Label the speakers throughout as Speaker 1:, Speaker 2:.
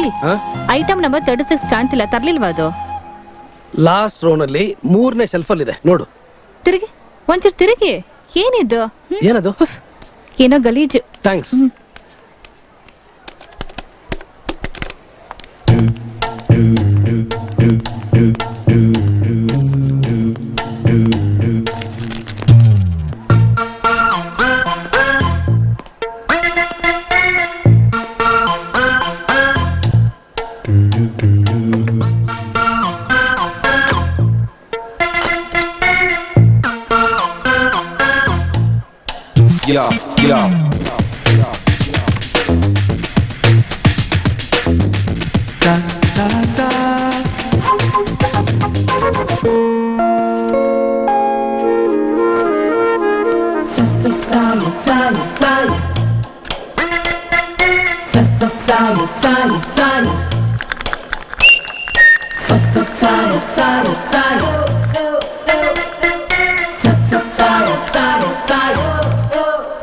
Speaker 1: Item number thirty six ಕಾಣ್ತಿಲ್ಲ ತರ್ಲಿಲ್ವಾ ಅದು
Speaker 2: last ರೋನಲ್ಲಿ ಮೂರನೇ ಶೆಲ್ಫ್ ಅಲ್ಲಿ ಇದೆ ನೋಡು
Speaker 1: ತಿರುಗಿ ಒಂಚೂರು ತಿರುಗಿ ಏನಿದು ಹ್ಮ್?
Speaker 2: ಏನದು
Speaker 1: ಏನೋ ಗಲೀಜು
Speaker 2: thanks
Speaker 3: Yeah, yeah.
Speaker 4: Saio, saio, saio. Saio, saio, saio, saio. Saio, saio, saio, saio. Saio, saio, saio.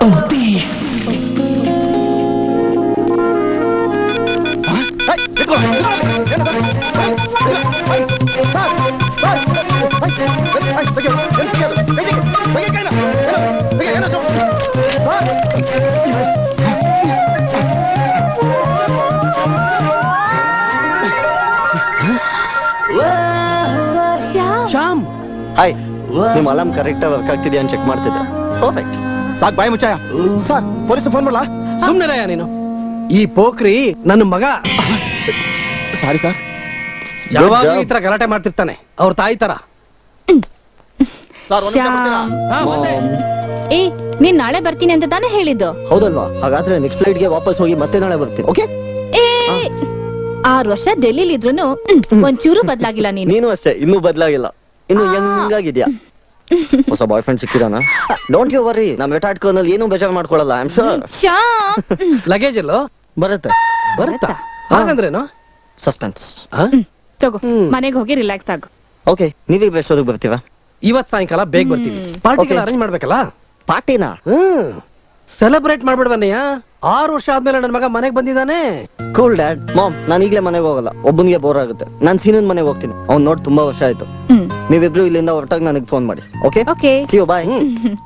Speaker 2: Shyam
Speaker 5: hi ನಿಮ್ಮ ಅಲಾರ್ಮ್ ಕರೆಕ್ಟ್ ವರ್ಕ್ ಆಗ್ತಿದ್ಯಾ ಅಂತ ಚೆಕ್ ಮಾಡ್ತಿದ್ದೆ ಪರ್ಫೆಕ್ಟ್
Speaker 6: ಸಾಕ್ ಬಾಯಿ ಮುಚ್ಚಾಯ ಸರ್ ಪೊಲೀಸ್ ಫೋನ್ ಮಾಡಲಾ
Speaker 2: ಸುಮ್ನಿರಯ್ಯ ನೀನು ಈ ಪೋಖ್ರಿ ನನ್ನ ಮಗ
Speaker 6: ಸಾರಿ ಸರ್
Speaker 2: ಯಾವಾಗ್ಲೂ ಈ ತರ ಗಲಾಟೆ ಮಾಡ್ತಿರ್ತಾನೆ ಅವ್ರ ತಾಯಿ ತರ
Speaker 6: ಸರ್
Speaker 2: ಹಾ, ಬಂದೆ.
Speaker 1: ಏ ನೀನ್ ನಾಳೆ ಬರ್ತೀನಿ ಅಂತ ತಾನೇ ಹೇಳಿದ್ದು
Speaker 5: ಹೌದಲ್ವಾ ಹಾಗಾದ್ರೆ ನೆಕ್ಸ್ಟ್ ಫ್ಲೈಟ್ಗೆ ವಾಪಸ್ ಹೋಗಿ ಮತ್ತೆ ನಾಳೆ ಬರ್ತೀನಿ ಓಕೆ
Speaker 1: ಏ ಆರು ವರ್ಷ ಡೆಲ್ಲಿಲಿ ಇದ್ರು ಒಂಚೂರು ಬದ್ಲಾಗಿಲ್ಲ ನೀನು
Speaker 5: ನೀನು ಅಷ್ಟೇ ಇನ್ನೂ ಬದಲಾಗಿಲ್ಲ ಇನ್ನು ಹೆಂಗಾಗಿದ್ಯಾ ಹೊಸ ಬಾಯ್ ಫ್ರೆಂಡ್ ಸಿಕ್ಕಿದಾನ ಡೋಂಟ್ ಯು ವರಿ ನಮ್ ವೆಟಾಟ್ಕೋನಲ್ಲಿ ಏನೂ ಬೇಜಾರ್ ಮಾಡ್ಕೊಳಲ್ಲ I am sure
Speaker 1: Shyam
Speaker 2: luggage ಎಲ್ಲೋ
Speaker 5: ಬರುತ್ತೆ
Speaker 2: ಬರುತ್ತಾ ಹಾಗಂದ್ರೇನು
Speaker 5: ಸಸ್ಪೆನ್ಸ್
Speaker 1: ತಗೋ ಮನೆಗೆ ಹೋಗಿ ರಿಲ್ಯಾಕ್ಸ್ ಆಗು
Speaker 5: ಓಕೆ ನೀವೀಗ ಎಷ್ಟೊತ್ತಿಗೆ ಬರ್ತೀರಾ
Speaker 2: ಇವತ್ ಸಾಯಂಕಾಲ ಬೇಗ ಬರ್ತೀವಿ ಪಾರ್ಟಿಗೆಲ್ಲ
Speaker 5: Okay.
Speaker 2: ಅರೇಂಜ್ ಮಾಡ್ಬೇಕಲ್ಲ
Speaker 5: ಪಾರ್ಟಿನಾ
Speaker 2: ಹ್ಮ್ ಸೆಲೆಬ್ರೇಟ್ ಮಾಡ್ಬಿಡ್ವನ್ನಯ್ಯ ಆರು ವರ್ಷ ಆದ್ಮೇಲೆ ನನ್ನ ಮಗ ಮನೆಗ್ ಬಂದಿದ್ದಾನೆ
Speaker 5: ಕೂಲ್ ಡ್ಯಾಡ್ ಮಾಮ್ ನಾನು ಈಗಲೇ ಮನೆಗೆ ಹೋಗಲ್ಲ ಒಬ್ಬನಿಗೆ ಬೋರ್ ಆಗುತ್ತೆ ನಾನು ಸೀನನ್ ಮನೆಗೆ ಹೋಗ್ತೀನಿ ಅವ್ನು ನೋಡಿ ತುಂಬಾ ವರ್ಷ ಆಯ್ತು
Speaker 1: ಹ್ಮ್
Speaker 5: ನೀವಿಬ್ರು ಇಲ್ಲಿಂದ ಹೊರಟಾಗ ನನಗೆ ಫೋನ್ ಮಾಡಿ okay
Speaker 1: okay
Speaker 5: see you bye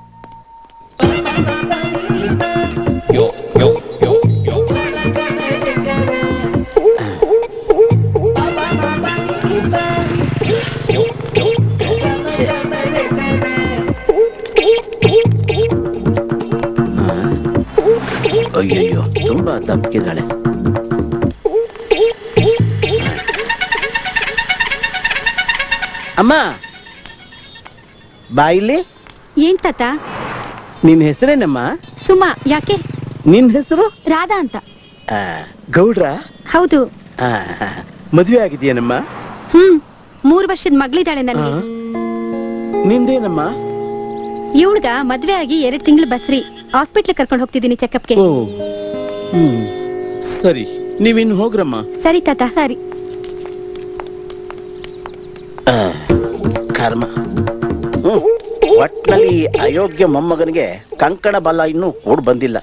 Speaker 6: ಅಯ್ಯಯ್ಯೋ ತುಂಬಾ ತಪ್ಪಿದ್ದಾಳೆ ಅಮ್ಮ ಬಾಯಿಲಿ
Speaker 7: ಏನ್ ತಾತ
Speaker 6: ನಿನ್ ಹೆಸರೇನಮ್ಮ
Speaker 7: ಸುಮಾ ಯಾಕೆ
Speaker 6: ನಿನ್ ಹೆಸರು
Speaker 7: ರಾಧಾ ಅಂತ
Speaker 6: ಆ, ಗೌಡ್ರ
Speaker 7: ಹೌದು
Speaker 6: ಆ, ಮದುವೆ ಆಗಿದೆಯೇನಮ್ಮ
Speaker 7: ಹ್ಮ್ ಮೂರ್ ವರ್ಷದ ಮಗಳಿದ್ದಾಳೆ ನನ್ಗೆ
Speaker 6: ನಿಂದೇನಮ್ಮ
Speaker 7: ಇವಳ್ಗ ಮದ್ವೆ ಆಗಿ ಎರಡ್ ತಿಂಗಳು ಬಸ್ರಿ ಹಾಸ್ಪಿಟ್ಲ್ ಕರ್ಕೊಂಡು ಹೋಗ್ತಿದ್ದೀನಿ ಚೆಕಪ್ಗೆ
Speaker 6: ಓ ಹ್ಮ್ ಸರಿ ನೀವಿನ್ ಹೋಗ್ರಮ್ಮ
Speaker 7: ಸರಿ ತಾತ ಸರಿ
Speaker 6: ಕರ್ಮ ಹ್ಮ್. ಒಟ್ನಲ್ಲಿ ಈ ಅಯೋಗ್ಯ ಮೊಮ್ಮಗನಿಗೆ ಕಂಕಣ ಬಲ ಇನ್ನೂ ಕೂಡ್ ಬಂದಿಲ್ಲ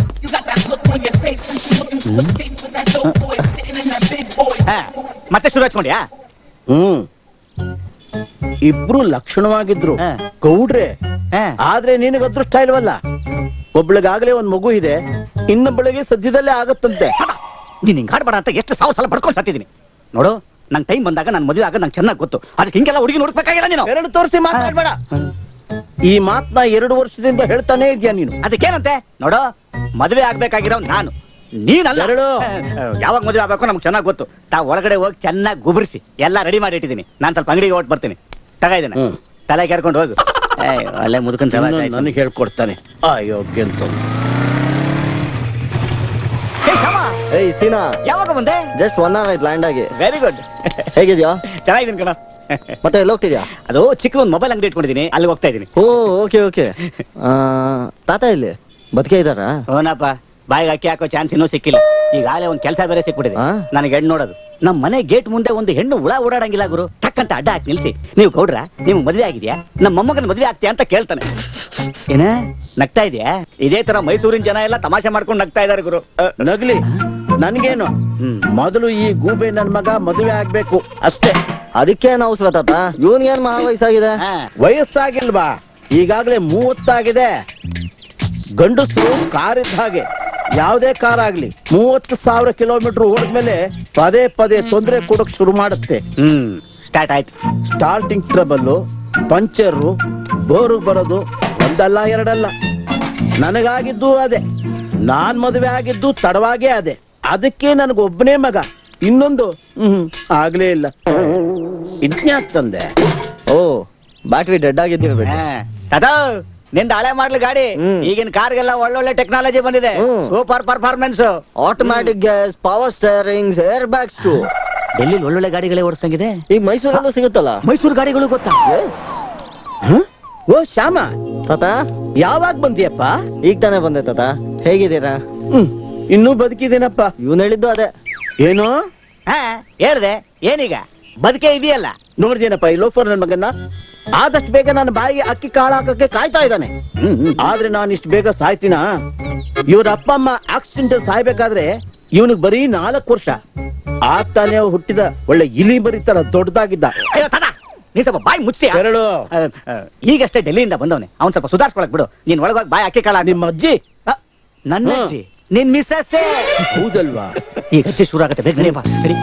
Speaker 8: ಮತ್ತೆ ಶುರು ಹಚ್ಕೊಂಡ್ಯಾ
Speaker 6: ಹ್ಮ್ ಇಬ್ರು ಲಕ್ಷಣವಾಗಿದ್ರು ಗೌಡ್ರೆ ಆದ್ರೆ ನಿನಗೆ ಅದೃಷ್ಟ ಇಲ್ವಲ್ಲ ಒಬ್ಳಿಗಾಗ್ಲೇ ಒಂದ್ ಮಗು ಇದೆ ಇನ್ನೊಬ್ಬಳಿಗೆ ಸದ್ಯದಲ್ಲೇ ಆಗತ್ತಂತೆ
Speaker 8: ನೀನ್ ಹಿಂಗ್ ಹಾಡ್ಬೇಡ ಅಂತ ಎಷ್ಟು ಸಾವಿರ ಸಲ ಪಡ್ಕೊಂಡು ಸತ್ತಿದ್ದೀನಿ ನೋಡು ನಂಗೆ ಟೈಮ್ ಬಂದಾಗ ನಾನು ಮದುವೆ ಆಗ ನಂಗೆ ಚೆನ್ನಾಗಿ ಗೊತ್ತು ಅದಕ್ಕೆ ಹಿಂಗೆಲ್ಲ ಹುಡುಗಿ ನೋಡ್ಬೇಕಾಗಿಲ್ಲ ನೀನು
Speaker 6: ಎರಡು ತೋರಿಸಿ ಮಾತಾಡ್ಬೇಡ ಈ ಮಾತ್ನ ಎರಡು ವರ್ಷದಿಂದ ಹೇಳ್ತಾನೆ ಇದ್ಯಾ ನೀನು
Speaker 8: ಅದಕ್ಕೇನಂತೆ ನೋಡು ಮದುವೆ ಆಗ್ಬೇಕಾಗಿರೋ ನಾನು ನೀನಲ್ಲ
Speaker 6: ಎರಡು.
Speaker 8: ಯಾವಾಗ ಮದುವೆ ಆಗ್ಬೇಕು ನಮ್ಗೆ ಚೆನ್ನಾಗಿ ಗೊತ್ತು ತಾ ಒಳಗಡೆ ಹೋಗಿ ಚೆನ್ನಾಗಿ ಗುಬರಿಸಿ ಎಲ್ಲ ರೆಡಿ ಮಾಡಿ ಇಟ್ಟಿದ್ದೀನಿ ನಾನು ಸ್ವಲ್ಪ ಅಂಗಡಿಗೆ ಹೊಟ್ಟು ಬರ್ತೀನಿ ತಗ ಇದನ್ನ
Speaker 6: ಹ್ಮ್.
Speaker 8: ತಲೆ ಕೆರ್ಕೊಂಡು ಹೋಗು ಏಯ್, ಒಳ್ಳೆ ಮುದುಕನ್ ಸಲ
Speaker 6: ನನಗೆ ಹೇಳ್ಕೊಡ್ತಾನೆ ಅಯೋಗ್ಯ ಅಂತ
Speaker 5: ಏಯ್ ಸೀನಾ
Speaker 8: ಯಾವಾಗ ಬಂದೆ
Speaker 5: ಜಸ್ಟ್ ಒನ್ ಅವರ್ ಆಯ್ತು ಲ್ಯಾಂಡ್ ಆಗಿ
Speaker 8: ವೆರಿ ಗುಡ್
Speaker 5: ಹೇಗಿದ್ಯಾ
Speaker 8: ಚೆನ್ನಾಗಿದ್ದೀನಿ ಕಣ
Speaker 5: ಮತ್ತೆ ಎಲ್ಲಿ ಹೋಗ್ತಿದ್ಯಾ
Speaker 8: ಅದು ಚಿಕ್ಕ ಒಂದು ಮೊಬೈಲ್ ಅಂಗಡಿ ಇಟ್ಕೊಂಡಿದ್ದೀನಿ ಅಲ್ಲಿ ಹೋಗ್ತಾ ಇದ್ದೀನಿ
Speaker 5: ಓ ಓಕೆ ಓಕೆ ತಾತ ಇಲ್ಲಿ ಬದುಕೆ ಇದ್ದಾರಾ
Speaker 8: ಓನಪ್ಪ ಬಾಯಿಗೆ ಅಕ್ಕಿ ಹಾಕೋ ಚಾನ್ಸ್ ಇನ್ನೂ ಸಿಕ್ಕಿಲ್ಲ ಈಗಾಗಲೇ ಒಂದು ಕೆಲಸ ಬೇರೆ ಸಿಕ್ಬಿಟ್ಟಿದೆ
Speaker 5: ಆ?
Speaker 8: ನನಗೆ ಹೆಣ್ಣು ನೋಡೋದು ನಮ್ಮ ಮನೆ ಗೇಟ್ ಮುಂದೆ ಒಂದು ಹೆಣ್ಣು ಹುಳ ಓಡಾಡಂಗಿಲ್ಲ ಗುರು ಟಕ್ಕಂತ ಅಡ್ಡ ಹಾಕಿ ನಿಲ್ಸಿ ನೀವು ಗೌಡ್ರ ನೀವು ಮದುವೆ ಆಗಿದ್ಯಾ ನಮ್ಮ ಮೊಮ್ಮಗನ ಮದುವೆ ಆಗ್ತೀಯಾ ಅಂತ ಕೇಳ್ತಾನೆ ಏನ ನಗ್ತಾ ಇದೆಯಾ ಇದೇ ತರ ಮೈಸೂರಿನ ಜನ ಎಲ್ಲ ತಮಾಷೆ ಮಾಡ್ಕೊಂಡು ನಗ್ತಾ ಇದಾರೆ ಗುರು ಅ,
Speaker 6: ನಗ್ಲಿ ನನ್ಗೇನು
Speaker 8: ಹ್ಮ್.
Speaker 6: ಮೊದಲು ಈ ಗೂಬೆ ನನ್ ಮಗ ಮದುವೆ ಆಗ್ಬೇಕು ಅಷ್ಟೇ
Speaker 5: ಅದಕ್ಕೆ ನಾವು ಸ್ವತಾತ ಇವನ್ಗೇನ್ ಮಹಾ ವಯಸ್ಸಾಗಿದೆ
Speaker 8: ಹಾ.
Speaker 6: ವಯಸ್ಸಾಗಿಲ್ವಾ ಈಗಾಗಲೇ ಮೂವತ್ತಾಗಿದೆ ಗಂಡಸರು ಕಾರ್ ಇದ್ದ ಹಾಗೆ ಯಾವುದೇ ಕಾರ್ ಆಗ್ಲಿ ಮೂವತ್ತು ಸಾವಿರ ಕಿಲೋಮೀಟರ್ ಓಡಿದ್ಮೇಲೆ ಪದೇ ಪದೇ ತೊಂದರೆ ಕೊಡಕ್ ಶುರು ಮಾಡುತ್ತೆ
Speaker 8: ಹ್ಮ್ ಸ್ಟಾರ್ಟ್ ಆಯ್ತು
Speaker 6: ಸ್ಟಾರ್ಟಿಂಗ್ ಟ್ರಬಲ್ಲು ಪಂಚರು ಬೋರು ಬರೋದು ಒಂದಲ್ಲ ಎರಡಲ್ಲ ನನಗಾಗಿದ್ದು ಅದೇ ನಾನ್ ಮದುವೆ ಆಗಿದ್ದು ತಡವಾಗೇ ಅದೇ ಅದಕ್ಕೆ ನನಗೊಬ್ಬನೇ ಮಗ ಇನ್ನೊಂದು ಹ್ಮ್ ಆಗ್ಲೇ ಇಲ್ಲ ಇದ್ನ್ಯಾಕ್ ತಂದೆ
Speaker 5: ಓ ಬ್ಯಾಟ್ರಿ ಡೆಡ್ ಆಗಿದ್ದೀವಿ
Speaker 8: ಹಾ. ತಾತ ನಿಂದ ಹಳೆ ಮಾಡ್ಲಿ ಗಾಡಿ
Speaker 5: ಹ್ಮ್.
Speaker 8: ಈಗಿನ ಕಾರ್ಗೆಲ್ಲ ಒಳ್ಳೊಳ್ಳೆ ಟೆಕ್ನಾಲಜಿ ಬಂದಿದೆ
Speaker 5: ಹ್ಮ್.
Speaker 8: Super performance
Speaker 5: automatic gas power steerings air bags to
Speaker 8: Delhi ಒಳ್ಳೊಳ್ಳೆ ಗಾಡಿಗಳೇ ಓಡಿಸಂಗಿದೆ
Speaker 5: ಈಗ ಮೈಸೂರಲ್ಲೂ ಸಿಗುತ್ತಲ್ಲ
Speaker 8: ಮೈಸೂರು ಗಾಡಿಗಳು ಗೊತ್ತಾ
Speaker 6: ಹ? ಓ ಶ್ಯಾಮ
Speaker 5: ತಾತ
Speaker 6: ಯಾವಾಗ ಬಂದಿಯಪ್ಪ
Speaker 5: ಈಗ ತಾನೇ ಬಂದೆ ತಾತ ಹೇಗಿದ್ದೀರಾ
Speaker 6: ಹ್ಮ್ ಇನ್ನೂ ಬದುಕಿದ್ದೀನಪ್ಪ
Speaker 5: ಇವನ್ ಹೇಳಿದ್ದು ಅದೇ
Speaker 6: ಏನೋ
Speaker 8: ಹಾ ಹೇಳ್ದೆ ಏನೀಗ ಬದುಕೆ ಇದೆಯಲ್ಲ
Speaker 6: ನೋಡ್ದೇನಪ್ಪ ಈ ಲೋಫರ್ ನನ್ ಮಗನ್ನ ಆದಷ್ಟು ಬೇಗ ನನ್ನ ಬಾಯಿಗೆ ಅಕ್ಕಿ ಕಾಳು ಹಾಕಕ್ಕೆ ಕಾಯ್ತಾ ಇದ್ದಾನೆ ಆದ್ರೆ ನಾನು ಇಷ್ಟು ಬೇಗ ಸಾಯ್ತೀನ ಇವ್ರ ಅಪ್ಪ ಅಮ್ಮ ಆಕ್ಸಿಡೆಂಟ್ ಸಾಯ್ಬೇಕಾದ್ರೆ ಇವನಿಗೆ ಬರೀ ನಾಲ್ಕು ವರ್ಷ ಆಗ್ತಾನೆ ಹುಟ್ಟಿದ ಒಳ್ಳೆ ಇಲಿ ಬರೀತರ ದೊಡ್ಡದಾಗಿದ್ದ
Speaker 8: ಅಯ್ಯೋ ತಾತ ನೀ ಸ್ವಲ್ಪ ಬಾಯಿ ಮುಚ್ತೀಯ
Speaker 6: ಎರಡು
Speaker 8: ಈಗಷ್ಟೇ ಡೆಲ್ಲಿಯಿಂದ ಬಂದವನೆ ಅವ್ನ್ ಸ್ವಲ್ಪ ಸುಧಾರ್ಸ್ಕೊಳಕ್ ಬಿಡು ನೀನ್ ಒಳಗೋಗಿ ಬಾಯಿ ಅಕ್ಕಿ ಕಾಳ
Speaker 6: ನಿಮ್ಮ ಅಜ್ಜಿ
Speaker 8: ನನ್ನ
Speaker 6: ಹ್ಮ್.
Speaker 8: ಅಜ್ಜಿ ನಿನ್ ಮಿಸ್ಸಸ್ಸೇ
Speaker 6: ಹೌದಲ್ವಾ
Speaker 8: ಈಗ ಅಜ್ಜಿ ಶುರು ಆಗತ್ತೆ ಬೇಗ ನಡೆಯಪ್ಪ ನಡಿ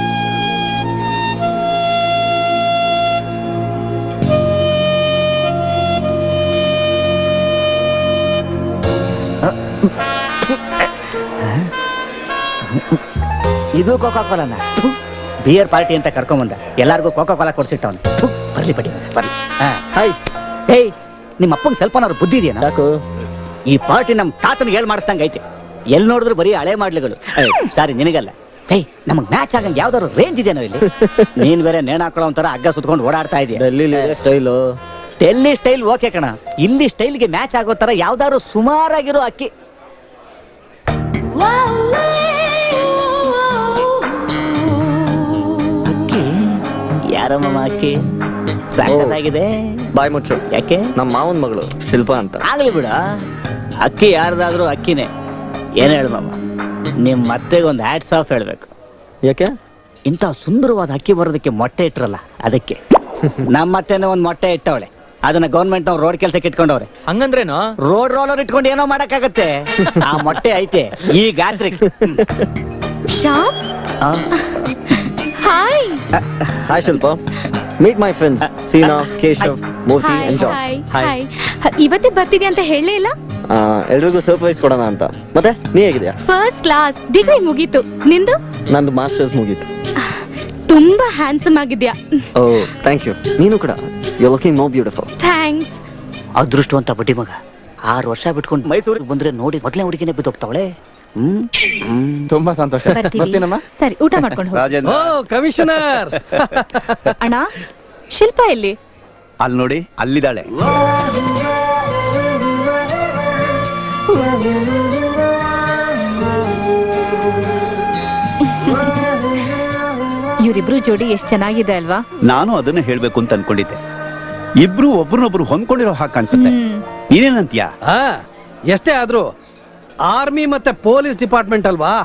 Speaker 8: ಇದು ಕೋಕಾ ಕೋಲಾನ ಬಿಯರ್ ಪಾರ್ಟಿ ಅಂತ ಕರ್ಕೊಂಬಂದ ಎಲ್ಲಾರ್ಗೂ ಕೋಕಾ ಕೋಲಾ ಕೊಡ್ಸಿಟ್ಟವನು ಬರ್ಲಿ ಬಡಿ ಬರ್ಲಿ ಹಾಯ್ ಹೇಯ್ ನಿಮ್ಮ ಅಪ್ಪಂಗೆ ಸ್ವಲ್ಪನಾದ್ರು ಬುದ್ಧಿ ಇದೆಯಾ
Speaker 5: ಯಾಕು
Speaker 8: ಈ ಪಾರ್ಟಿ ನಮ್ ತಾತನ ಹೇಳ್ ಮಾಡಿಸ್ದಂಗ ಐತೆ ಎಲ್ ನೋಡಿದ್ರು ಬರೀ ಹಳೆ ಮಾಡ್ಲಿಗಳು ಸಾರಿ ನಿನಗಲ್ಲ ಹೇಯ್ ನಮಗ್ ಮ್ಯಾಚ್ ಆಗಂಗ್ ಯಾವ್ದಾದ್ರು ರೇಂಜ್ ಇದೆಯೋ ಇಲ್ಲಿ ನೀನ್ ಬೇರೆ ನೇಣ ಹಾಕೊಳ್ಳೋ ಒಂಥರ ಹಗ್ಗ ಸುತ್ಕೊಂಡು ಓಡಾಡ್ತಾ ಇದೆಯಾ
Speaker 5: ಡೆಲ್ಲಿಲಿ ಸ್ಟೈಲು
Speaker 8: ಡೆಲ್ಲಿ ಸ್ಟೈಲ್ ಓಕೆ ಕಣ ಇಲ್ಲಿ ಸ್ಟೈಲ್ಗೆ ಮ್ಯಾಚ್ ಆಗೋ ತರ ಯಾವ್ದಾದ್ರು ಸುಮಾರಾಗಿರೋ ಅಕ್ಕಿ ಅಕ್ಕಿ ಯಾರಮ್ಮ ಅಕ್ಕಿ ಸಾಕದಾಗಿದೆ
Speaker 5: ಬಾಯ್ ಮುಚ್ಚು
Speaker 8: ಯಾಕೆ
Speaker 5: ನಮ್ಮ ಮಾವನ್ ಮಗಳು ಶಿಲ್ಪಾ ಅಂತ
Speaker 8: ಆಗ್ಲಿ ಬಿಡ ಅಕ್ಕಿ ಯಾರ್ದಾದ್ರೂ ಅಕ್ಕಿನೇ ಏನ್ ಹೇಳ್ಬಮ್ಮ ನಿಮ್ ಮತ್ತೆಗೆ ಒಂದು ಹ್ಯಾಟ್ಸ್ ಆಫ್ ಹೇಳ್ಬೇಕು
Speaker 5: ಯಾಕೆ
Speaker 8: ಇಂಥ ಸುಂದರವಾದ ಅಕ್ಕಿ ಬರೋದಕ್ಕೆ ಮೊಟ್ಟೆ ಇಟ್ರಲ್ಲ ಅದಕ್ಕೆ ನಮ್ಮ ಮತ್ತೆನೇ ಒಂದ್ ಮೊಟ್ಟೆ ಇಟ್ಟವಳೆ ಅದನ್ನ ಗೌರ್ಮೆಂಟ್ ಅವ್ರು ರೋಡ್ ಕೆಲ್ಸಕ್ಕೆ ಇಟ್ಕೊಂಡವ್ರೆ
Speaker 2: ಹಂಗಂದ್ರೇನು
Speaker 8: ರೋಡ್ ರೋಲರ್ ಇಟ್ಕೊಂಡು ಏನೋ ಮಾಡಕ್ಕಾಗತ್ತೆ ಆ ಮೊಟ್ಟೆ ಐತೆ ಈ ಗಾತ್ರಿ
Speaker 1: Shyam hi
Speaker 5: hi Shilpa meet my friends Seena Keshav Murthy
Speaker 1: hi
Speaker 5: enjoy
Speaker 1: hi hi ಇವತ್ತೇ ಬರ್ತಿದ್ಯಾ ಅಂತ ಹೇಳಲೇ ಇಲ್ಲ
Speaker 5: ಎಲ್ರಿಗೂ ಸರ್ಪ್ರೈಸ್ ಕೊಡೋಣ ಅಂತ ಮತ್ತೆ ನೀ ಹೇಗಿದ್ಯಾ
Speaker 1: ಫಸ್ಟ್ ಕ್ಲಾಸ್ ಡಿಗ್ರಿ ಮುಗೀತು ನಿಂದು
Speaker 5: ನಂದು ಮಾಸ್ಟರ್ಸ್ ಮುಗೀತು
Speaker 1: ತುಂಬಾ ಹ್ಯಾಂಡ್ಸಮ್ ಆಗಿದ್ಯಾ
Speaker 5: ಓ ಥ್ಯಾಂಕ್ ಯು ನೀನು ಕೂಡ you looking more beautiful
Speaker 1: thanks
Speaker 8: ಅದೃಷ್ಟವಂತ ಬಡ್ಡಿ ಮಗ ಆರು ವರ್ಷ ಬಿಟ್ಕೊಂಡು ಮೈಸೂರಿಗೆ ಬಂದ್ರೆ ನೋಡಿ ಮೊದಲೇ ಹುಡುಗಿನೇ ಬಿದ್ದೋಗ್ತಾವಳೆ ಹ್ಮ್ ಹ್ಮ್
Speaker 3: ತುಂಬಾ ಸಂತೋಷ ಬರ್ತೀನಮ್ಮ
Speaker 1: ಸರಿ ಊಟ ಮಾಡ್ಕೊಂಡು ಹೋಗು
Speaker 2: ಓ
Speaker 3: ರಾಜೇಂದ್ರ
Speaker 2: ಕಮಿಷನರ್
Speaker 1: ಅಣ್ಣ ಶಿಲ್ಪ ಎಲ್ಲಿ
Speaker 3: ಅಲ್ಲಿ ನೋಡಿ ಅಲ್ಲಿದ್ದಾಳೆ
Speaker 1: ಇವರಿಬ್ರು ಜೋಡಿ ಎಷ್ಟ್ ಚೆನ್ನಾಗಿದೆ ಅಲ್ವಾ
Speaker 3: ನಾನು ಅದನ್ನ ಹೇಳ್ಬೇಕು ಅಂತ ಅನ್ಕೊಂಡಿದ್ದೆ ಇಬ್ರು ಒಬ್ರನ್ನೊಬ್ರು ಹೊಂದ್ಕೊಂಡಿರೋ ಹಾಗೆ ಕಾಣಿಸುತ್ತೆ
Speaker 1: ಹ್ಮ್
Speaker 3: ನೀನೇನಂತೀಯ
Speaker 2: ಹಾ ಎಷ್ಟೇ ಆದ್ರೂ ಆರ್ಮಿ ಮತ್ತೆ ಪೊಲೀಸ್ ಡಿಪಾರ್ಟ್ಮೆಂಟ್ ಅಲ್ವಾ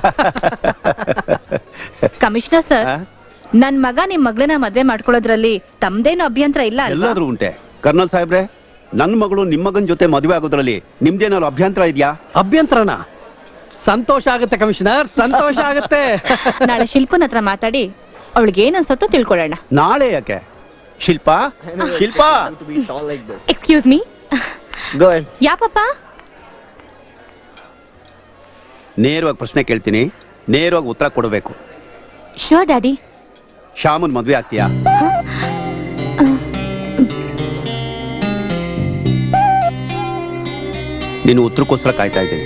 Speaker 1: ಕಮಿಷನರ್ ಸರ್
Speaker 3: ಆ?
Speaker 1: ನನ್ ಮಗ ನಿಮ್ ಮಗಳನ್ನ ಮದ್ವೆ ಮಾಡ್ಕೊಳ್ಳೋದ್ರಲ್ಲಿ ತಮ್ದೇನು ಅಭ್ಯಂತರ ಇಲ್ಲ ಅಲ್ವಾ
Speaker 3: ಎಲ್ಲಾದ್ರೂ ಉಂಟೆ ಕರ್ನಲ್ ಸಾಹೇಬ್ರೆ ನನ್ನ ಮಗಳು ನಿಮ್ಮ ಮಗನ್ ಜೊತೆ ಮದುವೆ ಆಗೋದ್ರಲ್ಲಿ ನಿಮ್ದೇನಾದ್ರು ಅಭ್ಯಂತರ ಇದೆಯಾ
Speaker 2: ಅಭ್ಯಂತರನ ಸಂತೋಷ ಆಗುತ್ತೆ ಕಮಿಷನರ್ ಸಂತೋಷ ಆಗುತ್ತೆ
Speaker 1: ನಾಳೆ ಶಿಲ್ಪನ್ ಹತ್ರ ಮಾತಾಡಿ ಅವಳಿಗೆ ಏನ್ ಅನ್ಸತ್ತೋ ತಿಳ್ಕೊಳ್ಳೋಣ
Speaker 3: ನಾಳೆ ಯಾಕೆ Shilpa Shilpa
Speaker 1: excuse me
Speaker 5: go
Speaker 1: ಯಾ ಪಾಪ
Speaker 3: ನೇರವಾಗಿ ಪ್ರಶ್ನೆ ಕೇಳ್ತೀನಿ ನೇರವಾಗಿ ಉತ್ತರ ಕೊಡಬೇಕು
Speaker 1: ಶೋರ್ ಡ್ಯಾಡಿ
Speaker 3: ಶ್ಯಾಮನ್ ಮದ್ವೆ ಆಗ್ತೀಯಾ ನೀನು ಉತ್ತರಕ್ಕೋಸ್ಕರ ಕಾಯ್ತಾ ಇದ್ದೀನಿ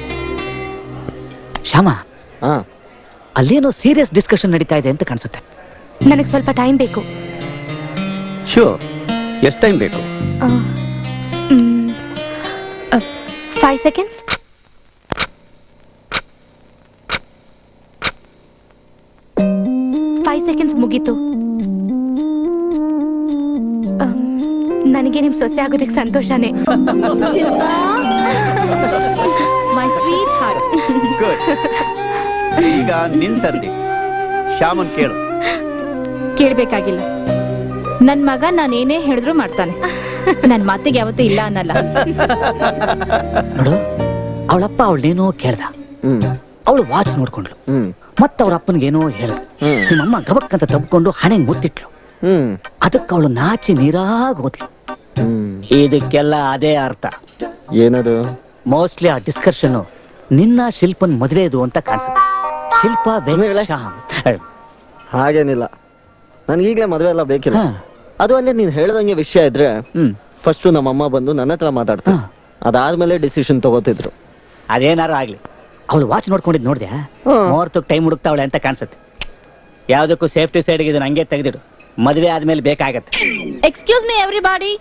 Speaker 8: ಶ್ಯಾಮ
Speaker 5: ಹಾ
Speaker 8: ಅಲ್ಲೇನೋ ಸೀರಿಯಸ್ ಡಿಸ್ಕಷನ್ ನಡೀತಾ ಇದೆ ಅಂತ ಕಾಣಿಸುತ್ತೆ
Speaker 1: ನನಗೆ ಸ್ವಲ್ಪ ಟೈಮ್ ಬೇಕು
Speaker 3: ಶೂರ್ ಎಷ್ಟು ಟೈಮ್ ಬೇಕು
Speaker 1: ಫೈವ್ ಸೆಕೆಂಡ್ಸ್ ಫೈವ್ ಸೆಕೆಂಡ್ಸ್ ಮುಗೀತು ಅಮ್, ನನಗೆ ನಿಮ್ ಸೊಸೆ ಆಗೋದಕ್ಕೆ ಸಂತೋಷನೇ ಮೈ ಸ್ವೀಟ್ ಹಾರ್ಟ್
Speaker 3: ಗುಡ್ ಈಗ ಈಗ ನಿನ್ ಸರ್ದಿ ಶ್ಯಾಮನ್ ಕೇಳು
Speaker 1: ಕೇಳ್ಬೇಕಾಗಿಲ್ಲ ನನ್ ಮಗ ನಾನು ಏನೇ ಹೇಳಿದ್ರು ಮಾಡ್ತಾನೆ ನನ್ ಮಾತಿಗೆ ಯಾವತ್ತೂ ಇಲ್ಲ ಅನ್ನಲ್ಲ
Speaker 8: ನೋಡು ಅವಳಪ್ಪ ಅವಳನ್ನೇನೋ ಕೇಳ್ದ
Speaker 5: ಹ್ಮ್
Speaker 8: ಅವಳು ವಾಚ್ ನೋಡ್ಕೊಂಡ್ಲು
Speaker 5: ಹ್ಮ್
Speaker 8: ಮತ್ತ ಅವ್ರ ಅಪ್ಪನಿಗೇನೋ ಹೇಳ್ದ
Speaker 5: ಹ್ಮ್.
Speaker 8: ನಿಮ್ಮಮ್ಮ ಗಬಕ್ ಅಂತ ತಬ್ಕೊಂಡು ಹಣೆಗೆ ಮುತ್ತಿಟ್ಲು
Speaker 5: ಹ್ಮ್
Speaker 8: ಅದಕ್ಕೆ ಅವಳು ನಾಚಿ ನೀರಾಗ ಹೋದ್ಲು
Speaker 5: ಹ್ಮ್
Speaker 8: ಇದಕ್ಕೆಲ್ಲ ಅದೇ ಅರ್ಥ
Speaker 5: ಏನದು
Speaker 8: ಮೋಸ್ಟ್ಲಿ ಆ ಡಿಸ್ಕಷನ್ ನಿನ್ನ ಶಿಲ್ಪನ್ ಮದುವೆ ಇದು ಅಂತ ಕಾಣಿಸುತ್ತೆ ಶಿಲ್ಪ
Speaker 5: ಸುಮ್ನೆ ಹೇಳೆ.
Speaker 8: ಶ್ಯಾಮ್
Speaker 5: ಹಾಗೇನಿಲ್ಲ ನನ್ಗೆ ಈಗಲೇ ಮದುವೆ ಎಲ್ಲ ಬೇಕಿಲ್ಲ
Speaker 8: ಹಾ.
Speaker 5: ಅದು ಅಲ್ಲೇ ನೀನ್ ಹೇಳ್ದಂಗೆ ವಿಷಯ ಇದ್ರೆ
Speaker 8: ಹ್ಮ್
Speaker 5: ಫಸ್ಟ್ ನಮ್ಮಮ್ಮ ಬಂದು ನನ್ನ ಹತ್ರ ಮಾತಾಡ್ತಾರೆ
Speaker 8: ಹಾ.
Speaker 5: ಅದಾದ್ಮೇಲೆ ಡಿಸಿಷನ್ ತಗೋತಿದ್ರು
Speaker 8: ಅದೇನಾರು ಆಗ್ಲಿ ಅವಳು ವಾಚ್ ನೋಡ್ಕೊಂಡಿದ್ ನೋಡ್ದ್ಯಾ
Speaker 5: ಹಾ.
Speaker 8: ಮುಹೂರ್ತಕ್ಕೆ ಟೈಮ್ ಹುಡುಕ್ತಾವಳೆ ಅಂತ ಕಾಣಿಸುತ್ತೆ ಯಾವ್ದಕ್ಕೂ ಸೇಫ್ಟಿ ಸೈಡ್ ಇದನ್ನ ಹಂಗೆ ತೆಗೆದಿಡು ಮದುವೆ ಆದ್ಮೇಲೆ ಬೇಕಾಗತ್ತೆ
Speaker 1: ಎಕ್ಸ್ಕ್ಯೂಸ್ ಮೀ ಎವ್ರಿಬಾಡಿ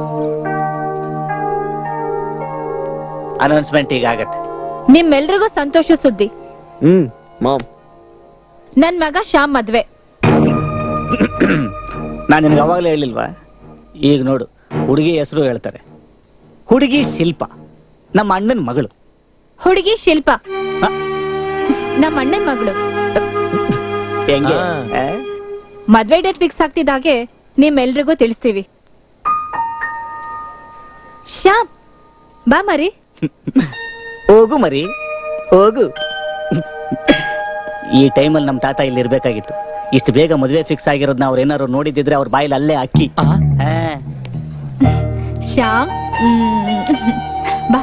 Speaker 8: ಅನೌನ್ಸ್ಮೆಂಟ್ ಈಗ ಆಗತ್ತೆ
Speaker 1: ನಿಮ್ಮೆಲ್ರಿಗೂ ಸಂತೋಷ ಸುದ್ದಿ
Speaker 5: ಹ್ಮ್ ಮಾಮ್
Speaker 1: ನನ್ ಮಗ ಶ್ಯಾಮ್ ಮದ್ವೆ
Speaker 8: ನಾನು ನಿನಗೆ ಅವಾಗಲೇ ಹೇಳಿಲ್ವಾ ಈಗ ನೋಡು ಹುಡುಗಿ ಹೆಸರು ಹೇಳ್ತಾರೆ ಹುಡುಗಿ ಶಿಲ್ಪ ನಮ್ಮ ಅಣ್ಣನ ಮಗಳು
Speaker 1: ಹುಡುಗಿ ಶಿಲ್ಪ
Speaker 8: ಹ?
Speaker 1: ನಮ್ಮ ಅಣ್ಣನ್ ಮಗಳು
Speaker 8: ಹೆಂಗೆ
Speaker 5: ಆ.
Speaker 8: ಆ?
Speaker 1: ಮದ್ವೆ ಡೇಟ್ ಫಿಕ್ಸ್ ಆಗ್ತಿದ್ದಾಗೆ ನಿಮ್ಮೆಲ್ರಿಗೂ ತಿಳಿಸ್ತೀವಿ ಶ್ಯಾಮ್ ಬಾ ಮರಿ
Speaker 8: ಹೋಗು ಮರಿ ಹೋಗು ಈ ಟೈಮಲ್ಲಿ ನಮ್ಮ ತಾತ ಇಲ್ಲಿ ಇರ್ಬೇಕಾಗಿತ್ತು ಇಷ್ಟು ಬೇಗ ಮದುವೆ ಫಿಕ್ಸ್ ಆಗಿರೋದನ್ನ ಅವ್ರು ಏನಾದ್ರು ನೋಡಿದಿದ್ರೆ ಅವ್ರ ಬಾಯಲ್ಲಿ ಅಲ್ಲೇ ಅಕ್ಕಿ ಆ.
Speaker 1: ಶ್ಯಾಮ್ ಹ್ಮ್. ಬಾ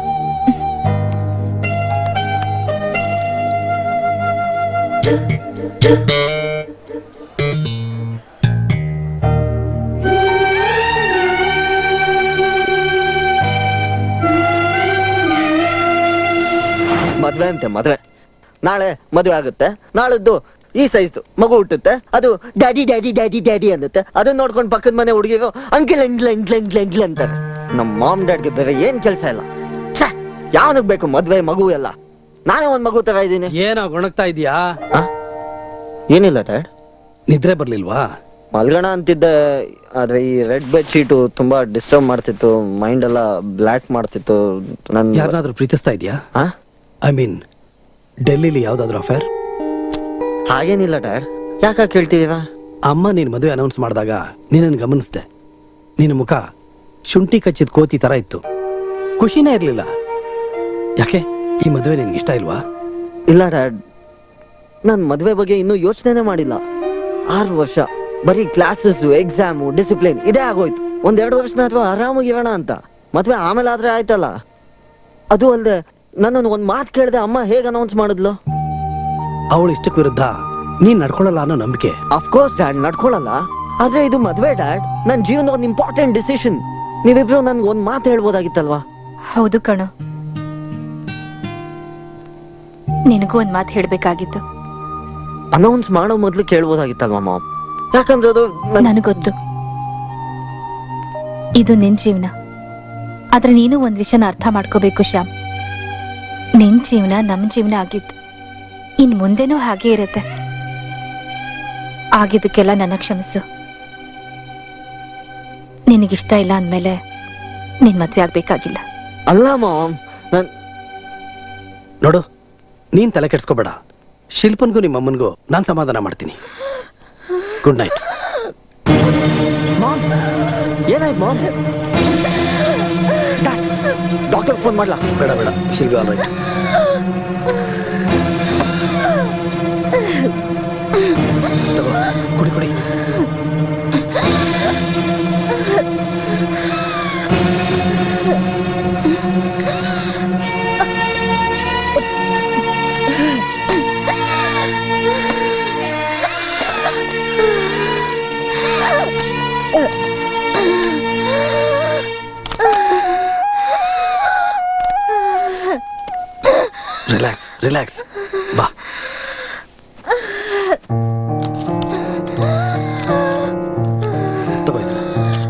Speaker 5: ಮದ್ವೆ ಅಂತೆ ಮದ್ವೆ ನಾಳೆ ಮದ್ವೆ ಆಗುತ್ತೆ ನಾಳದ್ದು ಈ ಸೈಜ್ ಮಗು ಹುಟ್ಟುತ್ತೆ ಅದು ಡ್ಯಾಡಿ ಡ್ಯಾಡಿ ಡ್ಯಾಡಿ ಡ್ಯಾಡಿ ಅನ್ನುತ್ತೆ ಅದನ್ನ ನೋಡ್ಕೊಂಡು ಪಕ್ಕದ ಮನೆ ಹುಡುಗಿಗೂ ಅಂಕಿಲ್ ಎಂಗ್ಲ್ ಎಂಗ್ಲ್ ಎಂಗ್ಲ್ ಎಂಗ್ಲ್ ಅಂತಾರೆ ನಮ್ಮ ಮಾಮ್ ಡ್ಯಾಡ್ಗೆ ಬೇರೆ ಏನ್ ಕೆಲಸ ಇಲ್ಲ ಛೆ, ಯಾವನಿಗ್ ಬೇಕು ಮದ್ವೆ ಮಗು ಎಲ್ಲ ನಾನೇ ಒಂದ್ ಮಗು ತರ ಇದ್ದೀನಿ
Speaker 2: ಏನೋ ಗೊಣಗ್ತಾ ಇದೀಯಾ
Speaker 5: ಏನಿಲ್ಲ ಡ್ಯಾಡ್
Speaker 2: ನಿದ್ರೆ ಬರ್ಲಿಲ್ವಾ
Speaker 5: ಮಲ್ಗಣ ಅಂತಿದ್ದೆ ಆದ್ರೆ ಈ ರೆಡ್ ಬೆಡ್ ಶೀಟು ತುಂಬಾ ಡಿಸ್ಟರ್ಬ್ ಮಾಡ್ತಿತ್ತು ಮೈಂಡ್ ಎಲ್ಲ ಬ್ಲ್ಯಾಕ್ ಮಾಡ್ತಿತ್ತು ನನ್
Speaker 2: ಯಾರನ್ನಾದ್ರೂ ಪ್ರೀತಿಸ್ತಾ ಇದೀಯಾ
Speaker 5: ಹಾ
Speaker 2: ಐ ಮೀನ್ ಡೆಲ್ಲಿಲಿ ಯಾವ್ದಾದ್ರು ಅಫೇರ್
Speaker 5: ಹಾಗೇನಿಲ್ಲ ಡ್ಯಾಡ್ ಯಾಕ ಕೇಳ್ತಿದೀರಾ
Speaker 2: ಅಮ್ಮ ನೀನ್ ಮದುವೆ ಅನೌನ್ಸ್ ಮಾಡಿದಾಗ ನಿನ್ನನ್ನು ಗಮನಿಸ್ದೆ ನಿನ್ನ ಮುಖ ಶುಂಠಿ ಕಚ್ಚಿದ ಕೋತಿ ತರ ಇತ್ತು ಖುಷಿನೇ ಇರ್ಲಿಲ್ಲ ಯಾಕೆ ಈ ಮದುವೆ ನಿನ್ಗೆ ಇಷ್ಟ ಇಲ್ವಾ
Speaker 5: ಇಲ್ಲ ಡ್ಯಾಡ್ ನಾನ್ ಮದ್ವೆ ಬಗ್ಗೆ ಇನ್ನೂ ಯೋಚನೆನೇ ಮಾಡಿಲ್ಲ ಆರು ವರ್ಷ ಬರೀ ಕ್ಲಾಸಸ್ ಎಕ್ಸಾಮು ಡಿಸಿಪ್ಲಿನ್ ಇದೇ ಆಗೋಯ್ತು ಒಂದೆರಡು ವರ್ಷನ ಅಥವಾ ಆರಾಮಾಗಿ ಇರೋಣ ಅಂತ ಮದ್ವೆ ಆಮೇಲೆ ಆದ್ರೆ ಆಯ್ತಲ್ಲ ಅದು ಅಲ್ದೆ ನನ್ನನ್ನು ಒಂದ್ ಮಾತು ಕೇಳ್ದೆ ಅಮ್ಮ ಹೇಗ್ ಅನೌನ್ಸ್ ಮಾಡಿದ್ಲು
Speaker 2: ಅವಳು ಇಷ್ಟಕ್ಕೆ ವಿರುದ್ಧ ನೀನ್ ನಡ್ಕೊಳ್ಳಲ್ಲ ಅನ್ನೋ ನಂಬಿಕೆ
Speaker 5: ಅಫ್ಕೋರ್ಸ್ ಡ್ಯಾಡ್ ನಡ್ಕೊಳಲ್ಲ ಆದ್ರೆ ಇದು ಮದ್ವೆ ಡ್ಯಾಡ್ ನನ್ ಜೀವನದ ಒಂದು ಇಂಪಾರ್ಟೆಂಟ್ ಡಿಸಿಷನ್ ನೀವಿಬ್ರು ನನ್ಗೆ ಒಂದ್ ಮಾತು ಹೇಳ್ಬೋದಾಗಿತ್ತಲ್ವಾ
Speaker 1: ಹೌದು ಕಣೋ ನಿನಗೂ ಒಂದ್ ಮಾತು ಹೇಳ್ಬೇಕಾಗಿತ್ತು
Speaker 5: ಅನೌನ್ಸ್ ಮಾಡೋ ಮೊದ್ಲು ಕೇಳ್ಬೋದಾಗಿತ್ತಲ್ವಾ ಮಾಮ್ ಯಾಕಂದ್ರೆ ಅದು ನನ್-
Speaker 1: ನನಗೊತ್ತು ಇದು ನಿನ್ ಜೀವನ ಆದ್ರೆ ನೀನು ಒಂದ್ ವಿಷಯನ ಅರ್ಥ ಮಾಡ್ಕೋಬೇಕು ಶ್ಯಾಮ್ ನಿನ್ ಜೀವನ ನಮ್ ಜೀವನ ಆಗಿತ್ತು ಇನ್ ಮುಂದೆನೂ ಹಾಗೆ ಇರುತ್ತೆ ಆಗಿದ್ದಕ್ಕೆಲ್ಲ ನನ್ನ ಕ್ಷಮಿಸು ನಿನಗಿಷ್ಟ ಇಲ್ಲ ಅಂದ್ಮೇಲೆ ನಿನ್ ಮದ್ವೆ ಆಗ್ಬೇಕಾಗಿಲ್ಲ
Speaker 5: ಅಲ್ಲ ಮಾಮ್ ನನ್
Speaker 2: ನೋಡು ನೀನ್ ತಲೆ ಕೆಡ್ಸ್ಕೋಬೇಡ ಶಿಲ್ಪನ್ಗೂ ನಿಮ್ಮ ಅಮ್ಮನ್ಗೂ ನಾನ್ ಸಮಾಧಾನ ಮಾಡ್ತೀನಿ ಗುಡ್ ನೈಟ್
Speaker 5: ಮಾಮ್ ಏನಾಯ್ತು ಮಾಮ್ ಡಾಕ್ಟರ್ ಫೋನ್ ಮಾಡ್ಲಾ
Speaker 2: ಬೇಡ ಬೇಡ ಶಿಲ್ವಿ ಆಲ್ ರೈಟ್ ತಗೋ ಕುಡಿ ಕುಡಿ ರಿಲ್ಯಾಕ್ಸ್ ರಿಲ್ಯಾಕ್ಸ್ ಬಾ ತಗೋ ಇದು.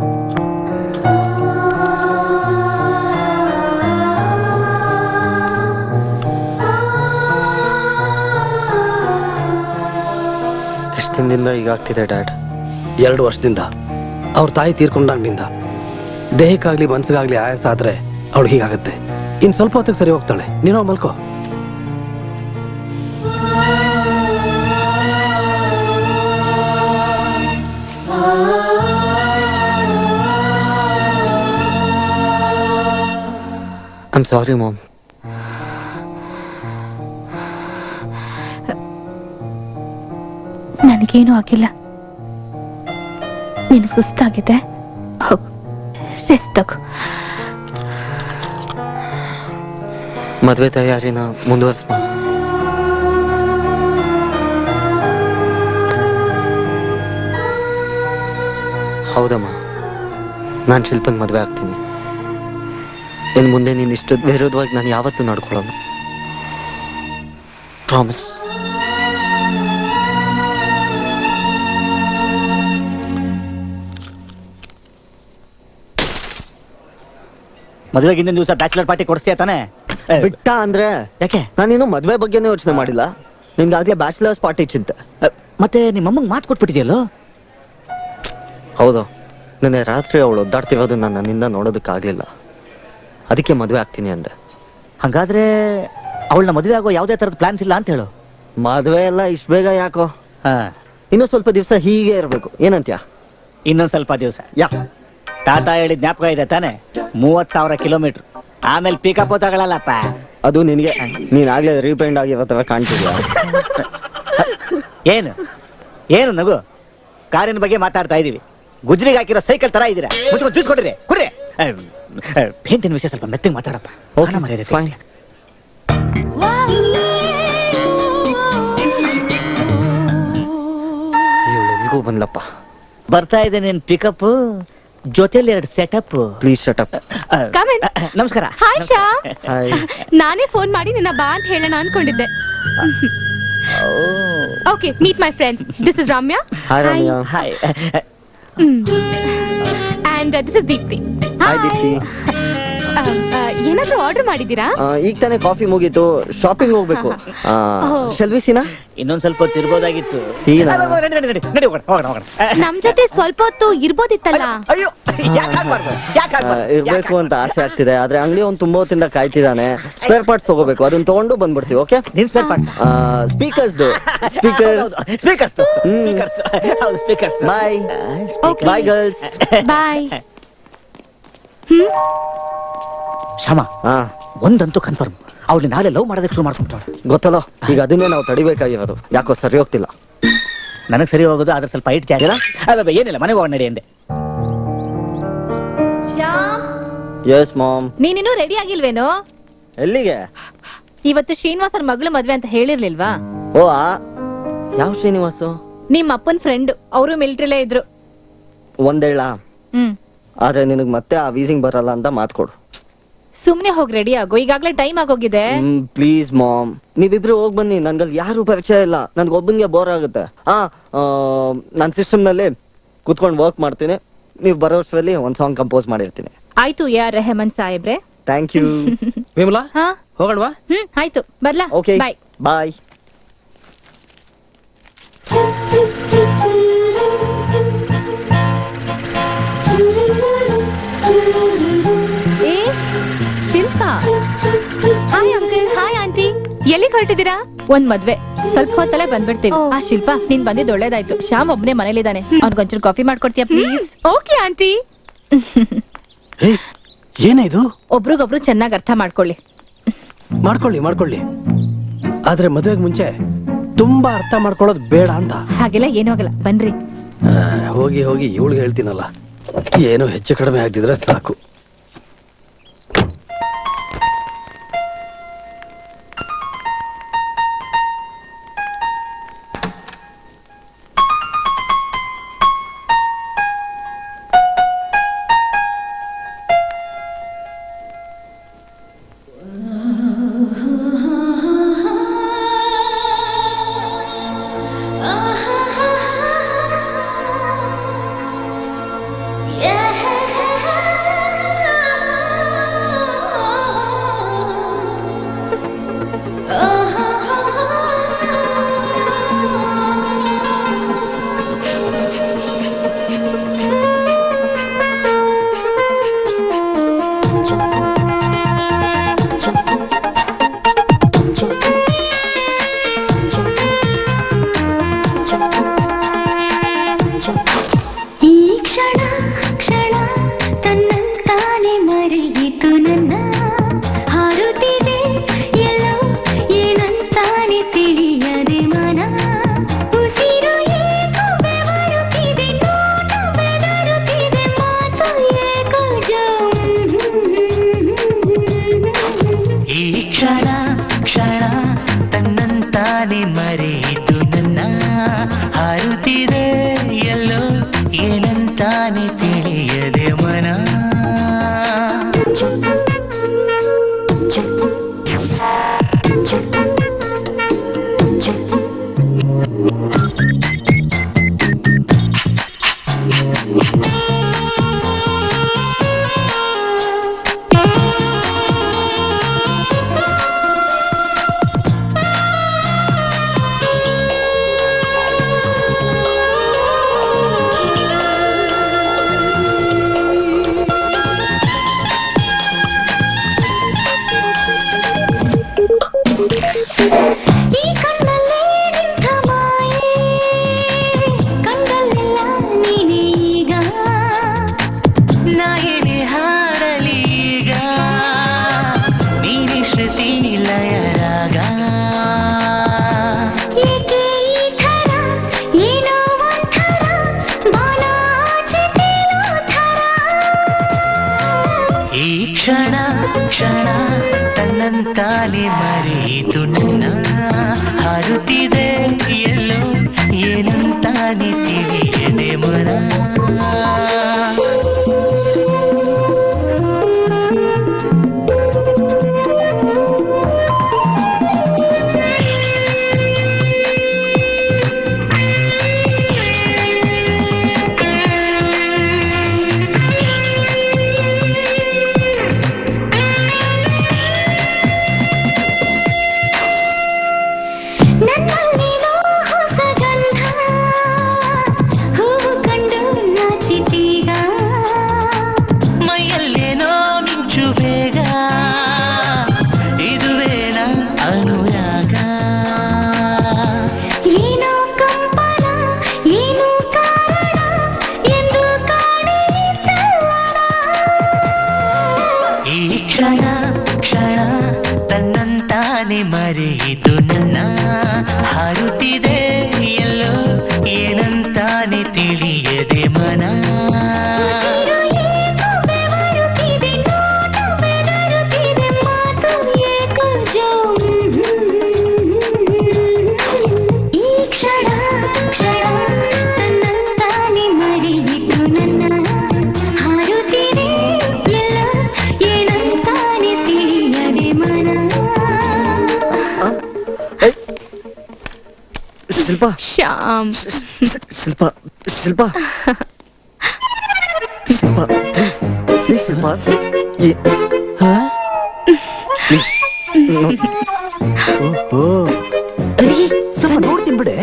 Speaker 5: ಎಷ್ಟು ದಿನದಿಂದ ಈಗ ಆಗ್ತಿದೆ ಡ್ಯಾಡ್
Speaker 2: ಎರಡು ವರ್ಷದಿಂದ ಅವ್ರ ತಾಯಿ ತೀರ್ಕೊಂಡಾಗ್ನಿಂದ ದೇಹಕ್ಕಾಗ್ಲಿ ಮನ್ಸಿಗಾಗ್ಲಿ ಆಯಾಸ ಆದ್ರೆ ಅವಳು ಹೀಗಾಗತ್ತೆ ಇನ್ ಸ್ವಲ್ಪ ಹೊತ್ತಿಗೆ ಸರಿ ಹೋಗ್ತಾಳೆ ನೀನೋ ಮಲ್ಕೋ
Speaker 5: ಐಮ್ ಸಾರಿ ಮಾಮ್
Speaker 1: ನನಗೇನು ಆಗಿಲ್ಲ ನಿನಗೆ ಸುಸ್ತಾಗಿದೆ ಹೋಗು ರೆಸ್ಟ್ ತಗೋ
Speaker 5: ಮದುವೆ ತಯಾರಿನ ಮುಂದುವರ್ಸ್ ಮಾ ಹೌದಮ್ಮ ನಾನು ಶಿಲ್ಪನ್ ಮದುವೆ ಆಗ್ತೀನಿ ಇನ್ನು ಮುಂದೆ ನೀನು ಇಷ್ಟು ವಿರೋಧವಾಗಿ ನಾನು ಯಾವತ್ತೂ ನಡ್ಕೊಳ್ಳೋಣ ಪ್ರಾಮಿಸ್
Speaker 8: ಮದುವೆಗೆ ಹಿಂದಿನ ದಿವಸ ಬ್ಯಾಚುಲರ್ ಪಾರ್ಟಿ ಕೊಡಿಸ್ತೀಯ ತಾನೆ ಏ,
Speaker 5: ಬಿಟ್ಟ ಅಂದ್ರೆ
Speaker 8: ಯಾಕೆ
Speaker 5: ನಾನಿನ್ನು ಮದುವೆ ಬಗ್ಗೆನೇ ಯೋಚನೆ ಮಾಡಿಲ್ಲ ನಿನ್ಗಾಗ್ಲೇ ಬ್ಯಾಚುಲರ್ಸ್ ಪಾರ್ಟಿ ಚಿಂತೆ
Speaker 8: ಅ, ಮತ್ತೆ ನಿಮ್ಮಮ್ಮಂಗೆ ಮಾತು ಕೊಟ್ಬಿಟ್ಟಿದೆಯಲ್ಲೋ
Speaker 5: ಹೌದು ನಿನ್ನೆ ರಾತ್ರಿ ಅವಳು ಒದ್ದಾಡ್ತಿರೋದು ನಾನು ನನ್ನಿಂದ ನೋಡೋದಕ್ಕಾಗಲಿಲ್ಲ ಅದಕ್ಕೆ ಮದುವೆ ಆಗ್ತೀನಿ ಅಂದೆ
Speaker 8: ಹಂಗಾದ್ರೆ ಅವಳನ್ನ ಮದುವೆ ಆಗೋ ಯಾವುದೇ ಥರದ ಪ್ಲಾನ್ಸ್ ಇಲ್ಲ ಅಂತ ಹೇಳು
Speaker 5: ಮದುವೆ ಎಲ್ಲ ಇಷ್ಟು ಬೇಗ ಯಾಕೋ
Speaker 8: ಹಾ
Speaker 5: ಇನ್ನೂ ಸ್ವಲ್ಪ ದಿವಸ ಹೀಗೆ ಇರಬೇಕು ಏನಂತ್ಯಾ
Speaker 8: ಇನ್ನೊಂದ್ ಸ್ವಲ್ಪ ದಿವಸ
Speaker 5: ಯಾ
Speaker 8: ತಾತ ಹೇಳಿದ ಜ್ಞಾಪಕ ಇದೆ ತಾನೆ ಮೂವತ್ ಸಾವಿರ ಕಿಲೋಮೀಟರ್ ಆಮೇಲೆ ಪಿಕಪ್ ತಗೊಳಲ್ಲಪ್ಪ
Speaker 5: ಅದು ನಿನಗೆ ನೀನ್ ಆಗ್ಲೇ ರೀಪೇಂಡ್ ಆಗಿರೋ ತರ ಕಾಣ್ತಿದ್ಯಾ
Speaker 8: ಏನು ಏನು ನಗು ಕಾರಿನ ಬಗ್ಗೆ ಮಾತಾಡ್ತಾ ಇದೀವಿ ಗುಜ್ರಿಗೆ ಹಾಕಿರೋ ಸೈಕಲ್ ತರ ಇದೀರಾ ಮುಚ್ಕೊಂಡು ಜ್ಯೂಸ್ ಕೊಡ್ರಿ ಕುಡ್ರಿ ಪೇಂಟಿನ ವಿಷಯ ಸ್ವಲ್ಪ ಮೆತ್ತಗೆ ಮಾತಾಡಪ್ಪ ಮಾನ ಮರ್ಯಾದೆ
Speaker 5: fine.
Speaker 8: ತೆಗಿತೀಯ.
Speaker 5: ಇವಳು ಎಲ್ಗೂ ಬಂದ್ಲಪ್ಪ
Speaker 8: ಬರ್ತಾ ಇದೆ ನಿನ್ ಪಿಕಪ್ ಜೊತೆಲಿ ಎರಡು setup
Speaker 5: please shut up
Speaker 1: Come in.
Speaker 8: ನಮಸ್ಕಾರ
Speaker 1: ಹಾಯ್ ಶ್ಯಾಮ್
Speaker 5: ಹಾಯ್
Speaker 1: ನಾನೇ ಫೋನ್ ಮಾಡಿ ನಿನ್ನ ಬಾ ಅಂತ ಹೇಳೋಣ ಅನ್ಕೊಂಡಿದ್ದೆ okay meet my friends this is Ramya
Speaker 5: hi Ramya
Speaker 8: hi
Speaker 1: and this is Deepti
Speaker 5: hi Deepti
Speaker 1: ಏನಾದ್ರೂ ಆರ್ಡರ್ ಮಾಡಿದ್ದೀರಾ
Speaker 5: ಆ, ಈಗ ತಾನೇ ಕಾಫಿ ಮುಗೀತು ಶಾಪಿಂಗ್ ಹೋಗ್ಬೇಕು
Speaker 1: ಓಹ್.
Speaker 5: ಶೆಲ್ವಿಸಿನ
Speaker 8: ಇನ್ನೊಂದ್ ಸ್ವಲ್ಪ ತಿರ್ಬೋದಾಗಿತ್ತು
Speaker 5: ಸೀನಾ?
Speaker 8: ಅಲ್ಲ, ಅಲ್ಲ, ನಡಿ, ನಡಿ, ನಡಿ, ನಡಿ, ಹೋಗೋಣ, ಹೋಗೋಣ, ಹೋಗೋಣ.
Speaker 1: ನಮ್ ಜೊತೆ ಸ್ವಲ್ಪ ಹೊತ್ತು ಇರ್ಬೋದಿತ್ತಲ್ಲ
Speaker 8: ಅಯ್ಯೋ ಯಾಕೆ ಆಗ್ಬಾರ್ದು ಯಾಕೆ ಆಗ್ಬಾರ್ದು?
Speaker 5: ಇರ್ಬೇಕು ಅಂತ ಆಸೆ ಆಗ್ತಿದೆ ಆದ್ರೆ ಅಂಗಡಿ ಅವ್ನು ತುಂಬಾ ಹೊತ್ತಿಂದ ಕಾಯ್ತಿದ್ದಾನೆ ಸ್ಪೇರ್ ಪಾರ್ಟ್ಸ್ ತಗೋಬೇಕು ಅದನ್ನ ತಗೊಂಡು ಬಂದ್ಬಿಡ್ತೀವಿ ಓಕೆ
Speaker 8: ನಿನ್ ಸ್ಪೇರ್ ಪಾರ್ಟ್ಸ್
Speaker 5: ಸ್ಪೀಕರ್ಸ್ದು ಸ್ಪೀಕರ್
Speaker 8: ಸ್ಪೀಕರ್ಸ್
Speaker 5: ಹ್ಮ್.
Speaker 8: ಸ್ಪೀಕರ್ಸ್ ಹೌದು speakers
Speaker 5: bye
Speaker 1: Okay.
Speaker 5: Bye girls
Speaker 1: bye
Speaker 8: ಶ್ಯಾಮ
Speaker 5: ಹಾ
Speaker 8: ಒಂದಂತೂ ಕನ್ಫರ್ಮ್ ಅವ್ಳು ನಾಳೆ ಲವ್ ಮಾಡೋದಕ್ಕೆ ಶುರು ಮಾಡ್ಕೊಂಡ್ರು
Speaker 5: ಗೊತ್ತಲ್ಲ ಈಗ ಅದನ್ನೇ ನಾವು ತಡಿಬೇಕಾಗಿರೋದು ಯಾಕೋ ಸರಿ ಹೋಗ್ತಿಲ್ಲ
Speaker 8: ನನಗೆ ಸರಿ ಹೋಗೋದು ಆದ್ರೆ ಸ್ವಲ್ಪ ಹೈಟ್ ಜಾಸ್ತಿ ಅಲ್ಲ ಏನಿಲ್ಲ ಮನೆಗೆ ಹೋಗೋಣ ನಡಿ ಅಂದೆ
Speaker 1: ಶ್ಯಾಮ್
Speaker 5: ಎಸ್ ಮಾಮ್
Speaker 1: ನೀನಿನ್ನೂ ರೆಡಿ ಆಗಿಲ್ವೇನೋ
Speaker 5: ಎಲ್ಲಿಗೆ
Speaker 1: ಇವತ್ತು ಶ್ರೀನಿವಾಸರ್ ಮಗಳು ಮದ್ವೆ ಅಂತ ಹೇಳಿರ್ಲಿಲ್ವಾ
Speaker 5: ಓ ಆ ಯಾವ ಶ್ರೀನಿವಾಸು
Speaker 1: ನಿಮ್ ಅಪ್ಪನ್ ಫ್ರೆಂಡ್ ಅವರು ಮಿಲಿಟರಿಲೇ ಇದ್ರು
Speaker 5: ಒಂದೇಳ
Speaker 1: ಹ್ಮ್
Speaker 5: ಆದ್ರೆ ನಿನಗ್ ಮತ್ತೆ ಆ ವೀಸಿಂಗ್ ಬರಲ್ಲ ಅಂತ ಮಾತ್ಕೊಡು
Speaker 1: ಸುಮ್ನೆ ಹೋಗಿ ರೆಡಿ ಆಗು ಈಗಾಗ್ಲೇ ಟೈಮ್ ಆಗೋಗಿದೆ
Speaker 5: ಪ್ಲೀಸ್ ಮಾಮ್ ನೀವಿಬ್ರು ಹೋಗ್ ಬನ್ನಿ ನನ್ಗಲ್ಲಿ ಯಾರು ಪರಿಚಯ ಇಲ್ಲ ನನ್ಗೆ ಒಬ್ಬನಿಗೆ ಬೋರ್ ಆಗುತ್ತೆ ಆ ನನ್ನ ಸಿಸ್ಟಮ್ ನಲ್ಲಿ ಕುತ್ಕೊಂಡು ವರ್ಕ್ ಮಾಡ್ತೀನಿ ನೀವು ಬರೋಷ್ಟರಲ್ಲಿ ಒಂದ್ ಸಾಂಗ್ ಕಂಪೋಸ್ ಮಾಡಿರ್ತೀನಿ
Speaker 1: ಆಯ್ತು ಯಾ ರೆಹಮಾನ್ ಸಾಹೇಬ್ರೆ
Speaker 5: ಥ್ಯಾಂಕ್ ಯು
Speaker 2: ವಿಮಲಾ
Speaker 1: ಹಾ
Speaker 2: ಹೋಗೋಣವಾ
Speaker 1: ಹ್ಮ್ ಆಯ್ತು ಬರ್ಲಾ
Speaker 5: ಓಕೆ
Speaker 1: ಬಾಯ್
Speaker 5: ಬಾಯ್
Speaker 1: ಏ Shilpa hi uncle hi aunty ಎಲ್ಲಿ ಹೊರಟಿದ್ದೀರಾ ಒಂದ್ ಮದ್ವೆ ಸ್ವಲ್ಪ ಹೊತ್ತಲ್ಲೇ ಬಂದ್ಬಿಡ್ತೀವಿ ಆ ಶಿಲ್ಪ ನೀನ್ ಬಂದಿದ್ದು ಒಳ್ಳೇದಾಯ್ತು ಶ್ಯಾಮ್ ಒಬ್ನೇ ಮನೇಲಿದ್ದಾನೆ ಅವ್ನಿಗೊಂಚೂರು ಕಾಫಿ ಮಾಡ್ಕೊಡ್ತೀಯಾ ಪ್ಲೀಸ್ ಓಕೆ ಆಂಟಿ
Speaker 2: ಏ ಏನೇ ಇದು
Speaker 1: ಒಬ್ರಿಗೊಬ್ರು ಚೆನ್ನಾಗಿ ಅರ್ಥ ಮಾಡ್ಕೊಳ್ಳಿ
Speaker 2: ಮಾಡ್ಕೊಳ್ಳಿ ಮಾಡ್ಕೊಳ್ಳಿ ಆದ್ರೆ ಮದುವೆಗೆ ಮುಂಚೆ ತುಂಬಾ ಅರ್ಥ ಮಾಡ್ಕೊಳ್ಳೋದು ಬೇಡ ಅಂತ
Speaker 1: ಹಾಗೆಲ್ಲ ಏನೂ ಆಗಲ್ಲ ಬನ್ರಿ
Speaker 2: ಆ, ಹೋಗಿ ಹೋಗಿ ಇವಳಿಗೆ ಹೇಳ್ತೀನಲ್ಲ ಏನು ಹೆಚ್ಚು ಕಡಿಮೆ ಆಗ್ತಿದ್ರೆ ಸಾಕು
Speaker 9: Yeah. ಈ ಕಣ್ಣಲ್ಲೇ ನಿಂತ ಮಾಯೆ ಕಂಡಲ್ಲೆಲ್ಲ ನೀನೇ ಈಗ
Speaker 10: ನಾಯಣೆ ಹಾಡಲಿ ಈಗ ನೀನೆ ಶ್ರುತಿ ಲಯರಾಗ
Speaker 9: ಏಕೆ ಈ ಥರ ಏನೋ ಒಂಥರ ಬಾಣ ಆಚೆ ತೇಲೋ ಥರ
Speaker 10: ಈ ಕ್ಷಣ ಕ್ಷಣ ತನ್ನಂತಾನೆ ಮರೆಯಿತು ನನ್ನ ಹಾರುತ್ತಿದೆ ಎಲ್ಲೋ ಏನಂತಾನೆ ತಿಳಿಯದೆ ಮನ
Speaker 9: ನನ್ನಲ್ಲೇನೋ ಹೊಸ ಗಂಧ ಹೂವು ಕಂಡು ನಾಚಿತೀಗ
Speaker 10: ಮೈಯಲ್ಲೇನೋ ಮಿಂಚು ಬೇಗ ಇದುವೇನ ಅನುರಾಗ
Speaker 9: ಏನೋ ಕಂಪನ ಏನು ಕಾರಣ ಎಂದು ಕಾಣೆ
Speaker 10: ಈ ಕ್ಷಣ ಕ್ಷಣ ತನ್ನಂತಾನೆ ಮರೆಯಿತು ನನ್ನ ಹಾರುತ್ತಿದೆ ಎಲ್ಲೋ ಏನಂತಾನೆ ತಿಳಿಯದೆ ಮನ
Speaker 9: ಬೆವರುತ್ತಿದೆ ನೋಟ ಬೆದರುತ್ತಿದೆ ಮಾತು ಏಕೋ ಜೋ ಈ ಕ್ಷಣ ಕ್ಷಣ ತನ್ನಂತಾನೆ ಮರೆಯಿತು ನನ್ನ ಹಾರುತ್ತಿದೆ ಎಲ್ಲ ಏನಂತಾನೆ ತಿಳಿಯದೆ ಮನ
Speaker 5: ಶಿಲ್ಪ
Speaker 1: ಶ್ಯಾಮ್
Speaker 5: ಶಿಲ್ಪ ಶಿಲ್ಪ ಶಿಲ್ಪ ಪ್ಲೀಸ್ ಪ್ಲೀಸ್ ಶಿಲ್ಪ ಈ-
Speaker 2: ಸ್ವಲ್ಪ ನೋಡ್ತೀನಿ ಬಿಡೆ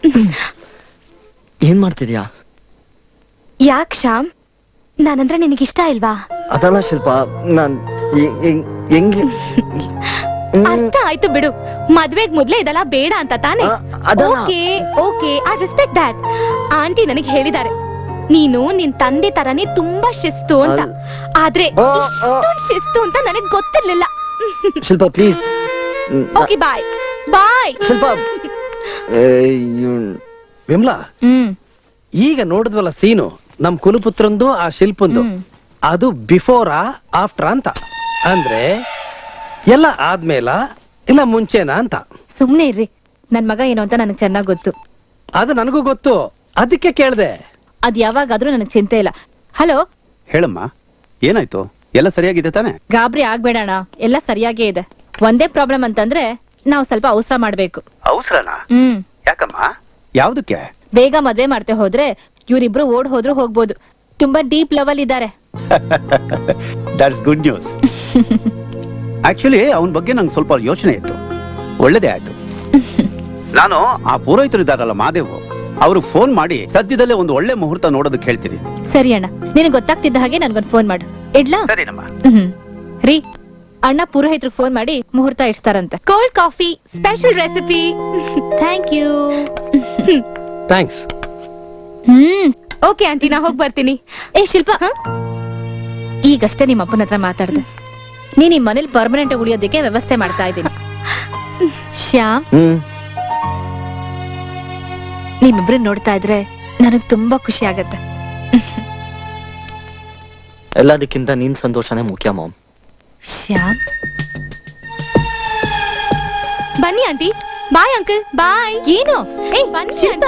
Speaker 5: ಏನ್ ಮಾಡ್ತಿದ್ಯಾ
Speaker 1: ಯಾಕ್ ಶ್ಯಾಮ್ ನಾನಂದ್ರೆ ನಿನಗಿಷ್ಟ ಇಲ್ವಾ
Speaker 5: ಅದಲ್ಲ ಶಿಲ್ಪ ನಾನ್ ಹೆಂಗ್- ಹೆಂಗ್- ಹೆಂಗ್
Speaker 1: ಅರ್ಥ ಆಯ್ತು ಬಿಡು ಮದ್ವೆಗ್ ಮೊದ್ಲೇ ಇದೆಲ್ಲ ಬೇಡ ಅಂತ ತಾನೆ
Speaker 5: ಆ, ಅದಲ್ಲ.
Speaker 1: Okay okay I respect that aunty ನನಗೆ ಹೇಳಿದ್ದಾರೆ ನೀನು ನಿನ್ ತಂದೆ ತರನೇ ತುಂಬಾ ಶಿಸ್ತು ಅಂತ
Speaker 5: ಅಲ್-
Speaker 1: ಆದ್ರೆ
Speaker 5: ಆ, ಆ.
Speaker 1: ಇಷ್ಟೊಂದ್ ಶಿಸ್ತು ಅಂತ ನನಗ್ ಗೊತ್ತಿರ್ಲಿಲ್ಲ
Speaker 5: ಶಿಲ್ಪ ಪ್ಲೀಸ್
Speaker 1: ಓಕೆ ಬಾಯ್ ಬಾಯ್
Speaker 5: ಶಿಲ್ಪ ಏ, ಇವ್ನ್-
Speaker 2: ವಿಮ್ಲಾ
Speaker 1: ಹ್ಮ್
Speaker 2: ಈಗ ನೋಡಿದ್ವಲ್ಲ ಸೀನು ನಮ್ ಕುಲಪುತ್ರಂದು ಆ ಶಿಲ್ಪಂದು
Speaker 1: ಹ್ಮ್.
Speaker 2: ಅದು ಬಿಫೋರಾ ಆಫ್ಟರ್ ಅಂತ ಅಂದ್ರೆ ಎಲ್ಲ ಆದ್ಮೇಲ ಇಲ್ಲ ಮುಂಚೆನಾ ಅಂತ
Speaker 1: ಸುಮ್ನೆ ಇರ್ರಿ ನನ್ ಮಗ ಏನು ಅಂತ ನನಗ್ ಚೆನ್ನಾಗ್ ಗೊತ್ತು
Speaker 2: ಅದು ನನಗೂ ಗೊತ್ತು ಅದಕ್ಕೆ ಕೇಳ್ದೆ
Speaker 1: ಅದ್ ಯಾವಾಗಾದ್ರೂ ನನಗ್ ಚಿಂತೆ ಇಲ್ಲ ಹಲೋ
Speaker 3: ಹೇಳಮ್ಮ ಏನಾಯ್ತು ಎಲ್ಲ ಸರಿಯಾಗಿದೆ ತಾನೆ
Speaker 1: ಗಾಬರಿ ಆಗ್ಬೇಡಣ ಎಲ್ಲ ಸರಿಯಾಗೇ ಇದೆ ಒಂದೇ ಪ್ರಾಬ್ಲಮ್ ಅಂತಂದ್ರೆ ನಾವು ಸ್ವಲ್ಪ ಅವಸರ ಮಾಡ್ಬೇಕು
Speaker 3: ಅವಸರನಾ
Speaker 1: ಹ್ಮ್
Speaker 3: ಯಾಕಮ್ಮ ಯಾವ್ದಕ್ಕೆ
Speaker 1: ಬೇಗ ಮದ್ವೆ ಮಾಡ್ತೆ ಹೋದ್ರೆ ಇವ್ರಿಬ್ರು ಓಡ್ ಹೋದ್ರು ಹೋಗ್ಬೋದು ತುಂಬಾ ಡೀಪ್ ಲೆವೆಲ್ ಇದ್ದಾರೆ
Speaker 3: ದಟ್ಸ್ ಗುಡ್ ನ್ಯೂಸ್ ಆಕ್ಚುಲಿ ಅವನ ಬಗ್ಗೆ ನಂಗೆ ಸ್ವಲ್ಪ ಯೋಚನೆ ಇತ್ತು ಒಳ್ಳೇದೇ ಆಯ್ತು ನಾನು ಆ ಪುರೋಹಿತರು ಇದ್ದಾರಲ್ಲ ಮಾದೇವು ಅವ್ರಿಗೆ ಫೋನ್ ಮಾಡಿ ಸದ್ಯದಲ್ಲೇ ಒಂದು ಒಳ್ಳೆ ಮುಹೂರ್ತ ನೋಡೋದಕ್ಕೆ ಹೇಳ್ತೀನಿ
Speaker 1: ಸರಿ ಅಣ್ಣ ನಿನಗೆ ಗೊತ್ತಾಗ್ತಿದ್ದ ಹಾಗೆ ನನ್ಗೊಂದು ಫೋನ್ ಮಾಡು ಇಡ್ಲಾ
Speaker 3: ಸರಿನಮ್ಮ
Speaker 1: ಹ್ಮ್ ರೀ ಅಣ್ಣ ಪುರೋಹಿತ್ರಿಗೆ ಫೋನ್ ಮಾಡಿ ಮುಹೂರ್ತ ಇಡ್ಸ್ತಾರಂತೆ cold coffee special recipe thank you
Speaker 2: thanks
Speaker 1: ಹ್ಮ್ ಓಕೆ ಆಂಟಿ ನಾ ಹೋಗಿ ಬರ್ತೀನಿ ಏ ಶಿಲ್ಪ ಈಗಷ್ಟೇ ನಿಮ್ಮ ಅಪ್ಪನ ಹತ್ರ ಮಾತಾಡ್ದೆ ನೀನ್ ಈ ಮನೇಲಿ ಪರ್ಮನೆಂಟ್ ಉಳಿಯೋದಕ್ಕೆ ವ್ಯವಸ್ಥೆ ಮಾಡ್ತಾ ಇದ್ದೀನಿ ಶ್ಯಾಮ್
Speaker 5: ಹ್ಮ್
Speaker 1: ನಿಮ್ಮಿಬ್ರು ನೋಡ್ತಾ ಇದ್ರೆ ನನಗ್ ತುಂಬಾ ಖುಷಿ ಆಗತ್ತೆ
Speaker 5: ಎಲ್ಲದಕ್ಕಿಂತ ನಿನ್ ಸಂತೋಷನೇ ಮುಖ್ಯ ಮಾಮ್
Speaker 1: ಶ್ಯಾಮ್ ಬನ್ನಿ ಆಂಟಿ ಬಾಯ್ ಅಂಕಲ್ ಬಾಯ್ ಏನು ಏ ಬನ್ನಿ ಶಿಲ್ಪ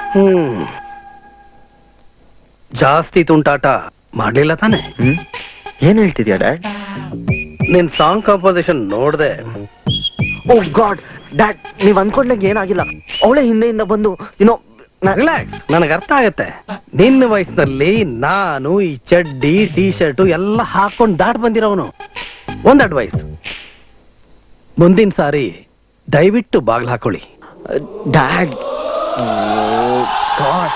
Speaker 2: ಹ್ಮ್ ಜಾಸ್ತಿ ತುಂಟಾಟ ಮಾಡ್ಲಿಲ್ಲ ತಾನೆ
Speaker 5: ಹ್ಮ್ ಏನ್ ಹೇಳ್ತಿದ್ಯಾ ಡ್ಯಾಡ್
Speaker 2: ನಿನ್ ಸಾಂಗ್ ಕಾಂಪೋಸಿಷನ್ ನೋಡ್ದೆ
Speaker 5: ಓ ಗಾಡ್ ಡ್ಯಾಡ್ ನೀವ್ ಅನ್ಕೊಂಡಂಗೆ ಏನಾಗಿಲ್ಲ ಅವಳೇ ಹಿಂದೆಯಿಂದ ಬಂದು ಏನೋ
Speaker 2: ರಿಲ್ಯಾಕ್ಸ್ ನನಗೆ ಅರ್ಥ ಆಗತ್ತೆ ನಿನ್ನ ವಯಸ್ಸಿನಲ್ಲಿ ನಾನು ಈ ಚಡ್ಡಿ ಟಿ ಶರ್ಟು ಎಲ್ಲ ಹಾಕೊಂಡು ದಾಟ್ ಬಂದಿರೋನು ಒಂದ್ ಅಡ್ವೈಸ್ ಮುಂದಿನ ಸಾರಿ ದಯವಿಟ್ಟು ಬಾಗ್ಲು ಹಾಕೊಳ್ಳಿ
Speaker 5: ಡ್ಯಾಡ್ ಗಾಡ್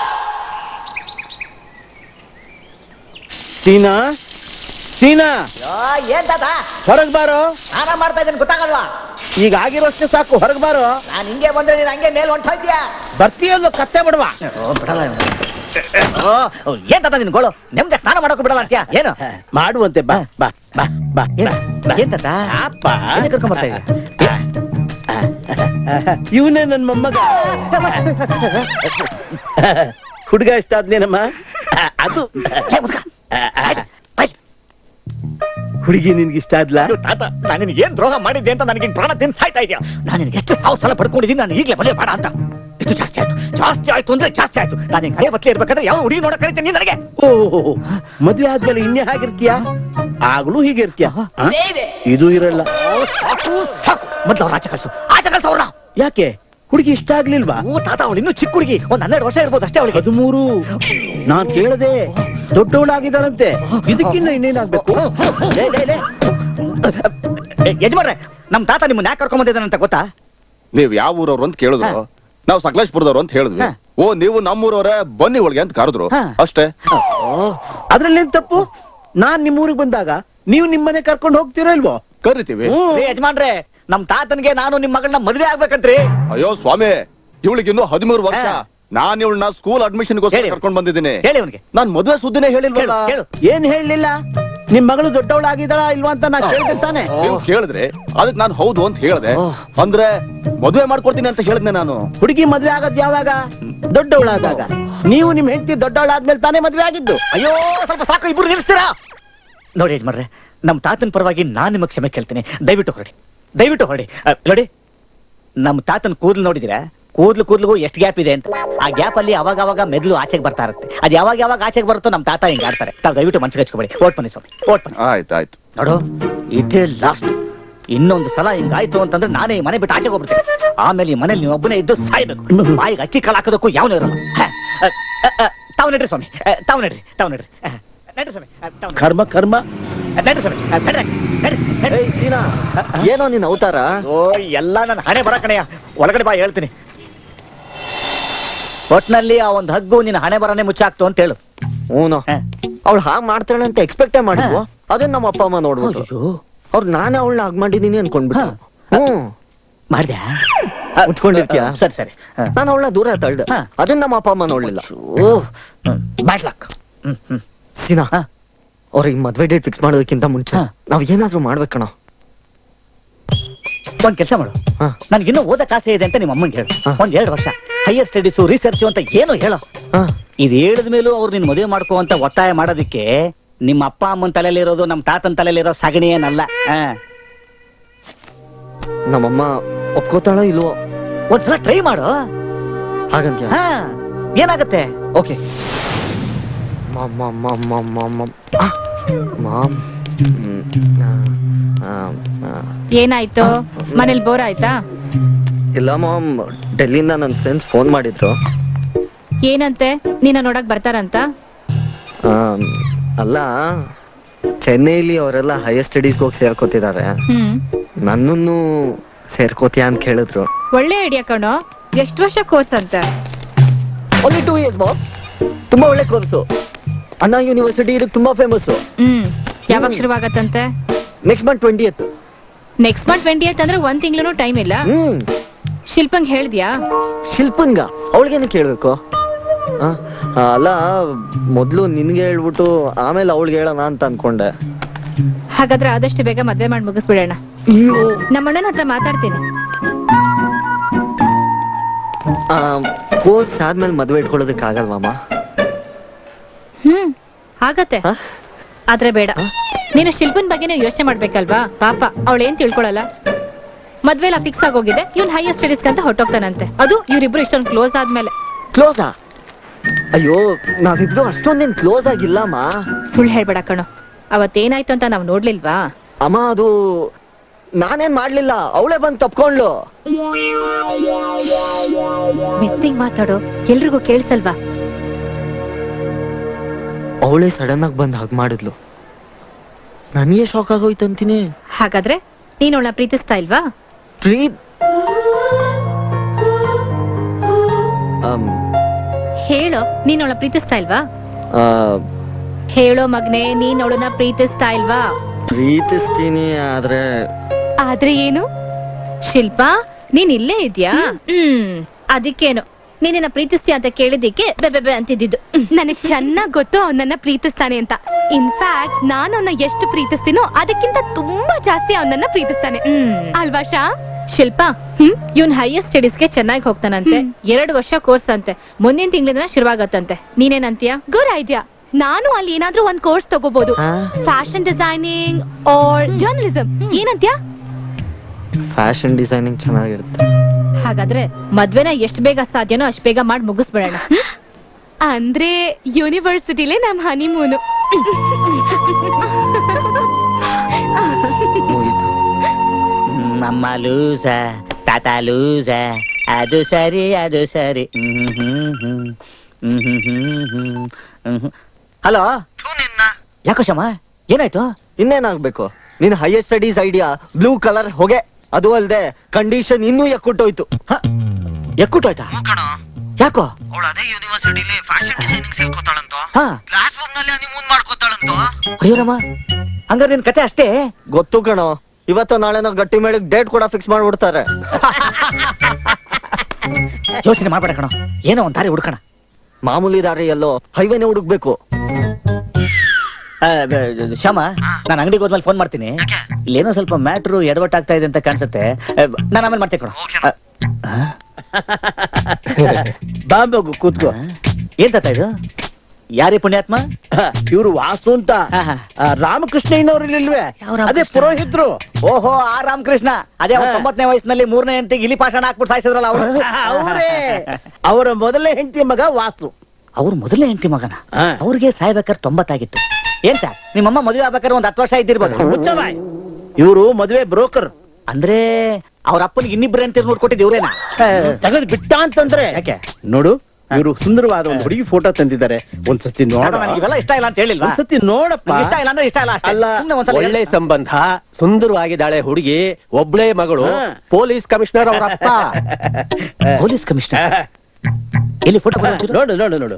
Speaker 6: ಸೀನಾ ಸೀನಾ
Speaker 8: ಏನ್ ತಾತ
Speaker 6: ಹೊರಗ್ ಬಾರೋ
Speaker 8: ಸ್ನಾನ ಮಾಡ್ತಾ ಇದ್ದೇನೆ ಗೊತ್ತಾಗಲ್ವಾ
Speaker 6: ಈಗ ಆಗಿರೋಷ್ಟೇ ಸಾಕು ಹೊರಗ್ ಬಾರೋ
Speaker 8: ನಾನು ಹಿಂಗೆ ಬಂದ್ರೆ ನೀನ್ ಹಂಗೆ ಮೇಲೆ ಹೊಂಟೋಯ್ತೀಯಾ
Speaker 6: ಬರ್ತೀಯಲ್ಲೋ ಕತ್ತೆ ಬಿಡವಾ
Speaker 8: ಬಿಡಲ್ಲ ಓ, ಓ, ಏನ್ ತಾತ ನಿನ್ ಗೋಳು ನೆಮ್ಮದಿ ಸ್ನಾನ ಮಾಡಕ್ಕೂ ಬಿಡಲ್ಲ ಅಂತ್ಯಾ ಏನು
Speaker 6: ಮಾಡುವಂತೆ ಬಾ ಬಾ ಬಾ ಬಾ
Speaker 8: ಏನು? ಏನ್ ತಾತ
Speaker 6: ಅಪ್ಪ
Speaker 8: ಎಲ್ಲಿ ಕರ್ಕೊಂಡ್ ಬರ್ತಾ ಇದೀಯ?
Speaker 6: ಇವನೇ ನನ್ ಮೊಮ್ಮಗ ಹುಡುಗ ಇಷ್ಟ ಆದ್ನೇನಮ್ಮ ಅದು
Speaker 8: ಏ, ಮುದ್ಕ. ಆಯ್ತ್, ಆಯ್ತ್.
Speaker 6: ಹುಡುಗಿ ನಿನ್ಗೆ ಇಷ್ಟ ಆದ್ಲಾ
Speaker 8: ಅಯ್ಯೋ, ತಾತ ನಾನು ನಿನಗೆ ಏನ್ ದ್ರೋಹ ಮಾಡಿದ್ದೆ ಅಂತ ನನಗೆ ಪ್ರಾಣ ತಿನ್ ಸಾಯ್ತಾ ಇದೆಯಾ ನಾನು ನಿನಗೆ ಎಷ್ಟು ಸಾವಿರ ಸಲ ಪಡ್ಕೊಂಡಿದ್ದೀನಿ ನಾನು ಈಗಲೇ ಮದುವೆ ಮಾಡ ಅಂತ ಎಷ್ಟು ಜಾಸ್ತಿ ಆಯ್ತು ಜಾಸ್ತಿ ಆಯ್ತು ಅಂದ್ರೆ ಜಾಸ್ತಿ ಆಯ್ತು ನಾನು ಹಿಂಗೆ ಹಳೆ ಬತ್ಲೆ ಇರ್ಬೇಕಾದ್ರೆ ಯಾವ ಹುಡುಗಿ ನೋಡಕ್ ಕರಿತೀನಿ ನೀನ್ ನನಗೆ
Speaker 6: ಓ ಮದ್ವೆ ಆದ್ಮೇಲೆ ಇನ್ನೇ ಹಾಗಿರ್ತೀಯ ಆಗ್ಲೂ ಹೀಗೆ ಇರ್ತೀಯ ಆ? ಇದು ಇರಲ್ಲ
Speaker 8: ಓ, ಸಾಕು ಸಾಕು ಮೊದ್ಲು ಅವ್ರ ಆಚೆ ಕಳ್ಸು ಆಚೆ ಕಳ್ಸು ಅವ್ರನ್ನ
Speaker 6: ಯಾಕೆ ಹುಡುಗಿ ಇಷ್ಟ ಆಗ್ಲಿಲ್ವಾ
Speaker 8: ಓ ತಾತ ಅವಳು ಇನ್ನೂ ಚಿಕ್ಕ ಹುಡುಗಿ ಒಂದ್ ಹನ್ನೆರಡು ವರ್ಷ ಇರ್ಬೋದು ಅಷ್ಟೇ ಅವಳಿಗೆ
Speaker 6: ಹದಿಮೂರು ನಾನ್ ಕೇಳದೆ ದೊಡ್ಡವಳಾಗಿದ್ದಾಳಂತೆ ಇದಕ್ಕಿನ್ನ ಇನ್ನೇನಾಗ್ಬೇಕು ಲೇ, ಲೇ, ಲೇ.
Speaker 8: ಯಜಮಾನ್ರೆ ನಮ್ ತಾತ ನಿಮ್ಮನ್ನ ಯಾಕೆ ಕರ್ಕೊಂಡ್ ಬಂದಿದ್ದಾನೆ ಅಂತ ಗೊತ್ತಾ
Speaker 11: ನೀವ್ ಯಾವ ಊರವ್ರು ಅಂತ ಕೇಳಿದ್ರು ನಾವು ಸಕಲೇಶ್ಪುರದವ್ರು ಅಂತ ಹೇಳಿದ್ವಿ
Speaker 8: ಹಾ.
Speaker 11: ಓ ನೀವು ನಮ್ಮೂರವ್ರೆ ಬನ್ನಿ ಒಳಗೆ ಅಂತ ಕರೆದ್ರು
Speaker 8: ಹಾ.
Speaker 11: ಅಷ್ಟೇ
Speaker 6: ಅದ್ರಲ್ಲೇನ್ ತಪ್ಪು ನಾನ್ ನಿಮ್ ಊರಿಗೆ ಬಂದಾಗ ನೀವು ನಿಮ್ಮನೆ ಕರ್ಕೊಂಡು ಹೋಗ್ತೀರೋ ಇಲ್ವೋ
Speaker 11: ಕರಿತೀವಿ
Speaker 8: ಏ, ಯಜಮಾನ್ರೆ ನಮ್ ತಾತನ್ಗೆ ನಾನು ನಿಮ್ ಮಗಳನ್ನ ಮದ್ವೆ ಆಗ್ಬೇಕಂತ್ರಿ
Speaker 11: ಅಯ್ಯೋ ಸ್ವಾಮಿ ಇವಳಿಗಿನ್ನು ಹದಿಮೂರು ವರ್ಷ
Speaker 8: ಹಾ.
Speaker 11: ನಾನ್ ಇವಳನ್ನ ಸ್ಕೂಲ್ ಅಡ್ಮಿಷನ್ ಗೋಸ್ಕರ
Speaker 8: ಹೇಳಿ.
Speaker 11: ಕರ್ಕೊಂಡ್ ಬಂದಿದ್ದೀನಿ
Speaker 8: ಹೇಳಿ ಅವನಿಗೆ
Speaker 11: ನಾನ್ ಮದ್ವೆ ಸುದ್ದಿನೇ ಹೇಳಿಲ್ವಲ್ಲ
Speaker 8: ಕೇಳು
Speaker 6: ಏನ್ ಹೇಳಲಿಲ್ಲ ನಿಮ್ ಮಗಳು ದೊಡ್ಡವಳಾಗಿದ್ದಾಳ ಇಲ್ವಾ ಅಂತ ನಾ ಕೇಳ್ದೆ ತಾನೆ
Speaker 11: ನೀವು ಕೇಳಿದ್ರೆ ಅದಕ್ಕೆ ನಾನು ಹೌದು ಅಂತ ಹೇಳ್ದೆ ಅಂದ್ರೆ ಮದ್ವೆ ಮಾಡ್ಕೊಡ್ತೀನಿ ಅಂತ ಹೇಳಿದ್ನೆ ನಾನು
Speaker 6: ಹುಡುಗಿ ಮದ್ವೆ ಆಗದ್ ಯಾವಾಗ ದೊಡ್ಡವಳಾದಾಗ ನೀವು ನಿಮ್ ಹೆಂಡತಿ ದೊಡ್ಡವಳಾದ್ಮೇಲೆ ತಾನೇ ಮದ್ವೆ ಆಗಿದ್ದು
Speaker 8: ಅಯ್ಯೋ ಸ್ವಲ್ಪ ಸಾಕು ಇಬ್ರು ನಿಲ್ಲಿಸ್ತೀರಾ ನೋಡಿ ಯಜಮಾನ್ರೆ ನಮ್ ತಾತನ ಪರವಾಗಿ ನಾನ್ ನಿಮಗೆ ಕ್ಷಮೆ ಕೇಳ್ತೀನಿ ದಯವಿಟ್ಟು ಹೊರಡಿ ದಯವಿಟ್ಟು ಹೊರಡಿ ಅ, ನೋಡಿ ನಮ್ ತಾತನ ಕೂದ್ಲು ನೋಡಿದಿರಾ ಕೂದ್ಲು ಕೂದ್ಲಿಗೂ ಎಷ್ಟು ಗ್ಯಾಪ್ ಇದೆ ಅಂತ ಆ ಗ್ಯಾಪ್ ಅಲ್ಲಿ ಅವಾಗ ಅವಾಗ ಮೆದ್ಲು ಆಚೆಗೆ ಬರ್ತಾ ಇರುತ್ತೆ ಅದ್ ಯಾವಾಗ ಯಾವಾಗ ಆಚೆಗೆ ಬರುತ್ತೋ ನಮ್ ತಾತ ಹಿಂಗ್ ಆಡ್ತಾರೆ ತಾವು ದಯವಿಟ್ಟು ಮನ್ಸಿಗೆ ಹಚ್ಕೊಬೇಡಿ ಓಟ್ ಬನ್ನಿ ಸ್ವಾಮಿ ಓಟ್ ಬನ್ನಿ
Speaker 11: ಆಯ್ತಾಯ್ತು
Speaker 8: ನೋಡು ಇದೇ ಲಾಸ್ಟ್ ಇನ್ನೊಂದು ಸಲ ಹಿಂಗಾಯ್ತು ಅಂತಂದ್ರೆ ನಾನೇ ಈ ಮನೆ ಬಿಟ್ಟು ಆಚೆಗೆ ಹೋಗ್ಬಿಡ್ತೀನಿ ಆಮೇಲೆ ಈ ಮನೇಲಿ ನೀವು ಒಬ್ಬನೇ ಇದ್ದು ಸಾಯ್ಬೇಕು ಬಾಯಿಗೆ ಅಕ್ಕಿ ಕಾಳು ಹಾಕೋದಕ್ಕೂ ಯಾವನೇ ಇರಲ್ಲ ಹ, ಅ, ಅ, ಅ, ತಾವು ನಡ್ರಿ ಸ್ವಾಮಿ ಅ, ತಾವು ನಡ್ರಿ ತಾವು ನಡ್ರಿ ಅ, ನಡ್ರಿ ಸ್ವಾಮಿ ಅ, ತಾವು ನಡ್ರಿ.
Speaker 6: ಕರ್ಮ ಕರ್ಮ
Speaker 8: ಅ, ನಡ್ರಿ ಸ್ವಾಮಿ ಅ, ನಡ್ರಿ, ನಡ್ರಿ, ನಡ್ರಿ.
Speaker 5: ಏಯ್ ಸೀನಾ ಏನೋ ನಿನ್ ಅವತಾರ
Speaker 8: ಓ ಎಲ್ಲ ನನ್ನ ಹಣೆ ಬರ ಕಣಯ್ಯ ಒಳಗಡೆ ಬಾ ಹೇಳ್ತೀನಿ ಒಟ್ನಲ್ಲಿ ಆ ಒಂದು ಹಗ್ಗು ನಿನ್ನ ಹಣೆ ಬರನೇ ಮುಚ್ಚಾಕ್ತು ಅಂತ ಹೇಳು
Speaker 5: ಹ್ಞೂ
Speaker 8: ಹ.
Speaker 5: ಅವಳು ಹಾಗ್ ಮಾಡ್ತಾಳೆ ಅಂತ ಎಕ್ಸ್ಪೆಕ್ಟೇ ಮಾಡಿದ್ವು ಅದನ್ನ ನಮ್ಮ ಅಪ್ಪ ಅಮ್ಮ ನೋಡ್ಬೋದು
Speaker 8: ಅಯ್ಯೋ.
Speaker 5: ಅವ್ರು ನಾನೇ ಅವಳನ್ನ ಹಾಗ್ ಮಾಡಿದೀನಿ ಅನ್ಕೊಂಡ್ಬಿಟ್ಟು ಹ್ಮ್
Speaker 8: ಮಾಡ್ದ್ಯಾ
Speaker 5: ಮುಚ್ಕೊಂಡಿರ್ತೀಯಾ?
Speaker 8: ಸರಿ ಸರಿ ಹ.
Speaker 5: ನಾನು ಅವಳನ್ನ ದೂರ ತಳ್ದೆ
Speaker 8: ಹ.
Speaker 5: ಅದನ್ನ ನಮ್ಮ ಅಪ್ಪ ಅಮ್ಮ ನೋಡ್ಲಿಲ್ಲ
Speaker 8: ಓ ಬ್ಯಾಡ್ ಲಕ್ ಹ್ಮ್ ಹ್ಮ್
Speaker 5: ಸೀನಾ
Speaker 8: ಹ.
Speaker 5: ಅವ್ರಿಗೆ ಮದ್ವೆ ಡೇಟ್ ಫಿಕ್ಸ್ ಮಾಡೋದಕ್ಕಿಂತ ಮುಂಚೆ
Speaker 8: ಹ.
Speaker 5: ನಾವ್ ಏನಾದ್ರೂ ಮಾಡ್ಬೇಕಣ
Speaker 8: ಒಂದ್ ಕೆಲಸ ಮಾಡು
Speaker 5: ಹ.
Speaker 8: ನನ್ಗಿನ್ನೂ ಓದಕ್ ಆಸೆ ಇದೆ ಅಂತ ನಿಮ್ಮ ಅಮ್ಮಂಗೆ ಹೇಳು
Speaker 5: ಹ.
Speaker 8: ಒಂದ್ ಎರಡು ವರ್ಷ ಹೈಯರ್ ಸ್ಟಡೀಸು ರಿಸರ್ಚ್ ಅಂತ ಏನು ಹೇಳೋ ಇದು ಹೇಳಿದ ಮೇಲೂ ಅವ್ರು ನಿನ್ ಮದುವೆ ಮಾಡ್ಕೋ ಅಂತ ಒತ್ತಾಯ ಮಾಡೋದಕ್ಕೆ ನಿಮ್ಮ ಅಪ್ಪ ಅಮ್ಮನ ತಲೆಯಲ್ಲಿರೋದು ನಮ್ಮ ತಾತನ ತಲೆಯಲ್ಲಿರೋ ಸಗಣಿ ಏನಲ್ಲ ಹ.
Speaker 5: ನಮ್ಮಮ್ಮ ಒಪ್ಕೋತಾಳೋ ಇಲ್ವೋ
Speaker 8: ಒಂದ್ಸಲ ಟ್ರೈ ಮಾಡು
Speaker 5: ಹಾಗಂತ್ಯ
Speaker 8: ಹ. ಏನಾಗತ್ತೆ
Speaker 5: okay mom mom mom mom mom mom ಆ, ಮಾಮ್ ಹ್ಮ್, ಆ, ಆ, ಆ.
Speaker 1: ಏನಾಯ್ತು ಮನೇಲಿ ಬೋರ್ ಆಯ್ತಾ
Speaker 5: ಇಲ್ಲ ಮಾಮ್ ಡೆಲ್ಲಿಯಿಂದ ನನ್ನ ಫ್ರೆಂಡ್ಸ್ ಫೋನ್ ಮಾಡಿದ್ರು
Speaker 1: ಏನಂತೆ ನಿನ್ನ ನೋಡಕ್ ಬರ್ತಾರಂತ
Speaker 5: ಆಮ್, ಅಲ್ಲ ಚೆನ್ನೈಲಿ ಅವರೆಲ್ಲ ಹೈಯರ್ ಸ್ಟಡೀಸ್ಗೆ ಹೋಗಿ ಸೇರ್ಕೋತಿದ್ದಾರೆ
Speaker 1: ಹ್ಮ್
Speaker 5: ನನ್ನನ್ನು ಸೇರ್ಕೋತೀಯ ಅಂತ ಕೇಳಿದ್ರು
Speaker 1: ಒಳ್ಳೆ ಐಡಿಯಾ ಕಣೋ ಎಷ್ಟ್ ವರ್ಷ ಕೋರ್ಸ್ ಅಂತ
Speaker 5: ಓನ್ಲಿ ಟೂ ಇಯರ್ಸ್ ಬಾಬ್ ತುಂಬಾ ಒಳ್ಳೆ ಕೋರ್ಸು ಅಣ್ಣಾ ಯೂನಿವರ್ಸಿಟಿ ಇದಕ್ಕೆ ತುಂಬಾ ಫೇಮಸ್ಸು
Speaker 1: ಹ್ಮ್ ಯಾವಾಗ ಶುರುವಾಗತ್ತಂತೆ
Speaker 5: next month twenty eighth
Speaker 1: next month twenty eighth ಅಂದ್ರೆ ಒಂದ್ ತಿಂಗಳು ಟೈಮ್ ಇಲ್ಲ
Speaker 5: ಹ್ಮ್
Speaker 1: ಶಿಲ್ಪಂಗ್ ಹೇಳ್ದ್ಯಾ
Speaker 5: ಶಿಲ್ಪನ್ಗ ಅವಳಿಗೇನು ಕೇಳಬೇಕು ಅಲ್ಲ ಮೊದಲು ನಿನ್ಗೆ ಹೇಳ್ಬಿಟ್ಟು ಆಮೇಲೆ ಅವಳಿಗೆ ಹೇಳೋಣ ಅಂತ ಅನ್ಕೊಂಡೆ
Speaker 1: ಹಾಗಾದ್ರೆ ಆದಷ್ಟು ಬೇಗ ಮದ್ವೆ ಮಾಡಿ ಮುಗಿಸ್ಬಿಡೋಣ
Speaker 5: ಅಯ್ಯೋ
Speaker 1: ನಮ್ಮ ಅಣ್ಣನ ಹತ್ರ ಮಾತಾಡ್ತೀನಿ
Speaker 5: ಕೋರ್ಸ್ ಆದ್ಮೇಲೆ ಮದ್ವೆ ಇಟ್ಕೊಳ್ಳೋದಕ್ಕೆ ಆಗಲ್ವಮ್ಮ
Speaker 1: ಹ್ಮ್ ಆಗತ್ತೆ
Speaker 5: ಹ?
Speaker 1: ಆದ್ರೆ ಬೇಡ ನೀನು ಶಿಲ್ಪನ್ ಬಗ್ಗೆನೇ ಯೋಚನೆ ಮಾಡ್ಬೇಕಲ್ವಾ ಪಾಪ ಅವಳೇನ್ ತಿಳ್ಕೊಳಲ್ಲ ಮದ್ವೆ ಎಲ್ಲ ಫಿಕ್ಸ್ ಆಗೋಗಿದೆ ಇವ್ನ್ ಹೈಯರ್ ಸ್ಟಡೀಸ್ ಅಂತ ಹೊಟ್ಟೋಗ್ತಾನಂತೆ ಅದು ಇವ್ರಿಬ್ರು ಇಷ್ಟೊಂದು ಕ್ಲೋಸ್ ಆದ್ಮೇಲೆ
Speaker 5: ಕ್ಲೋಸಾ ಅಯ್ಯೋ ನಾವಿಬ್ರು ಅಷ್ಟೊಂದೇನ್ ಕ್ಲೋಸ್ ಆಗಿಲ್ಲಮ್ಮ
Speaker 1: ಸುಳ್ಳು ಹೇಳ್ಬೇಡ ಕಣೋ ಅವತ್ತೇನಾಯ್ತು ಅಂತ ನಾವ್ ನೋಡ್ಲಿಲ್ವಾ
Speaker 5: ಅಮ್ಮ ಅದು ನಾನೇನ್ ಮಾಡ್ಲಿಲ್ಲ ಅವಳೇ ಬಂದು ತಪ್ಕೊಂಡ್ಲು
Speaker 1: ಮೆತ್ತಿಂಗ್ ಮಾತಾಡೋ ಎಲ್ರಿಗೂ ಕೇಳಿಸಲ್ವಾ
Speaker 5: ಅವಳೇ ಸಡನ್ ಆಗಿ ಬಂದು ಹಾಗೆ ಮಾಡಿದ್ಲು ನನಗೆ ಶಾಕ್ ಆಗೋಯ್ತು ಅಂತೀನಿ
Speaker 1: ಹಾಗಾದ್ರೆ ನೀನ್ ಅವಳನ್ನ ಪ್ರೀತಿಸ್ತಾ ಇಲ್ವಾ
Speaker 5: ಪ್ರೀತ್ ಆಮ್,
Speaker 1: ಹೇಳೋ ನೀನ್ ಅವಳ ಪ್ರೀತಿಸ್ತಾ ಇಲ್ವಾ
Speaker 5: ಆ,
Speaker 1: ಹೇಳೋ ಮಗ್ನೆ ನೀನ್ ಅವಳನ್ನ ಪ್ರೀತಿಸ್ತಾ ಇಲ್ವಾ
Speaker 5: ಪ್ರೀತಿಸ್ತೀನಿ ಆದ್ರೆ
Speaker 1: ಆದ್ರೆ ಏನು ಶಿಲ್ಪಾ ನೀನ್ ಇಲ್ಲೇ ಇದ್ಯಾ ಹ್ಮ್ ಅದಕ್ಕೇನು ನೀನಿನ್ನ ಪ್ರೀತಿಸ್ತೀಯ ಅಂತ ಕೇಳಿದ್ದಕ್ಕೆ ಬೆ ಬೆ ಬೆ ಅಂತಿದ್ದು
Speaker 12: ನನಗ್ ಚೆನ್ನಾಗ್ ಗೊತ್ತು ಅವನನ್ನ ಪ್ರೀತಿಸ್ತಾನೆ ಅಂತ ಇನ್ಫ್ಯಾಕ್ಟ್ ನಾನು ಅವನ್ನ ಎಷ್ಟು ಪ್ರೀತಿಸ್ತೀನೋ ಅದಕ್ಕಿಂತ ತುಂಬಾ ಜಾಸ್ತಿ ಅವನನ್ನ ಪ್ರೀತಿಸ್ತಾನೆ ಅಲ್ವಾ ಶಾ
Speaker 1: ಶಿಲ್ಪಾ ಹ್ಮ್ ಇವನ್ ಹೈಯರ್ ಸ್ಟಡೀಸ್ಗೆ ಚೆನ್ನಾಗಿ ಹೋಗ್ತಾನಂತೆ ಎರಡು ವರ್ಷ ಕೋರ್ಸ್ ಅಂತೆ ಮುಂದಿನ ತಿಂಗಳಿಂದ ಶುರುವಾಗತ್ತಂತೆ ನೀನೇನಂತೀಯ
Speaker 12: ಗುಡ್ ಐಡಿಯಾ ನಾನು ಅಲ್ಲಿ ಏನಾದ್ರೂ ಒಂದ್ ಕೋರ್ಸ್ ತಗೋಬಹುದು ಫ್ಯಾಷನ್ ಡಿಸೈನಿಂಗ್ ಆರ್ ಜರ್ನಲಿಸಂ ಏನಂತ್ಯಾ
Speaker 5: ಫ್ಯಾಷನ್ ಡಿಸೈನಿಂಗ್ ಚೆನ್ನಾಗಿರುತ್ತೆ
Speaker 1: ಹಾಗಾದ್ರೆ ಮದ್ವೆನ ಎಷ್ಟ್ ಬೇಗ ಸಾಧ್ಯನೋ ಅಷ್ಟ್ ಬೇಗ ಮಾಡಿ ಮುಗಿಸ್ಬಿಡೋಣ
Speaker 12: ಅಂದ್ರೆ ಯೂನಿವರ್ಸಿಟಿಲೇ ನಮ್ ಹನಿಮೂನು
Speaker 8: ನಮ್ಮ ಲೂಸ ತಾತ ಲೂಸ ಅದು ಸರಿ ಅದು ಸರಿ ಹಲೋ ಯಾಕೋ ಶಮ ಏನಾಯ್ತು
Speaker 5: ಇನ್ನೇನಾಗ್ಬೇಕು ನಿನ್ higher studies idea blue colour ಹೊಗೆ ಅದು ಅಲ್ದೆ ಕಂಡೀಷನ್ ಇನ್ನೂ ಎಕ್ಕುಟ್ಟೋಯ್ತು
Speaker 8: ಎಕ್ಕುಟ್ಟೋಯ್ತಾ ಯಾಕೋ
Speaker 5: ಅವಳು ಅದೇ ಯೂನಿವರ್ಸಿಟಿಲಿ ಫ್ಯಾಷನ್ ಡಿಸೈನಿಂಗ್ ಸೇರ್ಕೋತಾಳಂತ
Speaker 8: ಹಾ
Speaker 5: ಕ್ಲಾಸ್ ರೂಮ್ ನಲ್ಲಿ ಹನಿಮೂನ್ ಮಾಡ್ಕೋತಾಳಂತ
Speaker 8: ಅಯ್ಯೋ ರಮ್ಮ ಹಂಗಾರೆ ನಿನ್ ಕತೆ ಅಷ್ಟೇ
Speaker 5: ಗೊತ್ತು ಕಣೋ ಇವತ್ತು ನಾಳೆ ನಾವು ಗಟ್ಟಿ ಮೇಲೆ ಡೇಟ್ ಕೂಡ ಫಿಕ್ಸ್ ಮಾಡ್ಬಿಡ್ತಾರೆ
Speaker 8: ಯೋಚನೆ ಮಾಡ್ಬೇಡ ಕಣ ಏನೋ ಒಂದ್ ದಾರಿ ಹುಡ್ಕಣ
Speaker 5: ಮಾಮೂಲಿ ದಾರಿ ಎಲ್ಲೋ ಹೈವೇನೆ ಹುಡುಕ್ಬೇಕು
Speaker 8: ಶ್ಯಾಮ ನಾನು ಅಂಗಡಿಗೆ ಹೋದ್ಮೇಲೆ ಫೋನ್ ಮಾಡ್ತೀನಿ ಇಲ್ಲೇನೋ ಸ್ವಲ್ಪ ಮ್ಯಾಟ್ರು ಎಡವಟ್ಟಾಗ್ತಾ ಇದೆ ಅಂತ ಕಾಣಿಸುತ್ತೆ ನಾನು ಆಮೇಲೆ ಮಾಡ್ತೀನಿ ಕಣ
Speaker 6: ಬಾಂಬೋಗು ಕೂತ್ಕೋ
Speaker 8: ಏನ್ ತಾತ ಇದು ಯಾರೇ ಪುಣ್ಯಾತ್ಮ
Speaker 6: ಇವ್ರು ವಾಸು ಅಂತ ಆ, ರಾಮಕೃಷ್ಣ ಇನ್ನವ್ರು ಇಲ್ವೇ ಅದೇ ಪುರೋಹಿತ್ರು
Speaker 8: ಓಹೋ ಆ ರಾಮಕೃಷ್ಣ ಅದೇ ಅವ್ರ ತೊಂಬತ್ತನೇ ವಯಸ್ಸಿನಲ್ಲಿ ಮೂರನೇ ಹೆಂಡತಿಗೆ ಇಲಿ ಪಾಷಾಣ ಹಾಕ್ಬಿಟ್ಟು ಸಾಯಿಸಿದ್ರಲ್ಲ ಅವರು
Speaker 6: ಅವರೇ ಅವರ ಮೊದಲನೇ ಹೆಂಡತಿ ಮಗ ವಾಸು
Speaker 8: ಅವ್ರ ಮೊದಲನೇ ಹೆಂಡತಿ ಮಗನ ಅವ್ರಿಗೆ ಸಾಯ್ಬೇಕಾದ್ರೆ ತೊಂಬತ್ತಾಗಿತ್ತು ಏನ್ ಸರ್ ನಿಮ್ಮಮ್ಮ ಮದುವೆ ಆಗ್ಬೇಕಾದ್ರೆ ಒಂದ್ ಹತ್ತು ವರ್ಷ ಇದ್ದಿರ್ಬೋದು
Speaker 6: ಮುಚ್ಚಬಾಯ್ ಇವರು ಮದುವೆ ಬ್ರೋಕರ್
Speaker 8: ಅಂದ್ರೆ ಅವ್ರ ಅಪ್ಪನಿಗೆ ಇನ್ನಿಬ್ರು ಹೆಂಡತಿ ನೋಡ್ಕೊಟ್ಟಿದ್ದು ಇವ್ರೇನಾ
Speaker 6: ತೆಗೆದು ಬಿಟ್ಟ ಅಂತಂದ್ರೆ
Speaker 8: ಯಾಕೆ
Speaker 6: ನೋಡು ಇವರು ಸುಂದರವಾದ ಒಂದು ಹುಡುಗಿ ಫೋಟೋ ತಂದಿದ್ದಾರೆ ಒಂದ್ಸತಿ ನೋಡ
Speaker 8: ನನಗೆ ಇವೆಲ್ಲ ಇಷ್ಟ ಇಲ್ಲ ಅಂತ ಹೇಳಿಲ್ವಾ
Speaker 6: ಒಂದ್ಸತಿ ನೋಡಪ್ಪ
Speaker 8: ನಂಗೆ ಇಷ್ಟ ಇಲ್ಲ ಅಂದ್ರೆ ಇಷ್ಟ ಇಲ್ಲ ಅಷ್ಟೇ
Speaker 6: ಅಲ್ಲ
Speaker 8: ಸುಮ್ನೆ ಒಂದ್ಸಲ
Speaker 13: ಒಳ್ಳೆ ಸಂಬಂಧ ಸುಂದರವಾಗಿದ್ದಾಳೆ ಹುಡುಗಿ ಒಬ್ಳೇ ಮಗಳು ಪೊಲೀಸ್ ಕಮಿಷನರ್ ಅವರ ಅಪ್ಪ
Speaker 8: ಪೊಲೀಸ್ ಕಮಿಷನರ್ ಎಲ್ಲಿ ಫೋಟೋ
Speaker 6: ನೋಡು ನೋಡು ನೋಡು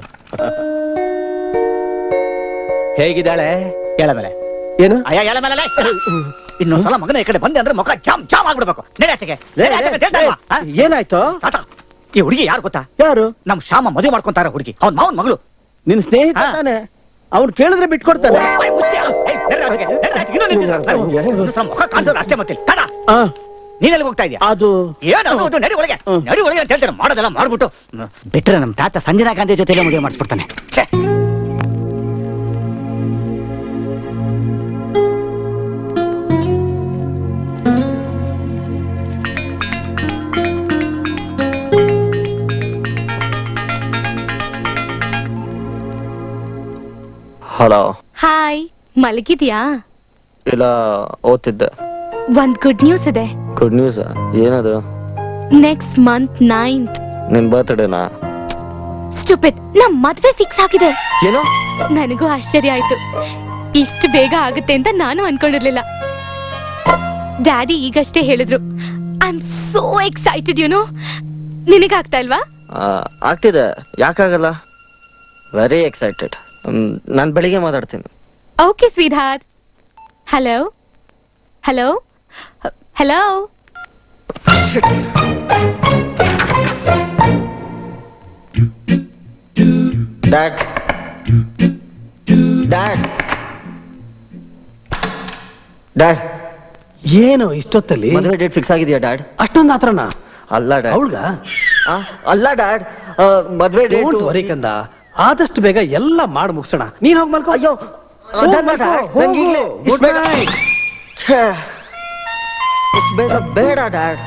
Speaker 13: ಹೇಗಿದ್ದಾಳೆ
Speaker 8: ಹೇಳಮೇಲೆ
Speaker 13: ಏನು
Speaker 8: ಅಯ್ಯ ಹೇಳ ಮೇಲೆ ಇನ್ನೊಂದ್ಸಲ ಮಗನ ಈ ಕಡೆ ಬಂದೆ ಅಂದ್ರೆ ಮುಖ ಜಾಮ್ ಜಾಮ್ ಆಗ್ಬಿಡ್ಬೇಕು ನಡೆ ಆಚೆಗೆ ನಡೆ ಆಚೆಗೆ ಅಂತ ಹೇಳ್ತಾ ಇಲ್ವಾ? ಆ?
Speaker 6: ಏನಾಯ್ತು
Speaker 8: ತಾತ ಈ ಹುಡುಗಿ ಯಾರು ಗೊತ್ತಾ
Speaker 6: ಯಾರು
Speaker 8: ನಮ್ ಶ್ಯಾಮ ಮದುವೆ ಮಾಡ್ಕೊಂತಾರ ಹುಡುಗಿ ಅವ್ನ ಮಾವನ್ ಮಗಳು
Speaker 6: ನಿನ್ ಸ್ನೇಹಿತ ತಾನೆ ಅವ್ನು ಕೇಳಿದ್ರೆ ಬಿಟ್ಕೊಡ್ತಾನೆ
Speaker 8: ಏಯ್, ಮುಚ್ಚ್ಯಾ? ಏಯ್, ನಡೆ ಆಚೆಗೆ, ನಡೆ ಆಚೆಗೆ, ಇನ್ನೂ ನಿಂತಿದ್ದಾರೆ. ಇನ್ನೊಂದ್ಸಲ ಮುಖ ಕಾಣಿಸೋದು ಅಷ್ಟೇ ಮತ್ತೆ ತಾತ
Speaker 6: ಆ,
Speaker 8: ನೀನ್ ಎಲ್ಲಿಗೆ ಹೋಗ್ತಾ ಇದೀಯ
Speaker 6: ಅದು
Speaker 8: ಏನದು ಅದು ನಡಿ ಒಳಗೆ ನಡಿ ಒಳಗೆ ಅಂತ ಹೇಳ್ತಾರೆ ಮಾಡೋದೆಲ್ಲ ಮಾಡ್ಬಿಟ್ಟು ಬಿಟ್ರೆ ನಮ್ ತಾತ ಸಂಜನಾ ಗಾಂಧಿ ಜೊತೆಲೆ ಮದುವೆ ಮಾಡಿಸ್ಬಿಡ್ತಾನೆ ಛೇ
Speaker 5: ಹಲೋ
Speaker 12: ಹಾಯ್ ಮಲಗಿದ್ಯಾ
Speaker 5: ಇಲ್ಲ ಓದ್ತಿದ್ದೆ
Speaker 12: ಒಂದ್ ಗುಡ್ ನ್ಯೂಸ್ ಇದೆ
Speaker 5: ಗುಡ್ ನ್ಯೂಸ್ ಏನದು
Speaker 12: ನೆಕ್ಸ್ಟ್ ಮಂತ್ ನೈನ್ತ್
Speaker 5: ನಿನ್ ಬರ್ತ್ಡೇನಾ
Speaker 12: ಸ್ಟುಪಿಡ್ ನಮ್ ಮದ್ವೆ ಫಿಕ್ಸ್ ಆಗಿದೆ
Speaker 5: ಏನೋ
Speaker 12: ನನಗೂ ಆಶ್ಚರ್ಯ ಆಯ್ತು ಇಷ್ಟು ಬೇಗ ಆಗುತ್ತೆ ಅಂತ ನಾನು ಅನ್ಕೊಂಡಿರ್ಲಿಲ್ಲ ಡ್ಯಾಡಿ ಈಗಷ್ಟೇ ಹೇಳಿದ್ರು I am so excited you know ನಿನಗಾಗ್ತಾ ಇಲ್ವಾ
Speaker 5: ಆ, ಆಗ್ತಿದೆ ಯಾಕಾಗಲ್ಲ ವೆರಿ ಎಕ್ಸೈಟೆಡ್ ನಾನು ಬೆಳಿಗ್ಗೆ ಮಾತಾಡ್ತೀನಿ
Speaker 12: okay sweet hello hello hello
Speaker 5: dad dad dad
Speaker 2: ಏನು ಇಷ್ಟೊತ್ತಲ್ಲಿ
Speaker 5: ಮದುವೆ ಡೇಟ್ ಫಿಕ್ಸ್ ಆಗಿದೆಯಾ ಡ್ಯಾಡ್
Speaker 2: ಅಷ್ಟೊಂದು ಆತ್ರನ
Speaker 5: ಅಲ್ಲ ಡ್ಯಾಡ್
Speaker 2: ಅವಳ್ಗ
Speaker 5: ಅಲ್ಲ ಡ್ಯಾಡ್ ಮದುವೆ ಡೇಟ್
Speaker 2: ವರಿ ಕಂದ ಆದಷ್ಟು ಬೇಗ ಎಲ್ಲ ಮಾಡಿ ಮುಗಿಸೋಣ ನೀನ್ ಹೋಗ್ ಮಲ್ಕೋ
Speaker 5: ಅಯ್ಯೋ ಅದಲ್ಲ ಡ್ಯಾಡ್ ನಂಗೆ ಈಗಲೇ ಇಷ್ಟು ಬೇಗ ಛೇ ಇಷ್ಟು ಬೇಗ ಬೇಡ ಡ್ಯಾಡ್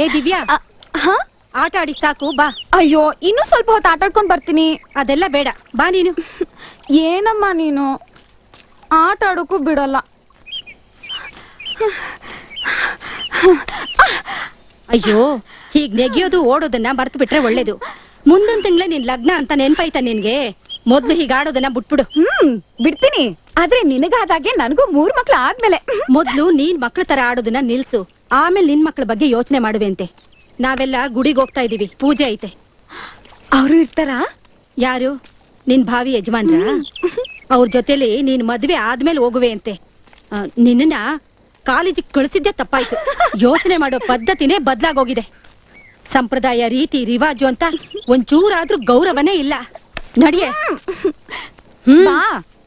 Speaker 7: ಏ ದಿವ್ಯಾ ಆಟ ಆಡಿ ಸಾಕು ಬಾ
Speaker 14: ಅಯ್ಯೋ ಇನ್ನೂ ಸ್ವಲ್ಪ ಹೊತ್ತು ಆಟ ಆಡ್ಕೊಂಡ್ ಬರ್ತೀನಿ
Speaker 7: ಅದೆಲ್ಲ ಬೇಡ ಬಾ ನೀನು
Speaker 14: ಏನಮ್ಮ ನೀನು ಆಟ ಆಡೋಕ್ಕೂ ಬಿಡಲ್ಲ
Speaker 7: ಅಯ್ಯೋ ಹೀಗ್ ನೆಗೆಯೋದು ಓಡೋದನ್ನ ಮರ್ತು ಬಿಟ್ರೆ ಒಳ್ಳೇದು ಮುಂದಿನ ತಿಂಗಳೇ ನಿನ್ ಲಗ್ನ ಅಂತ ನೆನ್ಪಾಯ್ತಾ ನಿನ್ಗೆ ಮೊದ್ಲು ಹೀಗ್ ಆಡೋದನ್ನ ಬಿಟ್ಬಿಡು
Speaker 14: ಹ್ಮ್ ಬಿಡ್ತೀನಿ ಆದ್ರೆ ನಿನಗಾದಾಗೆ ನನಗೂ ಮೂರ್ ಮಕ್ಳು ಆದ್ಮೇಲೆ
Speaker 7: ಮೊದ್ಲು ನೀನ್ ಮಕ್ಳ ತರ ಆಡೋದನ್ನ ನಿಲ್ಸು ಆಮೇಲೆ ನಿನ್ ಮಕ್ಳ ಬಗ್ಗೆ ಯೋಚನೆ ಮಾಡುವೆಂತೆ ನಾವೆಲ್ಲ ಗುಡಿಗೆ ಹೋಗ್ತಾ ಇದೀವಿ ಪೂಜೆ ಐತೆ
Speaker 14: ಅವರು ಇರ್ತಾರಾ
Speaker 7: ಯಾರು ನಿನ್ ಭಾವಿ ಯಜಮಾನ್ರ ಅವ್ರ ಜೊತೆಲಿ ನೀನ್ ಮದ್ವೆ ಆದ್ಮೇಲೆ ಹೋಗುವೆ ಅಂತೆ ಆ, ನಿನ್ನನ್ನ ಕಾಲೇಜಿಗೆ ಕಳಿಸಿದ್ದೆ ತಪ್ಪಾಯ್ತು ಯೋಚನೆ ಮಾಡೋ ಪದ್ಧತಿನೇ ಬದ್ಲಾಗೋಗಿದೆ ಸಂಪ್ರದಾಯ ರೀತಿ ರಿವಾಜು ಅಂತ ಒಂಚೂರಾದ್ರೂ ಗೌರವನೇ ಇಲ್ಲ ನಡಿಯೇ
Speaker 14: ಬಾ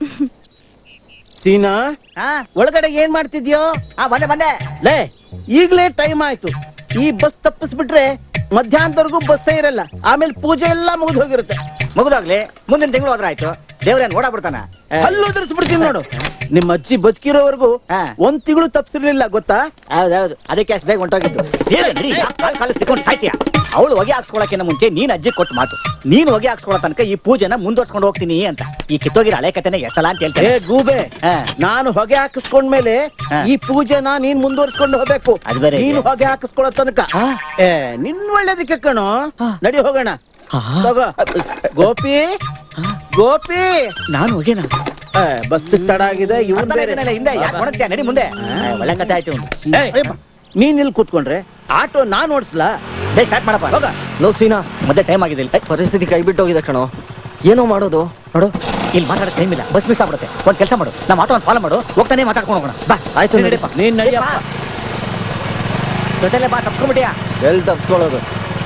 Speaker 6: ಸೀನಾ ಒಳಗಡೆ ಏನ್ ಮಾಡ್ತಿದ್ಯೋ
Speaker 8: ಬಂದೆ ಬಂದೆ
Speaker 6: ಲೇ ಈಗ್ಲೇ ಟೈಮ್ ಆಯ್ತು ಈ ಬಸ್ ತಪ್ಪಿಸ್ಬಿಟ್ರೆ ಮಧ್ಯಾಹ್ನದವರೆಗೂ ಬಸ್ಸೇ ಇರಲ್ಲ ಆಮೇಲೆ ಪೂಜೆ ಎಲ್ಲ ಮುಗಿದು ಹೋಗಿರುತ್ತೆ
Speaker 8: ಮುಗಿದೋಗ್ಲಿ ಮುಂದಿನ ತಿಂಗಳು ಹೋದ್ರ ಆಯ್ತು ದೇವ್ರೇನ್ ಓಡಾಬಿಡ್ತಾನ
Speaker 6: ಅಲ್ಲೂ ಉದುರಿಸ್ಬಿಡ್ತೀನಿ ನೋಡು ನಿಮ್ಮ ಅಜ್ಜಿ ಬದುಕಿರೋವರೆಗೂ ಒಂದ್ ತಿಂಗಳು ತಪ್ಸಿರ್ಲಿಲ್ಲ ಗೊತ್ತಾ
Speaker 8: ಹೌದೌದು ಅದಕ್ಕೆ ಅಷ್ಟು ಬೇಗ ಹೊಂಟೋಗಿದ್ದು ಕಾಲ ಸಿಕ್ಕೊಂಡು ಸಾಯ್ತೀಯ ಅವಳು ಹೊಗೆ ಹಾಕ್ಸ್ಕೊಳಕ್ಕಿಂತ ಮುಂಚೆ ನೀನ್ ಅಜ್ಜಿ ಕೊಟ್ಟು ಮಾತು ನೀನ್ ಹೊಗೆ ಹಾಕ್ಸ್ಕೊಳೋ ತನಕ ಈ ಪೂಜೆನ ಮುಂದುವರ್ಸ್ಕೊಂಡು ಹೋಗ್ತೀನಿ ಅಂತ ಈ ಕಿತ್ತೋಗಿರೋ ಹಳೆ ಕತೆನ ಎಷ್ಟಲ್ಲ ಅಂತ
Speaker 6: ಏ
Speaker 8: ಹೇಳ್ತೇನೆ
Speaker 6: ಗೂಬೆ ನಾನು ಹೊಗೆ ಹಾಕಿಸ್ಕೊಂಡ್ಮೇಲೆ ಈ ಪೂಜೆನ ನೀನ್ ಮುಂದುವರ್ಸ್ಕೊಂಡು ಹೋಗ್ಬೇಕು
Speaker 8: ಅದು ಬೇರೆ
Speaker 6: ನೀನು
Speaker 8: ಇದೆ.
Speaker 6: ಹೊಗೆ ಹಾಕಿಸ್ಕೊಳ್ಳೋ ತನಕ ಏ ನಿನ್ ಒಳ್ಳೇದಕ್ಕೆ ಕಣೋ ನಡಿ ಹೋಗೋಣ ತಗೋ ಗೋಪಿ ಗೋಪಿ
Speaker 8: ನಾನು ಹೊಗೆನಾ
Speaker 6: ಬಸ್ ತಡ ಆಗಿದೆ ಇವನ್
Speaker 8: ಅರ್ಥನೇ
Speaker 6: ಬೇರೆ
Speaker 8: ಇದನ್ನಲ್ಲ ಹಿಂದೆ ಯಾಕೆ ಒಣಗ್ತೀಯ ನಡಿ ಮುಂದೆ ಏ, ಒಳ್ಳೆ ಕತೆ ಆಯ್ತು ಒಂದು
Speaker 6: ಏಯ್, ನೀನ್ ಇಲ್ಲಿ ಕೂತ್ಕೊಂಡ್ರೆ ಆಟೋ ನಾನ್ ಓಡಿಸ್ಲಾ
Speaker 8: ಸ್ಟಾರ್ಟ್ ಮಾಡಪ್ಪ
Speaker 6: ಹೋಗ
Speaker 5: ಲೋ ಸೀನಾ
Speaker 8: ಮತ್ತೆ ಟೈಮ್ ಆಗಿದೆ ಇಲ್ಲಿ
Speaker 5: ಪರಿಸ್ಥಿತಿ ಕೈ ಬಿಟ್ಟೋಗಿದೆ ಕಣೋ ಏನೋ ಮಾಡೋದು
Speaker 8: ನೋಡು ಇಲ್ಲಿ ಮಾತಾಡೋ ಟೈಮ್ ಇಲ್ಲ ಬಸ್ ಮಿಸ್ ಆಗ್ಬಿಡುತ್ತೆ ಒಂದ್ ಕೆಲಸ ಮಾಡು ನಮ್ಮ ಆಟೋ ಫಾಲೋ ಮಾಡು ಹೋಗ್ತಾನೆ ಮಾತಾಡ್ಕೊಂಡು ಹೋಗೋಣ ಬಾ
Speaker 5: ಆಯ್ತು
Speaker 8: ನಡಿಯಪ್ಪ
Speaker 6: ನೀನ್ ನಡಿಯಪ್ಪ
Speaker 8: ಜೊತೆಲೆ ಬಾ ತಪ್ಸ್ಕೊಂಡ್ಬಿಟ್ಟಿಯಾ
Speaker 5: ಎಲ್ಲಿ ತಪ್ಸ್ಕೊಳ್ಳೋದು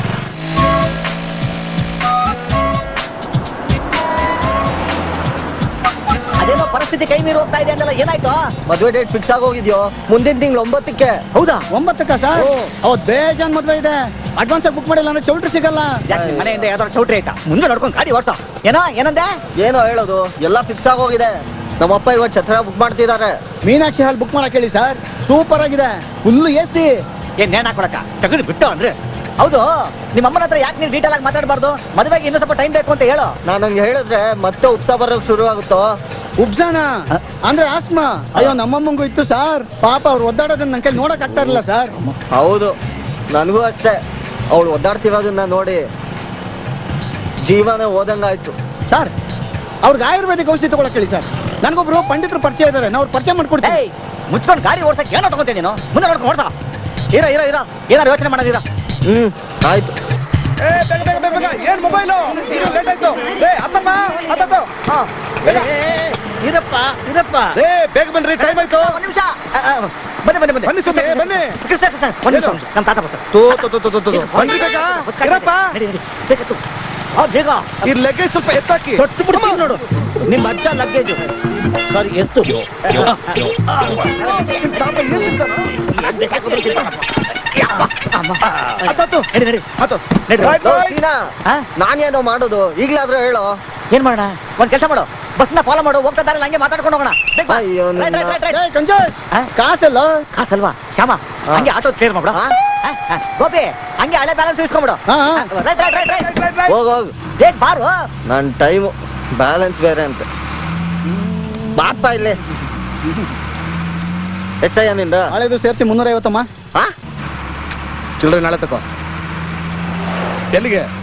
Speaker 8: ಅದೇನೋ ಪರಿಸ್ಥಿತಿ ಕೈ ಮೀರಿ ಹೋಗ್ತಾ ಇದೆ ಅಂದಲ್ಲ ಏನಾಯ್ತು
Speaker 5: ಮದ್ವೆ ಡೇಟ್ ಫಿಕ್ಸ್ ಆಗೋಗಿದ್ಯೋ ಮುಂದಿನ ತಿಂಗಳು ಒಂಬತ್ತಕ್ಕೆ
Speaker 8: ಹೌದಾ
Speaker 15: ಒಂಬತ್ತಕ್ಕ ಸರ್ ಅವತ್ ಬೇಜಾನ್ ಮದ್ವೆ ಇದೆ ಅಡ್ವಾನ್ಸ್ ಆಗಿ ಬುಕ್ ಮಾಡಿಲ್ಲ ಅಂದ್ರೆ ಚೌಲ್ಟ್ರಿ ಸಿಗಲ್ಲ
Speaker 8: ಯಾಕೆ ನಿಮ್ ಮನೆಯಿಂದ ಯಾವ್ದಾದ್ರು ಚೌಟ್ರಿ ಆಯ್ತಾ ಮುಂದೆ ನೋಡ್ಕೊಂಡು ಗಾಡಿ ಓಡ್ಸೋ ಏನೋ ಏನಂದೆ
Speaker 5: ಏನೋ ಹೇಳೋದು ಎಲ್ಲ ಫಿಕ್ಸ್ ಆಗೋಗಿದೆ ನಮ್ಮಪ್ಪ ಇವತ್ತು ಛತ್ರ ಬುಕ್ ಮಾಡ್ತಿದ್ದಾರೆ
Speaker 15: ಮೀನಾಕ್ಷಿ ಹಾಲ್ ಬುಕ್ ಮಾಡಕ್ ಹೇಳಿ ಸರ್ ಸೂಪರ್ ಆಗಿದೆ ಫುಲ್ ಎ ಸಿ
Speaker 8: ಏನ್ ನೇಣ್ ಹಾಕೊಳಕ ತೆಗೆದು ಬಿಟ್ಟು ಅಂದ್ರೆ ಹೌದು ನಿಮ್ಮ ಅಮ್ಮನ ಹತ್ರ ಯಾಕೆ ನೀವು ಡೀಟೇಲ್ ಆಗಿ ಮಾತಾಡಬಾರ್ದು ಮದುವೆಗೆ ಇನ್ನೂ ಸ್ವಲ್ಪ ಟೈಮ್ ಬೇಕು ಅಂತ ಹೇಳು
Speaker 5: ನಾನು ಹಂಗೆ ಹೇಳಿದ್ರೆ ಮತ್ತೆ ಉಪ್ಸ ಬರೋಕ್ ಶುರು ಆಗುತ್ತೋ
Speaker 15: ಉಬ್ಸಾನ ಅಂದ್ರೆ ಆಸ್ಮಾ ಅಯ್ಯೋ ನಮ್ಮಮ್ಮಂಗೂ ಇತ್ತು ಸರ್ ಪಾಪ ಅವ್ರು ಒದ್ದಾಡೋದನ್ನ ನನ್ ಕೈ ನೋಡಕ್ ಆಗ್ತಾ ಇರಲಿಲ್ಲ ಸರ್
Speaker 5: ಹೌದು ನನಗೂ ಅಷ್ಟೇ ಅವಳು ಒದ್ದಾಡ್ತಿರೋದನ್ನ ನೋಡಿ ಜೀವನ ಹೋದಂಗಾಯ್ತು
Speaker 15: ಸರ್ ಅವ್ರಿಗೆ ಆಯುರ್ವೇದಿಕ್ ಔಷಧಿ ತಗೊಳಕ್ ಹೇಳಿ ಸರ್ ನನಗೊಬ್ರು ಪಂಡಿತರು ಪರಿಚಯ ಇದಾರೆ ನಾವು ಅವ್ರು ಪರಿಚಯ ಮಾಡ್ಕೊಡ್ತೀವಿ
Speaker 8: ಮುಚ್ಕೊಂಡು ಗಾಡಿ ಓಡ್ಸಕ್ ಏನೋ ತಗೊಂತೀನಿ ನೀನು ಮುಂದೆ ನೋಡ್ಕೊಂಡು ಓಡ್ಸೋ ಇರ ಇರ ಇರ ಏನಾರು ಯೋಚನೆ ಮಾಡೋದಿರ
Speaker 5: ಹ್ಮ್ ಆಯ್ತು
Speaker 11: ಏ ಬೇಗ ಬೇಗ ಬೇಗ ಬೇಗ ಏನ್ ಮೊಬೈಲು ಲೇಟ್ ಆಯ್ತು ಏ ಅತ್ತಮ್ಮ ಅತ್ತತ್ತು ಹಾ ಬೇಗ
Speaker 6: ಇರಪ್ಪ ಇರಪ್ಪ
Speaker 11: ಏ ಬೇಗ ಬನ್ರಿ ಟೈಮ್ ಆಯ್ತು
Speaker 8: ಒಂದ್ ನಿಮಿಷ ಬನ್ನಿ ಬನ್ನಿ ಬನ್ನಿ
Speaker 11: ಬನ್ನಿ ಸ್ವಾಮಿ ಬನ್ನಿ
Speaker 8: ಕೃಷ್ಣ ಕೃಷ್ಣ ಒಂದ್ ನಿಮಿಷ ಒಂದ್ ನಿಮಿಷ. ನಮ್ಮ ತಾತ ಬರ್ತಾರೆ
Speaker 11: ತೋ ತೋ ತೋ ತೋ ತೋ ತೋ ಬನ್ರಿ ಬೇಗ ಇರಪ್ಪ
Speaker 8: ನಡಿ ನಡಿ ಬೇಗ ತು ಆ ಬೇಗ
Speaker 11: ಈ ಲಗೇಜ್ ಸ್ವಲ್ಪ ಎತ್ತಾಕಿ
Speaker 6: ತೊಟ್ಟು ಬಿಡ್ತೀನಿ ನೋಡು ನಿಮ್ಮ ಅಜ್ಜ ಲಗೇಜು ಸಾರಿ ಎತ್ತು
Speaker 11: ಅತ್ತತ್ತು
Speaker 8: ನಡಿ ನಡಿ
Speaker 11: ಅತ್ತು
Speaker 8: ನಡಿ
Speaker 11: Right,
Speaker 5: ಲೋ,
Speaker 11: right.
Speaker 5: ಸೀನಾ ನಾನೇನೋ ಮಾಡೋದು ಈಗ್ಲಾದ್ರೂ ಹೇಳೋ
Speaker 8: ಏನ್ ಮಾಡೋಣ ಒಂದ್ ಕೆಲಸ ಮಾಡು ಬಸ್ನ ಫಾಲೋ ಮಾಡು ಹೋಗ್ತಾ ಇದ್ದಾರೆ ಹಂಗೆ ಮಾತಾಡ್ಕೊಂಡು ಹೋಗೋಣ ಬೇಗ ಬಾ.
Speaker 5: ಅಯ್ಯೋ
Speaker 8: Right, right, right, right.
Speaker 15: ಏ ಕಂಜೋಸ್
Speaker 8: ಆ?
Speaker 15: ಕಾಸಲ್ಲ
Speaker 8: ಕಾಸಲ್ವಾ ಶ್ಯಾಮ ಹಂಗೆ ಆಟೋ ಕ್ಲಿಯರ್ ಮಾಡ್ಬಿಡ ಗೋಪಿ ಹಂಗೆ ಹಳೆ ಬ್ಯಾಲೆನ್ಸ್ ಇಸ್ಕೊಂಬಿಡು
Speaker 15: ಹಾ, ಹಾ.
Speaker 8: ರೈಟ್ ರೈಟ್ ರೈಟ್ ರೈಟ್
Speaker 5: ಹೋಗ್ ಹೋಗ್
Speaker 8: ಬೇಗ ಬಾರು
Speaker 5: ನನ್ ಟೈಮು ಬ್ಯಾಲೆನ್ಸ್ ಬೇರೆ ಅಂತ ಬಾಪ ಇಲ್ಲಿ ಎಷ್ಟಯ್ಯ ನಿಂದ
Speaker 15: ಹಳೆದು ಸೇರಿಸಿ ಮುನ್ನೂರ ಐವತ್ತಮ್ಮ
Speaker 5: ಹಾ
Speaker 11: ಚಿಲ್ಡ್ರೆ ನಾಳೆ ತಕೋ ಎಲ್ಲಿಗೆ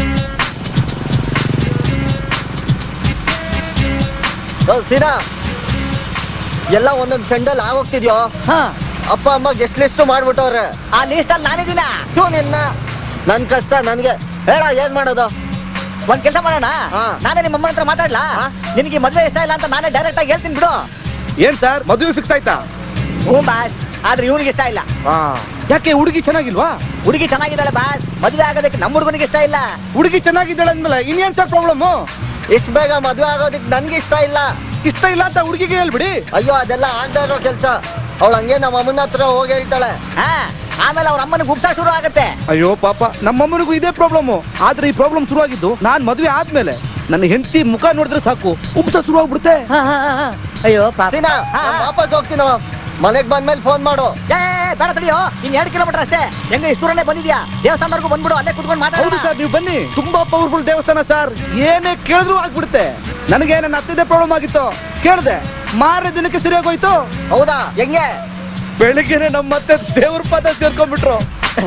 Speaker 5: ಓ, ಸೀನಾ ಎಲ್ಲ ಒಂದೊಂದ್ ಸೆಂಡಲ್ ಆಗೋಗ್ತಿದ್ಯೋ
Speaker 8: ಹಾ
Speaker 5: ಅಪ್ಪ ಅಮ್ಮ ಗೆಸ್ಟ್ ಲಿಸ್ಟ್ ಮಾಡ್ಬಿಟ್ಟವ್ರೆ
Speaker 8: ಆ ಲಿಸ್ಟ್ ಅಲ್ಲಿ ನಾನಿದ್ದೀನ
Speaker 5: ಥೂ ನಿನ್ನ ನನ್ ಕಷ್ಟ ನನ್ಗೆ ಹೇಳ ಏನ್ ಮಾಡೋದು
Speaker 8: ಒಂದ್ ಕೆಲಸ ಮಾಡೋಣ
Speaker 5: ಹಾ.
Speaker 8: ನಾನೇ ನಿಮ್ಮ ಅಮ್ಮನ ಹತ್ರ ಮಾತಾಡ್ಲಾ ನಿನಗೆ ಮದ್ವೆ ಇಷ್ಟ ಇಲ್ಲ ಅಂತ ನಾನೇ ಡೈರೆಕ್ಟ್ ಆಗಿ ಹೇಳ್ತೀನಿ ಬಿಡು
Speaker 11: ಏನ್ ಸರ್ ಮದುವೆ ಫಿಕ್ಸ್ ಆಯ್ತಾ
Speaker 8: ಹ್ಞೂ ಬಾಸ್ ಆದ್ರೆ ಇವನಿಗೆ ಇಷ್ಟ ಇಲ್ಲ
Speaker 11: ಯಾಕೆ ಹುಡುಗಿ ಚೆನ್ನಾಗಿಲ್ವಾ
Speaker 8: ಹುಡುಗಿ ಚೆನ್ನಾಗಿದ್ದಾಳೆ ಬಾಸ್ ಮದ್ವೆ ಆಗೋದಕ್ಕೆ ನಮ್ಮ ಹುಡುಗನಿಗೆ ಇಷ್ಟ ಇಲ್ಲ
Speaker 11: ಹುಡುಗಿ ಚೆನ್ನಾಗಿದ್ದಾಳೆ ಅಂದ್ಮೇಲೆ ಇನ್ನೇನ್ ಸರ್ ಪ್ರಾಬ್ಲಮ್
Speaker 5: ಇಷ್ಟ ಬೇಗ ಮದ್ವೆ ಆಗೋದಿಕ್ ನನ್ಗೆ ಇಷ್ಟ ಇಲ್ಲ
Speaker 11: ಇಷ್ಟ ಇಲ್ಲ ಅಂತ ಹುಡುಗಿಗೆ ಹೇಳ್ಬಿಡಿ
Speaker 5: ಅಯ್ಯೋ ಅದೆಲ್ಲ ಆಗ್ತಾ ಇರೋ ಕೆಲ್ಸ ಅವಳು ಹಂಗೆ ನಮ್ಮ ಅಮ್ಮನ ಹತ್ರ ಹೋಗಿ ಹೇಳ್ತಾಳೆ
Speaker 8: ಹಾ ಆಮೇಲೆ ಅವ್ರ ಅಮ್ಮನಿಗೆ ಉಪ್ಸ ಶುರು ಆಗುತ್ತೆ
Speaker 11: ಅಯ್ಯೋ ಪಾಪ ನಮ್ಮಮ್ಮನಿಗೂ ಇದೇ ಪ್ರಾಬ್ಲಮ್ ಆದ್ರೆ ಈ ಪ್ರಾಬ್ಲಮ್ ಶುರುವಾಗಿದ್ದು ನಾನ್ ಮದುವೆ ಆದ್ಮೇಲೆ ನನ್ನ ಹೆಂಡತಿ ಮುಖ ನೋಡಿದ್ರೆ ಸಾಕು ಉಪ್ಸ ಶುರು ಆಗ್ಬಿಡುತ್ತೆ
Speaker 8: ಹಾ, ಹಾ, ಹಾ, ಹಾ. ಅಯ್ಯೋ ಪಾಪ
Speaker 5: ಸೀನಾ
Speaker 8: ಹಾ,
Speaker 5: ನಾನ್
Speaker 8: ಹಾ.
Speaker 5: ವಾಪಸ್ ಹೋಗ್ತೀನೋ ಮನೆಗ್ ಬಂದ್ಮೇಲೆ ಫೋನ್ ಮಾಡು
Speaker 8: ಏ ಬೇಡ ತಡಿಯೋ ಇನ್ ಎರಡು ಕಿಲೋಮೀಟರ್ ಅಷ್ಟೇ ಹೆಂಗ ಇಷ್ಟು ದೂರನೇ ಬಂದಿದ್ಯಾ ದೇವಸ್ಥಾನವರೆಗೂ ಬಂದ್ಬಿಡು ಅಲ್ಲೇ ಕುತ್ಕೊಂಡು
Speaker 6: ಹೌದು
Speaker 8: ಮಾತಾಡೋಣ
Speaker 6: ಸರ್ ನೀವು ಬನ್ನಿ ತುಂಬಾ ಪವರ್ಫುಲ್ ದೇವಸ್ಥಾನ ಸರ್ ಏನೇ ಕೇಳಿದ್ರು ಆಗ್ಬಿಡುತ್ತೆ ನನಗೆ ನನ್ನ ಅತ್ತಿದೆ ಪ್ರಾಬ್ಲಮ್ ಆಗಿತ್ತು ಕೇಳಿದೆ ಮಾರನೇ ದಿನಕ್ಕೆ ಸರಿಯಾಗೋಯ್ತು
Speaker 5: ಹೌದಾ ಹೆಂಗೆ
Speaker 6: ಬೆಳಿಗ್ಗೆನೆ ನಮ್ಮ ಮತ್ತೆ ದೇವ್ರ ಪದ ಸೇರ್ಕೊಂಡ್ಬಿಟ್ರು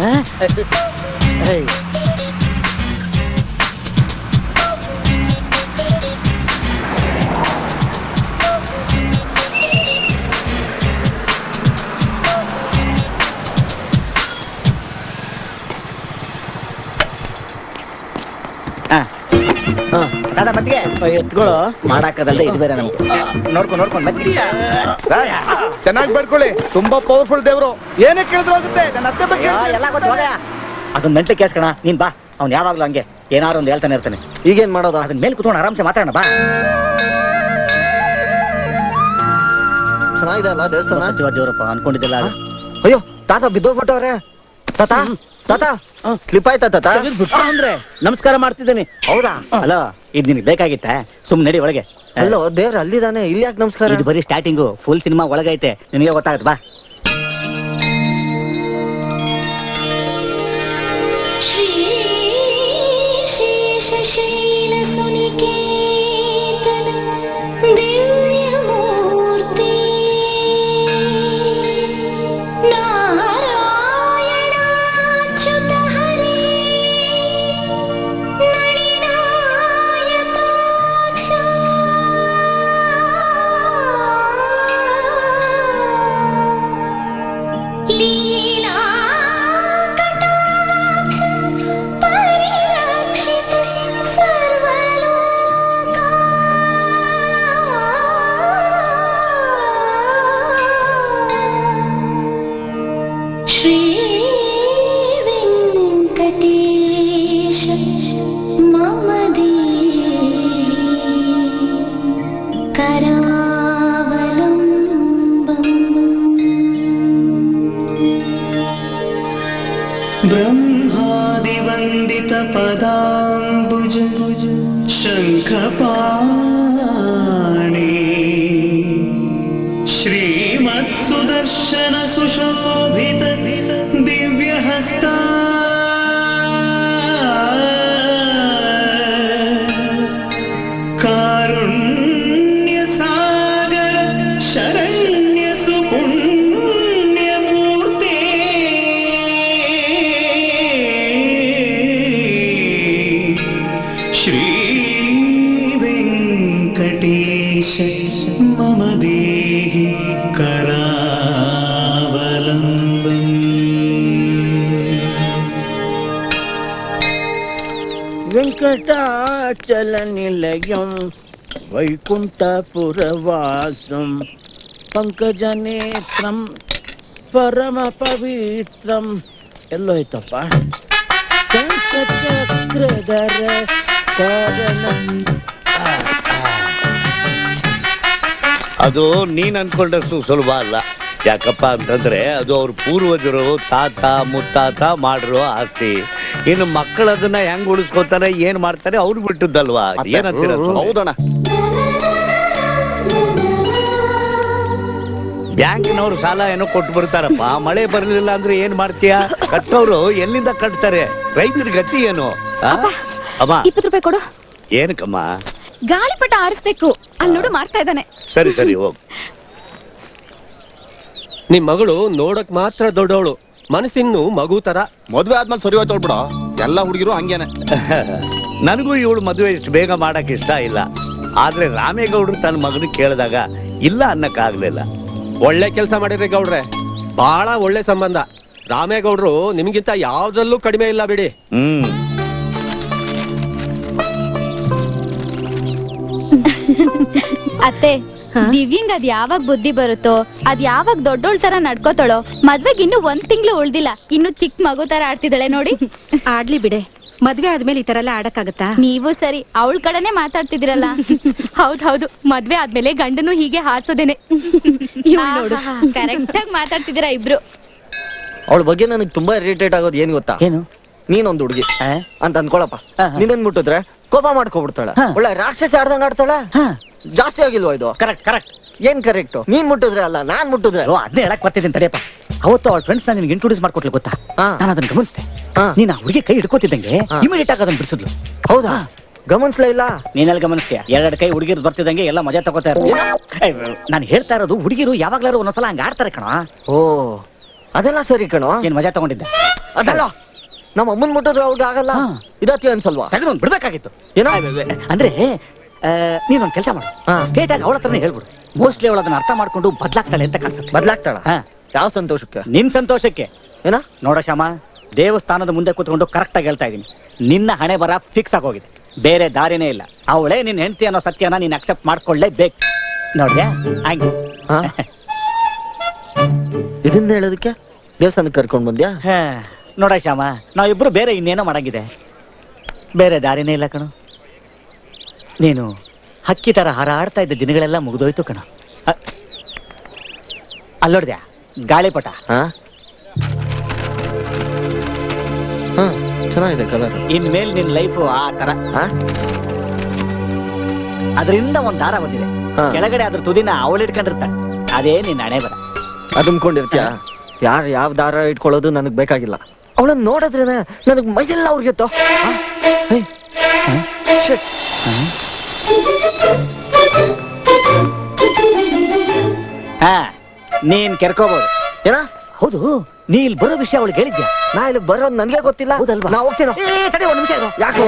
Speaker 8: ದಾದಾ ಮತ್ತಿಗೆ
Speaker 6: ಎತ್ಕೊಳ್ಳೋ
Speaker 8: ಮಾಡಾಕದಲ್ದೆ ಇದು ಬೇರೆ ನಮ್ಗೆ ನೋಡ್ಕೊಂಡು ನೋಡ್ಕೊಂಡು ಮತ್ತಿಗೆ
Speaker 6: ಸರ್ ಚೆನ್ನಾಗಿ ಬೇಡ್ಕೊಳ್ಳಿ ತುಂಬಾ ಪವರ್ಫುಲ್ ದೇವ್ರು ಏನೇ ಕೇಳಿದ್ರು ಆಗುತ್ತೆ ನನ್ನ ಅತ್ತೆ ಬಗ್ಗೆ
Speaker 8: ಆ, ಎಲ್ಲ ಗೊತ್ತು ಹೋಗಯ್ಯ. ಅದನ್ನ ಮೆಂಟ್ಲಿ ಕೇಸ್ ಕಣ ನೀನ್ ಬಾ ಅವ್ನು ಯಾವಾಗ್ಲೂ ಹಂಗೆ ಏನಾರು ಒಂದು ಹೇಳ್ತಾನೆ ಇರ್ತಾನೆ
Speaker 5: ಈಗೇನ್ ಮಾಡೋದು
Speaker 8: ಅದನ್ನ ಮೇಲೆ ಕುತ್ಕೊಂಡು ಆರಾಮ್ಸೆ ಮಾತಾಡೋಣ ಬಾ
Speaker 5: ಚೆನ್ನಾಗಿದೆ ಅಲ್ಲ ದೇವಸ್ಥಾನ
Speaker 8: ಸಚಿವ ದೇವರಪ್ಪ ಅನ್ಕೊಂಡಿದ್ದಿಲ್ಲ ಅದು.
Speaker 5: ಅಯ್ಯೋ ತಾತ ಬಿದ್ದೋಗ್ಬಿಟ್ಟವ್ರೆ ತಾತ ತಾತ ಸ್ಲಿಪ್ ಆಯ್ತಾ ತಾತ
Speaker 6: ಅಂದ್ರೆ ನಮಸ್ಕಾರ ಮಾಡ್ತಿದ್ದೀನಿ
Speaker 5: ಹೌದಾ
Speaker 8: ಅಲ್ಲ ಇದು ನಿನಗೆ ಬೇಕಾಗಿತ್ತ ಸುಮ್ ನಡಿ ಒಳಗೆ
Speaker 5: ಅಲ್ಲೋ ದೇವ್ರ ಅಲ್ಲಿದಾನೆ ಇಲ್ಲಿ ಯಾಕೆ ನಮಸ್ಕಾರ
Speaker 8: ಇದು ಬರೀ ಸ್ಟಾರ್ಟಿಂಗು ಫುಲ್ ಸಿನಿಮಾ ಒಳಗೈತೆ ನಿನಗೆ ಗೊತ್ತಾಗತ್ತೆ ಬಾ
Speaker 9: श्रीशैलसुनिकेतन दिव्यमूर्ति नारायणाच्युत हरे नळिनायताक्ष लीलाकटाक्ष परिरक्षित सर्वलोका श्रीवेङ्कटेश मम देहि करावलम्बम्
Speaker 10: ब्रह्मादिवन्दितपदाम्बुज शङ्खपाणि श्रीमत्सुदर्शन सुशोभित दिव्यहस्ता कारुण्यसागर शरण्यसुपुण्यमूर्ते श्रीवेङ्कटेश मम देहि करावलम्बम्
Speaker 6: వెంకటాచల నిలయం వైకుంఠపురవాసం పంకజనేత్రం ಪರಮ ಪವಿತ್ರಂ ಎಲ್ಲೋ ಐತಪ್ಪ ಚಕ್ರಧರ ಕಾರಣ
Speaker 16: ಅದು ನೀನ್ ಅನ್ಕೊಂಡಷ್ಟು ಸುಲಭ ಅಲ್ಲ ಯಾಕಪ್ಪ ಅಂತಂದ್ರೆ ಅದು ಅವ್ರ ಪೂರ್ವಜರು ತಾತ ಮುತ್ತಾತ ಮಾಡಿರೋ ಆಸ್ತಿ ಇನ್ನು ಮಕ್ಕಳು ಅದನ್ನ ಹೆಂಗ್ ಉಳಿಸ್ಕೊತಾರೆ ಏನ್ ಮಾಡ್ತಾರೆ ಅವ್ರು ಬಿಟ್ಟದ್ದಲ್ವಾ ಏನಂತೀರ
Speaker 11: ಹೌದಣ್ಣ
Speaker 16: ಬ್ಯಾಂಕಿನವ್ರು ಸಾಲ ಏನೋ ಕೊಟ್ಟು ಬಿಡ್ತಾರಪ್ಪ ಮಳೆ ಬರ್ಲಿಲ್ಲ ಅಂದ್ರೆ ಏನ್ ಮಾಡ್ತೀಯ ಕಟ್ಟೋರು ಎಲ್ಲಿಂದ ಕಟ್ತಾರೆ ರೈತರ ಗತಿ ಏನು ಆ? ಅಮ್ಮ
Speaker 14: ಇಪ್ಪತ್ತು ರೂಪಾಯಿ ಕೊಡು
Speaker 16: ಏನಕ್ಕಮ್ಮ
Speaker 14: ಗಾಳಿಪಟ ಆರಿಸ್ಬೇಕು ಅಲ್ಲಿ ನೋಡು ಮಾಡ್ತಾ ಇದ್ದಾನೆ
Speaker 16: ಸರಿ ಸರಿ ಹೋಗ್
Speaker 13: ನಿಮ್ ಮಗಳು ನೋಡಕ್ ಮಾತ್ರ ದೊಡ್ಡವಳು ಮನಸ್ಸಿನ್ನು ಮಗು ತರ
Speaker 11: ಮದ್ವೆ ಆದ್ಮೇಲೆ ಸರಿ ಹೋಯ್ತು ಬಿಡ ಎಲ್ಲ ಹುಡುಗಿರು ಹಂಗೇನೆ
Speaker 16: ನನಗೂ ಇವಳು ಮದುವೆ ಇಷ್ಟು ಬೇಗ ಮಾಡಕ್ ಇಷ್ಟ ಇಲ್ಲ ಆದ್ರೆ ರಾಮೇಗೌಡರು ತನ್ನ ಮಗನಿಗೆ ಕೇಳಿದಾಗ ಇಲ್ಲ ಅನ್ನಕ್ಕಾಗ್ಲಿಲ್ಲ
Speaker 13: ಒಳ್ಳೆ ಕೆಲಸ ಮಾಡಿದ್ರಿ ಗೌಡ್ರೆ ಬಹಳ ಒಳ್ಳೆ ಸಂಬಂಧ ರಾಮೇಗೌಡ್ರು ನಿಮ್ಗಿಂತ ಯಾವ್ದ್ರಲ್ಲೂ ಕಡಿಮೆ ಇಲ್ಲ ಬಿಡಿ
Speaker 16: ಹ್ಮ್
Speaker 17: ಅತ್ತೆ ದಿವ್ಯಂಗ್ ಅದ್ ಯಾವಾಗ ಬುದ್ಧಿ ಬರುತ್ತೋ ಅದ್ ಯಾವಾಗ ದೊಡ್ಡೋಳ್ ತರ ನಡ್ಕೋತಾಳೋ ಮದ್ವೆಗ್ ಇನ್ನು ಒಂದ್ ತಿಂಗಳು ಉಳ್ದಿಲ್ಲ ಇನ್ನು ಚಿಕ್ಕ ಮಗು ತರ ಆಡ್ತಿದ್ದಾಳೆ ನೋಡಿ
Speaker 7: ಆಡ್ಲಿ ಬಿಡೆ ಮದ್ವೆ ಆದ್ಮೇಲೆ ಈ ತರ ಎಲ್ಲ ಆಡಕ್ಕಾಗತ್ತಾ
Speaker 17: ನೀವು ಸರಿ ಅವಳ ಕಡೆನೆ ಮಾತಾಡ್ತಿದಿರಲ್ಲ
Speaker 12: ಹೌದ್ ಹೌದು ಮದ್ವೆ ಆದ್ಮೇಲೆ ಗಂಡನು ಹೀಗೆ ಹಾರ್ಸೋದೇನೆ
Speaker 17: ನೋಡು ಕರೆಕ್ಟ್ ಆಗಿ ಮಾತಾಡ್ತಿದ್ದೀರಾ ಇಬ್ರು
Speaker 5: ಅವಳ ಬಗ್ಗೆ ನನಗೆ ತುಂಬಾ ಇರಿಟೇಟ್ ಆಗೋದು ಏನ್ ಗೊತ್ತಾ
Speaker 8: ಏನು
Speaker 5: ನೀನೊಂದು ಹುಡುಗಿ ಅಂತ ಅನ್ಕೊಳಪ್ಪ ನಿನ್ನನ್ ಮುಟ್ಟಿದ್ರೆ ಕೋಪ ಮಾಡ್ಕೊಬಿಡ್ತಾಳ ಒಳ್ಳೆ ರಾಕ್ಷಸ ಆಡ್ದಂಗ್ ಆಡ್ತಾಳ ಜಾಸ್ತಿ ಆಗಿಲ್ವಾ ಇದು
Speaker 8: ಕರೆಕ್ಟ್ ಕರೆಕ್ಟ್
Speaker 5: ಏನ್ ಕರೆಕ್ಟ್ ನೀನ್ ಮುಟ್ಟಿದ್ರೆ ಅಲ್ಲ ನಾನ್ ಮುಟ್ಟಿದ್ರೆ
Speaker 8: ಓ ಅದನ್ನೇ ಹೇಳಕ್ ಬರ್ತಿದ್ದೀನಿ ತಡೆಯಪ್ಪ ಅವತ್ತು ಅವಳ ಫ್ರೆಂಡ್ಸ್ ನಾನು ನಿನ್ಗೆ ಇಂಟ್ರೊಡ್ಯೂಸ್ ಮಾಡ್ಕೊಟ್ಲು ಗೊತ್ತಾ ನಾನು ಅದನ್ನ ಗಮನಿಸಿದೆ ನೀನ್ ಆ ಹುಡುಗಿ ಕೈ ಹಿಡ್ಕೋತಿದ್ದಂಗೆ ಇಮಿಡಿಯೇಟ್ ಆಗಿ ಅದನ್ನ ಬಿಡಿಸಿದ್ಲು
Speaker 5: ಹೌದಾ ಗಮನಿಸ್ಲೇ ಇಲ್ಲ
Speaker 8: ನೀನೆಲ್ಲಿ ಗಮನಿಸ್ತೀಯ ಎರಡೆರಡು ಕೈ ಹುಡುಗಿರು ಬರ್ತಿದ್ದಂಗೆ ಎಲ್ಲ ಮಜಾ ತಗೋತಾ ಇರ್ತೀಯ ನಾನು ಹೇಳ್ತಾ ಇರೋದು ಹುಡುಗಿರು ಯಾವಾಗ್ಲಾರು ಒಂದೊಂದ್ಸಲ ಹಂಗ ಆಡ್ತಾರೆ ಕಣ
Speaker 5: ಓ ಅದೆಲ್ಲ ಸರಿ ಕಣೋ
Speaker 8: ಏನ್ ಮಜಾ ತಗೊಂಡಿದ್ದೆ
Speaker 5: ಅದಲ್ಲ ನಮ್ಮ ಅಮ್ಮನ್ ಮುಟ್ಟಿದ್ರೆ ಅವ್ರಿಗೆ ಆಗಲ್ಲ ಇದತ್ತಿ ಅನ್ಸಲ್ವಾ
Speaker 8: ತೆಗೆದು ಒಂದು ಬಿಡ್ಬೇಕಾಗಿತ್ತು
Speaker 5: ಏನೋ
Speaker 8: ಅಂದ್ರೆ ಆ, ನೀನ್ ಒಂದ್ ಕೆಲಸ ಮಾಡು ಸ್ಟೇಟ್ ಆಗಿ ಅವಳ ಹತ್ರನೇ ಹೇಳ್ಬಿಡು ಮೋಸ್ಟ್ಲಿ ಅವಳು ಅದನ್ನ ಅರ್ಥ ಮಾಡ್ಕೊಂಡು ಬದ್ಲಾಗ್ತಾಳೆ ಅಂತ ಕಾಣಿಸುತ್ತೆ
Speaker 5: ಬದ್ಲಾಗ್ತಾಳ ಯಾವ ಸಂತೋಷಕ್ಕೆ
Speaker 8: ನಿನ್ ಸಂತೋಷಕ್ಕೆ
Speaker 5: ಏನ
Speaker 8: ನೋಡ ಶ್ಯಾಮ ದೇವಸ್ಥಾನದ ಮುಂದೆ ಕೂತ್ಕೊಂಡು ಕರೆಕ್ಟ್ ಆಗಿ ಹೇಳ್ತಾ ಇದೀನಿ ನಿನ್ನ ಹಣೆ ಬರ ಫಿಕ್ಸ್ ಆಗೋಗಿದೆ ಬೇರೆ ದಾರಿನೇ ಇಲ್ಲ ಅವಳೇ ನಿನ್ ಹೆಂಡತಿ ಅನ್ನೋ ಸತ್ಯನ ನೀನ್ ಅಕ್ಸೆಪ್ಟ್ ಮಾಡ್ಕೊಳ್ಳೇಬೇಕು ನೋಡ್ಯಾ ಹಂಗೆ
Speaker 5: ಇದನ್ನ ಹೇಳೋದಕ್ಕೆ ದೇವಸ್ಥಾನಕ್ಕೆ ಕರ್ಕೊಂಡ್ ಬಂದ್ಯಾ
Speaker 8: ಹಾ, ನೋಡ ಶ್ಯಾಮ ನಾವಿಬ್ರು ಬೇರೆ ಇನ್ನೇನೋ ಮಾಡಂಗಿದೆ ಬೇರೆ ದಾರಿನೇ ಇಲ್ಲ ಕಣು ನೀನು ಹಕ್ಕಿ ತರ ಹಾರಾಡ್ತಾ ಇದ್ದ ದಿನಗಳೆಲ್ಲ ಮುಗಿದೋಯ್ತು ಕಣ ಅಲ್ಲೋಡ್ದ್ಯಾ ಗಾಳಿಪಟ
Speaker 5: ಹಾ ಹಾ ಚೆನ್ನಾಗಿದೆ ಕಲರ್
Speaker 8: ಇನ್ಮೇಲೆ ನಿನ್ ಲೈಫ್ ಆ ತರ ಅದರಿಂದ ಒಂದ್ ದಾರ ಬಂದಿದೆ ಕೆಳಗಡೆ ಅದ್ರ ತುದಿನ ಅವಳಿಟ್ಕೊಂಡಿರ್ತಾಳೆ ಅದೇ ನಿನ್ನ ಹಣೆ ಬರ
Speaker 5: ಅದುಮ್ಕೊಂಡಿರ್ತೀಯ ಯಾರು ಯಾವ ದಾರ ಇಟ್ಕೊಳ್ಳೋದು ನನಗ್ ಬೇಕಾಗಿಲ್ಲ ಅವಳನ್ನ ನೋಡಿದ್ರೇನೆ ನನಗ್ ಮೈಯೆಲ್ಲ ಅವ್ರಿಗೆ
Speaker 8: ಹಾ ನೀನ್ ಕೆರ್ಕೋಬಹುದು
Speaker 5: ಏನ
Speaker 8: ಹೌದು ನೀ ಇಲ್ಲಿ ಬರೋ ವಿಷಯ ಅವಳಿಗೆ ಹೇಳಿದ್ಯಾ
Speaker 5: ನಾ ಇಲ್ಲಿ ಬರೋದು ನನಗೆ ಗೊತ್ತಿಲ್ಲ
Speaker 8: ಹೌದಲ್ವಾ
Speaker 5: ನಾ ಹೋಗ್ತೀನ
Speaker 8: ಏ, ತಡಿ ಒಂದ್ ನಿಮಿಷ ಇರು
Speaker 5: ಯಾಕೆ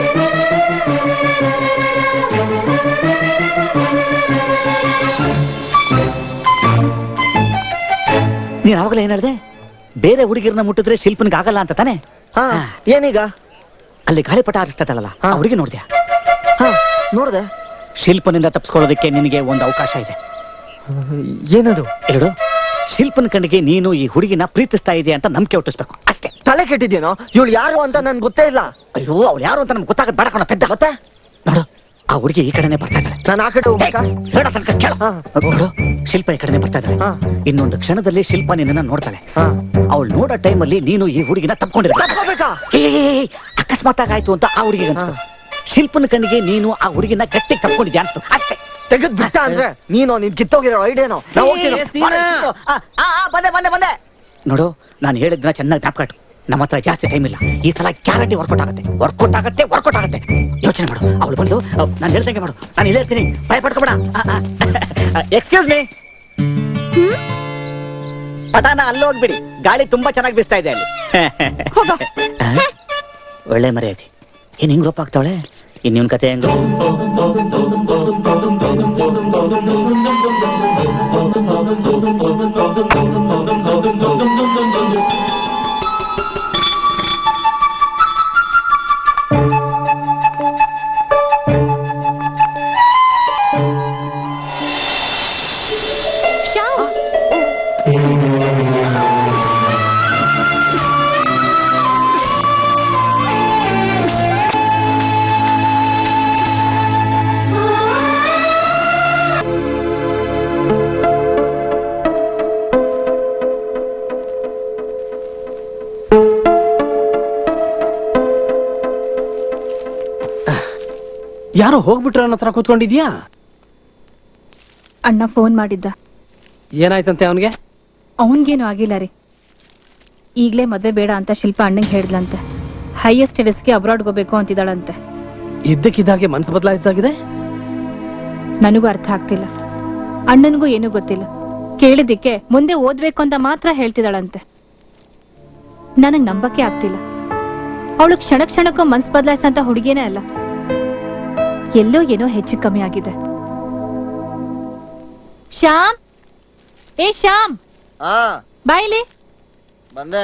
Speaker 8: ನೀನ್ ಅವಾಗಲೇ ಏನ್ ಹೇಳ್ದೆ ಬೇರೆ ಹುಡುಗಿರ್ನ ಮುಟ್ಟಿದ್ರೆ ಶಿಲ್ಪನ್ಗೆ ಆಗಲ್ಲ ಅಂತ ತಾನೆ
Speaker 5: ಹಾ ಏನೀಗ
Speaker 8: ಅಲ್ಲಿ ಗಾಳಿಪಟ ಆರಿಸ್ತದಲ್ಲ ಆ ಹುಡುಗಿ ನೋಡ್ದ್ಯಾ
Speaker 5: ಹಾ ನೋಡ್ದೆ
Speaker 8: ಶಿಲ್ಪನಿಂದ ತಪ್ಪಿಸ್ಕೊಳ್ಳೋದಕ್ಕೆ ನಿನಗೆ ಒಂದು ಅವಕಾಶ ಇದೆ
Speaker 5: ಏನದು
Speaker 8: ಎರಡು ಶಿಲ್ಪನ ಕಣ್ಣಿಗೆ ನೀನು ಈ ಹುಡುಗಿನ ಪ್ರೀತಿಸ್ತಾ ಇದೆಯಾ ಅಂತ ನಂಬಿಕೆ ಹುಟ್ಟಿಸ್ಬೇಕು ಅಷ್ಟೇ
Speaker 5: ತಲೆ ಕೆಟ್ಟಿದ್ಯೇನೋ ಇವಳು ಯಾರು ಅಂತ ನನ್ಗೆ ಗೊತ್ತೇ ಇಲ್ಲ
Speaker 8: ಅಯ್ಯೋ ಅವ್ಳು ಯಾರು ಅಂತ ನಮ್ಗೆ ಗೊತ್ತಾಗದ್ ಬೇಡ ಕಣ ಪೆದ್ದ
Speaker 5: ಮತ್ತೆ
Speaker 8: ನೋಡು ಆ ಹುಡುಗಿ ಈ ಕಡೆನೆ ಬರ್ತಾ ಇದ್ದಾಳೆ
Speaker 5: ನಾನು ಆ ಕಡೆ ಹೋಗ್ಬೇಕಾ
Speaker 8: ಹೇಳೋ ತನಕ ಕೇಳು ನೋಡು ಶಿಲ್ಪ ಈ ಕಡೆನೆ ಬರ್ತಾ ಇದ್ದಾಳೆ ಇನ್ನೊಂದು ಕ್ಷಣದಲ್ಲಿ ಶಿಲ್ಪ ನಿನ್ನನ್ನ ನೋಡ್ತಾಳೆ ಅವಳು ನೋಡೋ ಟೈಮಲ್ಲಿ ನೀನು ಈ ಹುಡುಗಿನ ತಪ್ಕೊಂಡಿರ್ಬೇಕು
Speaker 5: ತಪ್ಕೋಬೇಕಾ
Speaker 8: ಏ, ಏ, ಏ, ಅಕಸ್ಮಾತ್ ಆಯ್ತು ಅಂತ ಆ ಹುಡುಗಿಗೆ ಅನ್ಸ್ತು ಶಿಲ್ಪನ ಕಣ್ಣಿಗೆ ನೀನು ಆ ಹುಡುಗಿನ ಗಟ್ಟಿಗೆ ತಪ್ಕೊಂಡಿದ್ಯಾ ಅನ್ಸ್ತು ಅಷ್ಟೇ
Speaker 5: ತೆಗೆದ್ ಬಿಟ್ಟ ಅಂದ್ರೆ ನೀನು ನಿನ್ ಕಿತ್ತೋಗಿರೋ ಐಡಿಯಾನೋ ನಾ ಹೋಗ್ತೀನಿ
Speaker 8: ಏ, ಸೀನಾ. ಆ, ಆ, ಆ, ಬಂದೆ ಬಂದೆ ಬಂದೆ ನೋಡು ನಾನು ಹೇಳಿದ್ನ ಚೆನ್ನಾಗಿ ಜ್ಞಾಪಕ ಇಟ್ಟು ನಮ್ಮ ಹತ್ರ ಜಾಸ್ತಿ ಟೈಮ್ ಇಲ್ಲ ಈ ಸಲ ಗ್ಯಾರಂಟಿ ವರ್ಕೌಟ್ ಆಗುತ್ತೆ ವರ್ಕೌಟ್ ಆಗುತ್ತೆ ವರ್ಕೌಟ್ ಆಗುತ್ತೆ ಯೋಚನೆ ಮಾಡು ಅವಳು ಬಂದು ನಾನು ಹೇಳ್ದಂಗೆ ಮಾಡು ನಾನು ಇಲ್ಲೇ ಇರ್ತೀನಿ ಭಯ ಪಡ್ಕೊಬೇಡ ಎಕ್ಸ್ಕ್ಯೂಸ್ ಮೀ ಪಟಾನ ಅಲ್ಲಿ ಹೋಗ್ಬಿಡಿ ಗಾಳಿ ತುಂಬಾ ಚೆನ್ನಾಗಿ ಬೀಸ್ತಾ ಇದೆ ಅಲ್ಲಿ ಆ? ಒಳ್ಳೆ ಮರ್ಯಾದೆ ಏನ್ ಹಿಂಗ್ ರೂಪ ಆಗ್ತಾವಳೆ ಇನ್ನಿವನ್ ಕತೆ ಹೆಂಗ
Speaker 12: ಶ್ಯಾಮ್
Speaker 2: ಯಾರೋ ಹೋಗ್ಬಿಟ್ರ ಅನ್ನೋ ಹತ್ರ ಕೂತ್ಕೊಂಡಿದ್ಯಾ
Speaker 1: ಅಣ್ಣ ಫೋನ್ ಮಾಡಿದ್ದ
Speaker 2: ಏನಾಯ್ತಂತೆ ಅವನಿಗೆ
Speaker 1: ಅವನ್ಗೇನು ಆಗಿಲ್ಲ ರೀ ಈಗ್ಲೇ ಮದ್ವೆ ಬೇಡ ಅಂತ ಶಿಲ್ಪ ಅಣ್ಣಂಗೆ ಹೇಳ್ದಂತೆ ಹೈಯೆಸ್ಟ್ ಸ್ಟೇಟಸ್ಗೆ ಅಬ್ರಾಡ್ ಹೋಗ್ಬೇಕು ಅಂತಿದ್ದಾಳಂತೆ
Speaker 2: ಇದ್ದಕ್ಕಿದ್ದಾಗೆ ಮನ್ಸು ಬದಲಾಯಿಸಾಗಿದೆ
Speaker 1: ನನಗೂ ಅರ್ಥ ಆಗ್ತಿಲ್ಲ ಅಣ್ಣನಿಗೂ ಏನೂ ಗೊತ್ತಿಲ್ಲ ಕೇಳಿದ್ದಕ್ಕೆ ಮುಂದೆ ಓದ್ಬೇಕು ಅಂತ ಮಾತ್ರ ಹೇಳ್ತಿದ್ದಾಳಂತೆ ನನಗ್ ನಂಬಕ್ಕೆ ಆಗ್ತಿಲ್ಲ ಅವಳು ಕ್ಷಣ ಕ್ಷಣಕ್ಕೂ ಮನ್ಸ್ ಬದಲಾಯಿಸಂತ ಹುಡುಗಿನೇ ಅಲ್ಲ ಎಲ್ಲೋ ಏನೋ ಹೆಚ್ಚು ಕಮ್ಮಿ ಆಗಿದೆ ಶ್ಯಾಮ್ ಏ ಶ್ಯಾಮ್
Speaker 5: ಹಾ
Speaker 1: ಬಾಯ್ಲಿ
Speaker 5: ಬಂದೆ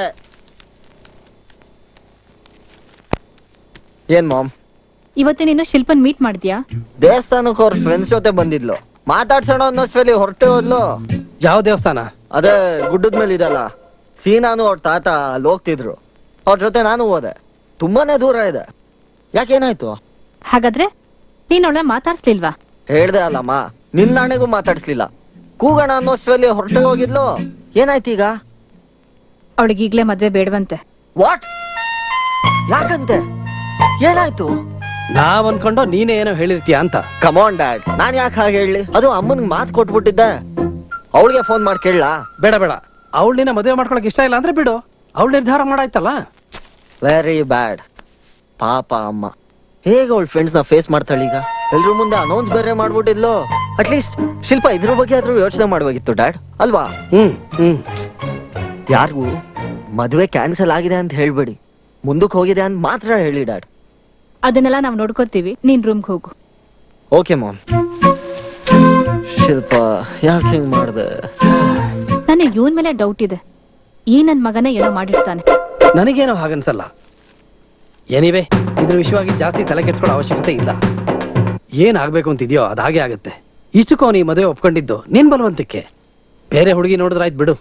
Speaker 5: ಏನ್ ಮಾಮ್
Speaker 1: ಇವತ್ತು ನೀನು ಶಿಲ್ಪನ್ ಮೀಟ್ ಮಾಡಿದ್ಯಾ
Speaker 5: ದೇವಸ್ಥಾನಕ್ಕೆ ಅವ್ರ ಫ್ರೆಂಡ್ಸ್ ಜೊತೆ ಬಂದಿದ್ಲು ಮಾತಾಡ್ಸೋಣ ಅನ್ನೋಷ್ಟರಲ್ಲಿ ಹೊರಟೆ ಹೋದ್ಲು
Speaker 2: ಯಾವ ದೇವಸ್ಥಾನ
Speaker 5: ಅದೇ ಗುಡ್ಡದ ಮೇಲೆ ಇದಲ್ಲ ಸೀನಾನು ಅವ್ರ ತಾತ ಅಲ್ಲಿ ಹೋಗ್ತಿದ್ರು ಅವ್ರ ಜೊತೆ ನಾನು ಹೋದೆ ತುಂಬಾನೇ ದೂರ ಇದೆ ಯಾಕೇನಾಯ್ತು
Speaker 1: ಹಾಗಾದ್ರೆ ನೀನ್ ಅವಳ ಮಾತಾಡ್ಸ್ಲಿಲ್ವಾ
Speaker 5: ಹೇಳ್ದೆ ಅಲ್ಲಮ್ಮ ನಿನ್ನ ಅಣ್ಣೆಗೂ ಮಾತಾಡ್ಸ್ಲಿಲ್ಲ ಕೂಗೋಣ ಅನ್ನೋಷ್ಟರಲ್ಲಿ ಹೊರಟೆ ಹೋಗಿದ್ಲು ಏನಾಯ್ತು ಈಗ
Speaker 1: ಅವಳಿಗೆ ಈಗ್ಲೇ ಮದ್ವೆ ಬೇಡವಂತೆ
Speaker 5: ವಾಟ್ ಯಾಕಂತೆ ಏನಾಯ್ತು
Speaker 2: ನಾವ್ ಅನ್ಕೊಂಡು ನೀನೇ ಏನೋ ಹೇಳಿರ್ತೀಯ ಅಂತ
Speaker 5: ಕಮಾನ್ ಡ್ಯಾಡ್ ನಾನ್ ಯಾಕೆ ಹಾಗೆ ಹೇಳಿ ಅದು ಅಮ್ಮನ್ಗೆ ಮಾತು ಕೊಟ್ಬಿಟ್ಟಿದ್ದೆ ಅವಳಿಗೆ ಫೋನ್ ಮಾಡಿ ಕೇಳಲಾ
Speaker 2: ಬೇಡ ಬೇಡ ಅವಳು ನಿನ್ನ ಮದುವೆ ಮಾಡ್ಕೊಳಕ್ ಇಷ್ಟ ಇಲ್ಲ ಅಂದ್ರೆ ಬಿಡು ಅವಳು ನಿರ್ಧಾರ ಮಾಡಾಯ್ತಲ್ಲ
Speaker 5: ವೆರಿ ಬ್ಯಾಡ್ ಪಾಪ ಅಮ್ಮ ಹೇಗೆ ಅವಳ ಫ್ರೆಂಡ್ಸ್ ನ ಫೇಸ್ ಮಾಡ್ತಾಳೆ ಈಗ ಎಲ್ರ ಮುಂದೆ ಅನೌನ್ಸ್ ಬೇರೆ ಮಾಡ್ಬಿಟ್ಟಿದ್ಲು ಅಟ್ಲೀಸ್ಟ್ ಶಿಲ್ಪ ಇದ್ರ ಬಗ್ಗೆ ಆದ್ರೂ ಯೋಚನೆ ಮಾಡ್ಬೇಕಿತ್ತು ಡ್ಯಾಡ್ ಅಲ್ವಾ
Speaker 2: ಹ್ಮ್ ಹ್ಮ್
Speaker 5: ಯಾರಿಗೂ ಮದುವೆ ಕ್ಯಾನ್ಸಲ್ ಆಗಿದೆ ಅಂತ ಹೇಳ್ಬೇಡಿ ಮುಂದಕ್ಕೆ ಹೋಗಿದೆ ಅಂತ ಮಾತ್ರ ಹೇಳಿ ಡ್ಯಾಡ್
Speaker 1: ಅದನ್ನೆಲ್ಲ ನಾವ್ ನೋಡ್ಕೋತೀವಿ ನೀನ್ ರೂಮ್ಗೆ ಹೋಗು
Speaker 5: ಓಕೆ ಮಾಮ್ ಶಿಲ್ಪ ಯಾಕೆ ಹಿಂಗ್ ಮಾಡ್ದೆ
Speaker 1: ನನಗೆ ಇವನ್ ಮೇಲೆ ಡೌಟ್ ಇದೆ ಈ ನನ್ ಮಗನೇ ಏನೋ ಮಾಡಿರ್ತಾನೆ
Speaker 2: ನನಗೇನೋ ಹಾಗನ್ಸಲ್ಲ ಎನಿವೆ ಇದ್ರ ವಿಷಯವಾಗಿ ಜಾಸ್ತಿ ತಲೆ ಕೆಡ್ಸ್ಕೊಳ್ಳೋ ಅವಶ್ಯಕತೆ ಇಲ್ಲ ಏನ್ ಆಗ್ಬೇಕು ಅಂತಿದ್ಯೋ ಅದ್ ಹಾಗೆ ಆಗುತ್ತೆ ಇಷ್ಟಕ್ಕೂ ಅವನು ಈ ಮದುವೆ ಒಪ್ಕೊಂಡಿದ್ದು ನಿನ್ ಬಲವಂತಕ್ಕೆ ಬೇರೆ ಹುಡುಗಿ ನೋಡಿದ್ರಾಯ್ತು ಬಿಡು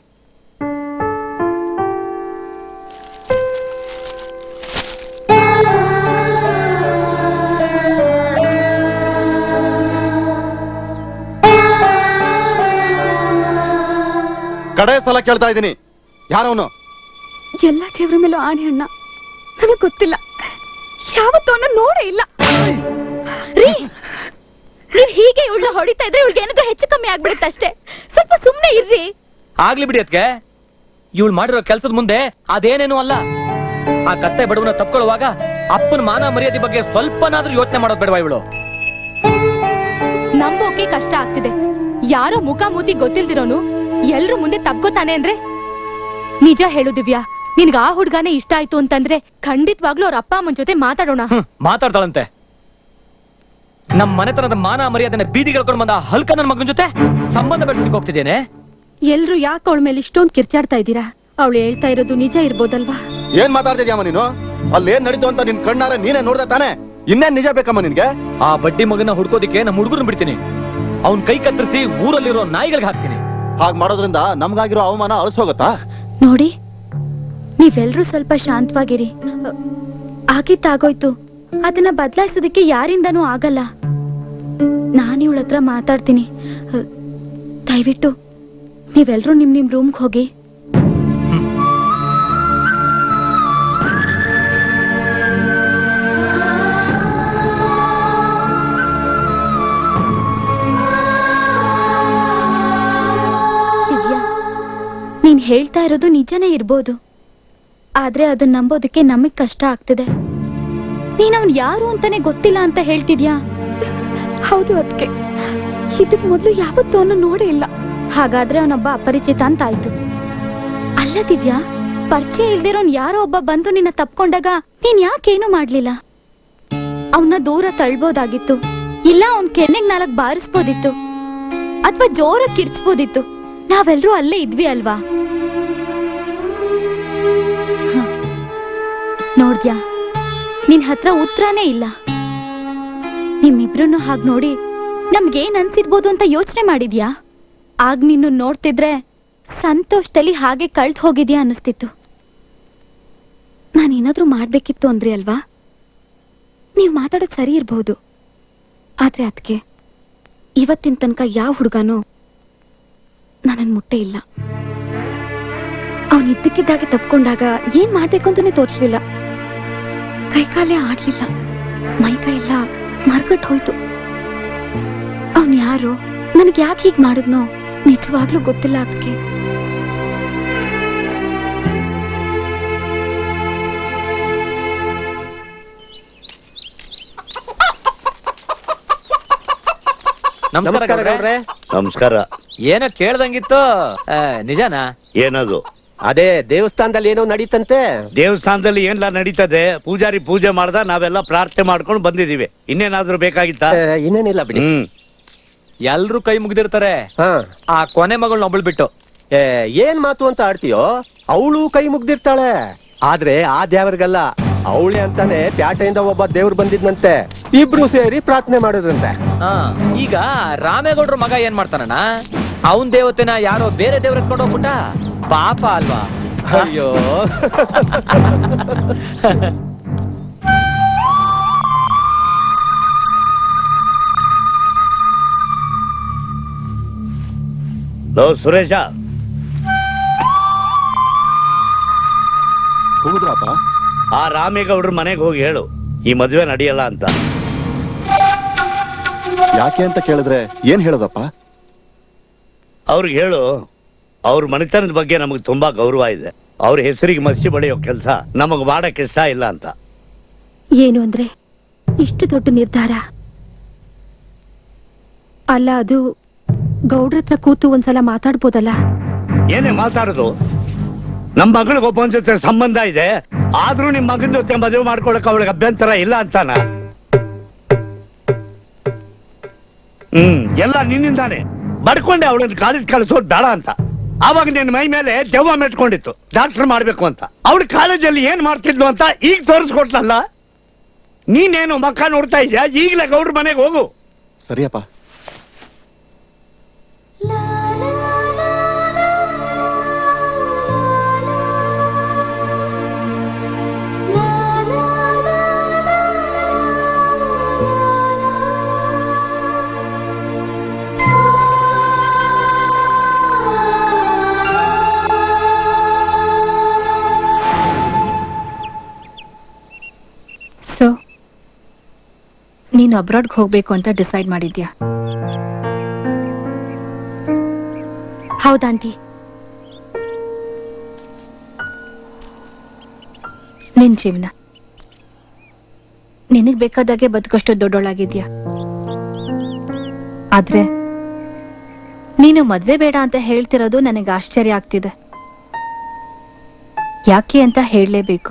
Speaker 11: ಕಡೆ ಸಲ ಕೇಳ್ತಾ ಇದ್ದೀನಿ ಯಾರವನು
Speaker 14: ಎಲ್ಲ ದೇವ್ರ ಮೇಲೂ ಆಣೆ ಅಣ್ಣ ನನಗ್ ಗೊತ್ತಿಲ್ಲ ಯಾವತ್ತೂ ಅವನ್ನ ನೋಡೇ ಇಲ್ಲ
Speaker 17: ರೀ ನೀವ್ ಹೀಗೆ ಇವಳ ಹೊಡಿತಾ ಇದ್ರೆ ಇವಳಿಗೆ ಏನಾದ್ರೂ ಹೆಚ್ಚು ಕಮ್ಮಿ ಆಗ್ಬಿಡುತ್ತೆ ಅಷ್ಟೇ ಸ್ವಲ್ಪ ಸುಮ್ನೆ ಇರ್ರಿ
Speaker 18: ಆಗ್ಲಿ ಬಿಡಿ ಅದ್ಕೆ ಇವಳು ಮಾಡಿರೋ ಕೆಲ್ಸದ ಮುಂದೆ ಅದೇನೇನು ಅಲ್ಲ ಆ ಕತ್ತೆ ಬಡವನ ತಪ್ಕೊಳ್ಳುವಾಗ ಅಪ್ಪನ ಮಾನ ಮರ್ಯಾದೆ ಬಗ್ಗೆ ಸ್ವಲ್ಪನಾದ್ರೂ ಯೋಚನೆ ಮಾಡೋದ್ ಬೇಡವಾ ಇವಳು
Speaker 12: ನಂಬೋಕೆ ಕಷ್ಟ ಆಗ್ತಿದೆ ಯಾರೋ ಮುಖ ಮೂತಿ ಗೊತ್ತಿಲ್ದಿರೋನು ಎಲ್ರು ಮುಂದೆ ತಪ್ಕೋತಾನೆ ಅಂದ್ರೆ ನಿಜ ಹೇಳು ದಿವ್ಯಾ ನಿನ್ಗ ಆ ಹುಡ್ಗಾನೇ ಇಷ್ಟ ಆಯ್ತು ಅಂತಂದ್ರೆ ಖಂಡಿತವಾಗ್ಲೂ ಅವ್ರ ಅಪ್ಪ ಅಮ್ಮನ್ ಜೊತೆ ಮಾತಾಡೋಣ
Speaker 18: ಮಾತಾಡ್ತಾಳಂತೆ ನಮ್ ಮನೆತನದ ಮಾನ ಮರ್ಯಾದೆನ ಬೀದಿಗೆಳ್ಕೊಂಡು ಬಂದ ಆ ಹಲ್ಕ ನನ್ನ ಮಗನ ಜೊತೆ ಸಂಬಂಧ ಬೆಳೆಸಲಿಕ್ಕೆ ಹೋಗ್ತಿದ್ದೇನೆ
Speaker 7: ಎಲ್ರು ಯಾಕೆ ಅವಳ ಮೇಲೆ ಇಷ್ಟೊಂದು ಕಿರ್ಚಾಡ್ತಾ ಇದ್ದೀರಾ ಅವಳು ಹೇಳ್ತಾ ಇರೋದು ನಿಜ ಇರ್ಬೋದಲ್ವಾ
Speaker 11: ಏನ್ ಮಾತಾಡ್ತಿದ್ಯಮ್ಮ ನೀನು ಅಲ್ಲಿ ಏನ್ ನಡೀತು ಅಂತ ನಿನ್ ಕಣ್ಣಾರ ನೀನೇ ನೋಡ್ದೆ ತಾನೆ ಇನ್ನೇನ್ ನಿಜ ಬೇಕಮ್ಮ ನಿನ್ಗೆ
Speaker 18: ಆ ಬಡ್ಡಿ ಮಗನ ಹುಡ್ಕೋದಿಕ್ಕೆ ನಮ್ಮ ಹುಡುಗರನ್ನ ಬಿಡ್ತೀನಿ ಅವ್ನ್ ಕೈ ಕತ್ತರಿಸಿ ಊರಲ್ಲಿರೋ ನಾಯಿಗಳಿಗೆ ಹಾಕ್ತೀನಿ
Speaker 11: ಹಾಗ್ ಮಾಡೋದ್ರಿಂದ ನಮ್ಗಾಗಿರೋ ಅವಮಾನ ಅಳಿಸೋಗತ್ತಾ
Speaker 17: ನೋಡಿ ನೀವೆಲ್ರೂ ಸ್ವಲ್ಪ ಶಾಂತವಾಗಿರಿ ಆಗಿತ್ತಾಗೋಯ್ತು ಅದನ್ನ ಬದಲಾಯಿಸೋದಕ್ಕೆ ಯಾರಿಂದನೂ ಆಗಲ್ಲ ನಾನು ಇವಳ ಹತ್ರ ಮಾತಾಡ್ತೀನಿ ಅ, ದಯವಿಟ್ಟು ನೀವೆಲ್ರೂ ನಿಮ್ ನಿಮ್ ರೂಮ್ಗೆ ಹೋಗಿ ದಿವ್ಯಾ ನೀನ್ ಹೇಳ್ತಾ ಇರೋದು ನಿಜನೇ ಇರ್ಬೋದು ಆದ್ರೆ ಅದನ್ನ ನಂಬೋದಕ್ಕೆ ನಮಗ್ ಕಷ್ಟ ಆಗ್ತಿದೆ ನೀನ್ ಅವ್ನ್ ಯಾರು ಅಂತಾನೆ ಗೊತ್ತಿಲ್ಲ ಅಂತ ಹೇಳ್ತಿದ್ಯಾ
Speaker 14: ಹೌದು ಅದಕ್ಕೆ ಇದಕ್ ಮೊದ್ಲು ಯಾವತ್ತೂ ಅವನ್ನ ನೋಡೇ ಇಲ್ಲ
Speaker 17: ಹಾಗಾದ್ರೆ ಅವನೊಬ್ಬ ಅಪರಿಚಿತ ಅಂತ ಆಯ್ತು ಅಲ್ಲ ದಿವ್ಯಾ ಪರಿಚಯ ಇಲ್ದಿರೋನ್ ಯಾರೋ ಒಬ್ಬ ಬಂದು ನಿನ್ನ ತಪ್ಕೊಂಡಾಗ ನೀನ್ ಯಾಕೇನು ಮಾಡ್ಲಿಲ್ಲ ಅವನ್ನ ದೂರ ತಳ್ಬೋದಾಗಿತ್ತು ಇಲ್ಲ ಅವನ್ ಕೆನ್ನೆಗ್ ನಾಲ್ಕ್ ಬಾರಿಸ್ಬೋದಿತ್ತು ಅಥವಾ ಜೋರ ಕಿರ್ಚ್ಬೋದಿತ್ತು ನಾವೆಲ್ರೂ ಅಲ್ಲೇ ಇದ್ವಿ ಅಲ್ವಾ ಹ. ನೋಡ್ದ್ಯಾ ನಿನ್ ಹತ್ರ ಉತ್ತರನೇ ಇಲ್ಲ ನಿಮ್ಮಿಬ್ರನ್ನು ಹಾಗ್ ನೋಡಿ ನಮ್ಗೇನ್ ಅನ್ಸಿರ್ಬೋದು ಅಂತ ಯೋಚನೆ ಮಾಡಿದ್ಯಾ ಆಗ ನಿನ್ನ ನೋಡ್ತಿದ್ರೆ ಸಂತೋಷದಲ್ಲಿ ಹಾಗೆ ಕಳ್ದ್ ಹೋಗಿದ್ಯಾ ಅನಿಸ್ತಿತ್ತು
Speaker 14: ನಾನೇನಾದ್ರೂ ಮಾಡ್ಬೇಕಿತ್ತು ಅಂದ್ರಿ ಅಲ್ವಾ ನೀವ್ ಮಾತಾಡೋದ್ ಸರಿ ಇರ್ಬಹುದು ಆದ್ರೆ ಅದಕ್ಕೆ ಇವತ್ತಿನ ತನಕ ಯಾವ ಹುಡುಗನೂ ನನ್ನನ್ ಮುಟ್ಟೆ ಇಲ್ಲ ಅವನ್ ಇದ್ದಕ್ಕಿದ್ದಾಗೆ ತಪ್ಕೊಂಡಾಗ ಏನ್ ಮಾಡ್ಬೇಕು ಅಂತಾನೆ ತೋಚ್ಲಿಲ್ಲ ಕೈಕಾಲೇ ಆಡ್ಲಿಲ್ಲ ಮೈಕೈ ಎಲ್ಲ ಮರ್ಗಟ್ ಹೋಯ್ತು ಅವನ್ ಯಾರೋ ನನಗೆ ಯಾಕೆ ಹೀಗ್ ಮಾಡಿದ್ನೋ ನಿಜವಾಗ್ಲೂ ಗೊತ್ತಿಲ್ಲ ಅದಕ್ಕೆ
Speaker 18: ನಮಸ್ಕಾರ ಗೌಡ್ರೆ.
Speaker 16: ನಮಸ್ಕಾರ
Speaker 18: ಏನೋ ಕೇಳ್ದಂಗಿತ್ತು ಆ, ನಿಜನಾ
Speaker 16: ಏನದು
Speaker 13: ಅದೇ ದೇವಸ್ಥಾನದಲ್ಲಿ ಏನೋ ನಡೀತಂತೆ
Speaker 16: ದೇವಸ್ಥಾನದಲ್ಲಿ ಏನ್ಲ ನಡೀತದೆ ಪೂಜಾರಿ ಪೂಜೆ ಮಾಡ್ದ ನಾವೆಲ್ಲ ಪ್ರಾರ್ಥನೆ ಮಾಡ್ಕೊಂಡು ಬಂದಿದೀವಿ ಇನ್ನೇನಾದ್ರೂ ಬೇಕಾಗಿತ್ತಾ
Speaker 13: ಇನ್ನೇನಿಲ್ಲ ಬಿಡಿ
Speaker 18: ಎಲ್ರು ಕೈ ಮುಗ್ದಿರ್ತಾರೆ ಆ ಕೊನೆ ಮಗಳನ್ನ ಒಬ್ಬಳು ಬಿಟ್ಟು
Speaker 13: ಏ, ಏನ್ ಮಾತು ಅಂತ ಆಡ್ತೀಯೋ ಅವಳು ಕೈ ಮುಗ್ದಿರ್ತಾಳೆ ಆದ್ರೆ ಆ ದೇವರಿಗಲ್ಲ ಅವಳೆ ಅಂತಾನೆ ಪ್ಯಾಟೆಯಿಂದ ಒಬ್ಬ ದೇವ್ರು ಬಂದಿದ್ನಂತೆ ಇಬ್ರು ಸೇರಿ ಪ್ರಾರ್ಥನೆ ಮಾಡಿದ್ರಂತೆ
Speaker 18: ಹಾ ಈಗ ರಾಮೇಗೌಡ್ರ ಮಗ ಏನ್ ಮಾಡ್ತಾನಣ್ಣ ಅವನ್ ದೇವತೆನ ಯಾರೋ ಬೇರೆ ದೇವ್ರ ಎತ್ಕೊಂಡು ಹೋಗ್ಬಿಟ್ಟ ಪಾಪ ಅಲ್ವಾ ಅಯ್ಯೋ
Speaker 16: ಲೋ ಸುರೇಶ
Speaker 11: ಹೋಗುದ್ರಪ್ಪ
Speaker 16: ಆ ರಾಮೇಗೌಡ್ರ ಮನೆಗೆ ಹೋಗಿ ಹೇಳು ಈ ಮದ್ವೆ ನಡೆಯಲ್ಲ ಅಂತ
Speaker 11: ಯಾಕೆ ಅಂತ ಕೇಳಿದ್ರೆ ಏನ್ ಹೇಳೋದಪ್ಪ
Speaker 16: ಅವ್ರಿಗೆ ಹೇಳು ಅವ್ರ ಮನೆತನದ ಬಗ್ಗೆ ನಮಗೆ ತುಂಬಾ ಗೌರವ ಇದೆ ಅವ್ರ ಹೆಸರಿಗೆ ಮಸಿ ಬಳಿಯೋ ಕೆಲಸ ನಮಗ್ ಮಾಡಕ್ ಇಷ್ಟ ಇಲ್ಲ ಅಂತ
Speaker 17: ಏನು ಅಂದ್ರೆ ಇಷ್ಟು ದೊಡ್ಡ ನಿರ್ಧಾರ ಅಲ್ಲ ಅದು ಗೌಡ್ರ ಹತ್ರ ಕೂತು ಒಂದ್ಸಲ ಮಾತಾಡ್ಬೋದಲ್ಲ
Speaker 16: ಏನೇ ಮಾತಾಡೋದು ನಮ್ಮ ಮಗಳಿಗೆ ಒಬ್ಬನ ಜೊತೆ ಸಂಬಂಧ ಇದೆ ಆದ್ರೂ ನಿಮ್ ಮಗನ ಜೊತೆ ಮದುವೆ ಮಾಡ್ಕೊಳಕ್ ಅವಳಿಗೆ ಅಭ್ಯಂತರ ಇಲ್ಲ ಅಂತಾನ ಹ್ಮ್ ಎಲ್ಲ ನಿನ್ನಿಂದಾನೆ ಬಡ್ಕೊಂಡೆ ಅವಳನ್ನ ಕಾಲೇಜ್ ಕಳಿಸೋದು ಬೇಡ ಅಂತ ಆವಾಗ ನಿನ್ನ ಮೈ ಮೇಲೆ ದೆವ್ವ ಮೆಟ್ಕೊಂಡಿತ್ತು ಡಾಕ್ಟರ್ ಮಾಡ್ಬೇಕು ಅಂತ ಅವಳು ಕಾಲೇಜಲ್ಲಿ ಏನ್ ಮಾಡ್ತಿದ್ಲು ಅಂತ ಈಗ ತೋರಿಸ್ಕೊಟ್ಲಲ್ಲ ನೀನೇನು ಮಕ್ಕ ನೋಡ್ತಾ ಇದ್ಯಾ ಈಗಲೇ ಗೌಡ್ರ ಮನೆಗೆ ಹೋಗು
Speaker 11: ಸರಿಯಪ್ಪ
Speaker 1: ಸೊ ನೀನು ಅಬ್ರಾಡ್ಗೆ ಹೋಗ್ಬೇಕು ಅಂತ ಡಿಸೈಡ್ ಮಾಡಿದ್ಯಾ
Speaker 17: ಹೌದಾಂಟಿ
Speaker 1: ನಿನ್ ಜೀವನ ನಿನಗ್ ಬೇಕಾದಾಗೆ ಬದುಕಷ್ಟು ದೊಡ್ಡೋಳಾಗಿದ್ಯಾ ಆದ್ರೆ ನೀನು ಮದ್ವೆ ಬೇಡ ಅಂತ ಹೇಳ್ತಿರೋದು ನನಗೆ ಆಶ್ಚರ್ಯ ಆಗ್ತಿದೆ ಯಾಕೆ ಅಂತ ಹೇಳಲೇಬೇಕು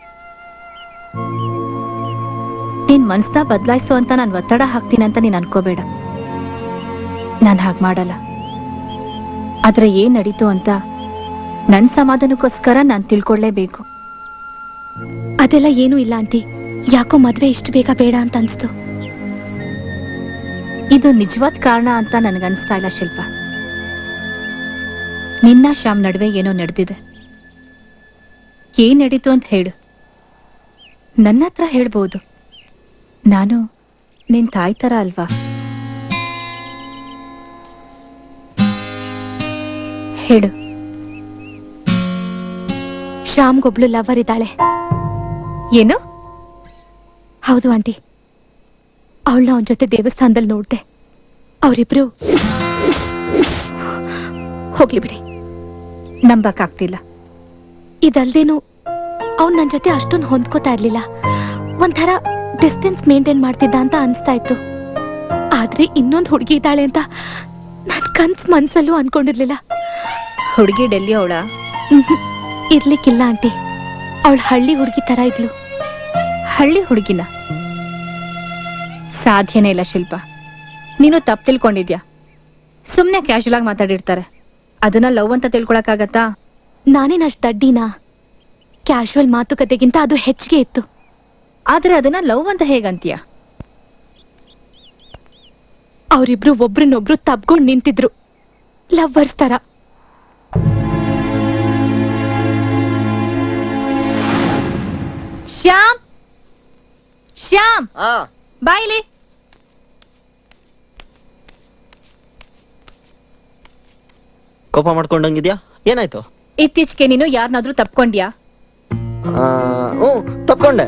Speaker 1: ನಿನ್ ಮನ್ಸ್ನ ಬದಲಾಯಿಸು ಅಂತ ನಾನು ಒತ್ತಡ ಹಾಕ್ತೀನಿ ಅಂತ ನೀನ್ ಅನ್ಕೋಬೇಡ ನಾನು ಹಾಗೆ ಮಾಡಲ್ಲ ಆದ್ರೆ ಏನ್ ನಡೀತು ಅಂತ ನನ್ ಸಮಾಧಾನಕ್ಕೋಸ್ಕರ ನಾನು ತಿಳ್ಕೊಳ್ಳೇಬೇಕು
Speaker 17: ಅದೆಲ್ಲ ಏನೂ ಇಲ್ಲ ಆಂಟಿ ಯಾಕೋ ಮದ್ವೆ ಇಷ್ಟು ಬೇಗ ಬೇಡ ಅಂತ ಅನ್ಸ್ತು
Speaker 1: ಇದು ನಿಜವಾದ ಕಾರಣ ಅಂತ ನನಗನ್ಸ್ತಾ ಇಲ್ಲ ಶಿಲ್ಪ ನಿನ್ನ ಶ್ಯಾಮ್ ನಡುವೆ ಏನೋ ನಡೆದಿದೆ ಏನ್ ನಡೀತು ಅಂತ ಹೇಳು ನನ್ನ ಹತ್ರ ಹೇಳ್ಬೋದು ನಾನು ನಿನ್ ತಾಯಿ ತರ ಅಲ್ವಾ ಹೇಳು
Speaker 17: ಶ್ಯಾಮ್ಗೊಬ್ಳು ಲವರ್ ಇದ್ದಾಳೆ
Speaker 1: ಏನು
Speaker 17: ಹೌದು ಆಂಟಿ ಅವಳನ್ನ ಅವನ ಜೊತೆ ದೇವಸ್ಥಾನದಲ್ಲಿ ನೋಡ್ದೆ ಅವರಿಬ್ರು ಹೋಗ್ಲಿ ಬಿಡಿ
Speaker 1: ನಂಬಕ್ಕಾಗ್ತಿಲ್ಲ
Speaker 17: ಇದಲ್ದೇನು ಅವ್ನ್ ನನ್ ಜೊತೆ ಅಷ್ಟೊಂದು ಹೊಂದ್ಕೋತಾ ಇರ್ಲಿಲ್ಲ ಒಂಥರ ಡಿಸ್ಟೆನ್ಸ್ ಮೇಂಟೈನ್ ಮಾಡ್ತಿದ್ದ ಅಂತ ಅನ್ಸ್ತಾ ಇತ್ತು ಆದ್ರೆ ಇನ್ನೊಂದು ಹುಡುಗಿ ಇದ್ದಾಳೆ ಅಂತ ನನ್ ಕನ್ಸ್ ಮನ್ಸಲ್ಲೂ ಅನ್ಕೊಂಡಿರ್ಲಿಲ್ಲ
Speaker 1: ಹುಡುಗಿ ಡೆಲ್ಲಿ ಅವಳ
Speaker 17: ಮ್ಹೂ. ಇರ್ಲಿಕ್ಕಿಲ್ಲ ಆಂಟಿ ಅವಳ ಹಳ್ಳಿ ಹುಡುಗಿ ತರ ಇದ್ಲು
Speaker 1: ಹಳ್ಳಿ ಹುಡುಗಿನ ಸಾಧ್ಯನೇ ಇಲ್ಲ ಶಿಲ್ಪ ನೀನು ತಪ್ಪು ತಿಳ್ಕೊಂಡಿದ್ಯಾ ಸುಮ್ನೆ ಕ್ಯಾಶುಯಲ್ ಆಗಿ ಮಾತಾಡಿರ್ತಾರೆ ಅದನ್ನ ಲವ್ ಅಂತ ತಿಳ್ಕೊಳಕ್ಕಾಗತ್ತಾ
Speaker 17: ನಾನೇನ್ ಅಷ್ಟ್ ದಡ್ಡಿನಾ ಕ್ಯಾಶುವಲ್ ಮಾತುಕತೆಗಿಂತ ಅದು ಹೆಚ್ಚಿಗೆ ಇತ್ತು
Speaker 1: ಆದ್ರೆ ಅದನ್ನ ಲವ್ ಅಂತ ಹೇಗಂತೀಯ
Speaker 17: ಅವರಿಬ್ರು ಒಬ್ರನ್ನೊಬ್ರು ತಬ್ಕೊಂಡ್ ನಿಂತಿದ್ರು ಲವ್ವರ್ಸ್ ತರ
Speaker 1: ಶ್ಯಾಮ್ ಶ್ಯಾಮ್ ಬಾಯಿಲಿ
Speaker 5: ಕೋಪ ಮಾಡ್ಕೊಂಡಂಗಿದ್ಯಾ ಏನಾಯ್ತು
Speaker 1: ಇತ್ತೀಚೆಗೆ ನೀನು ಯಾರನ್ನಾದ್ರೂ ತಪ್ಕೊಂಡ್ಯಾ
Speaker 5: ಆ, ಹ್ಞೂ ತಪ್ಕೊಂಡೆ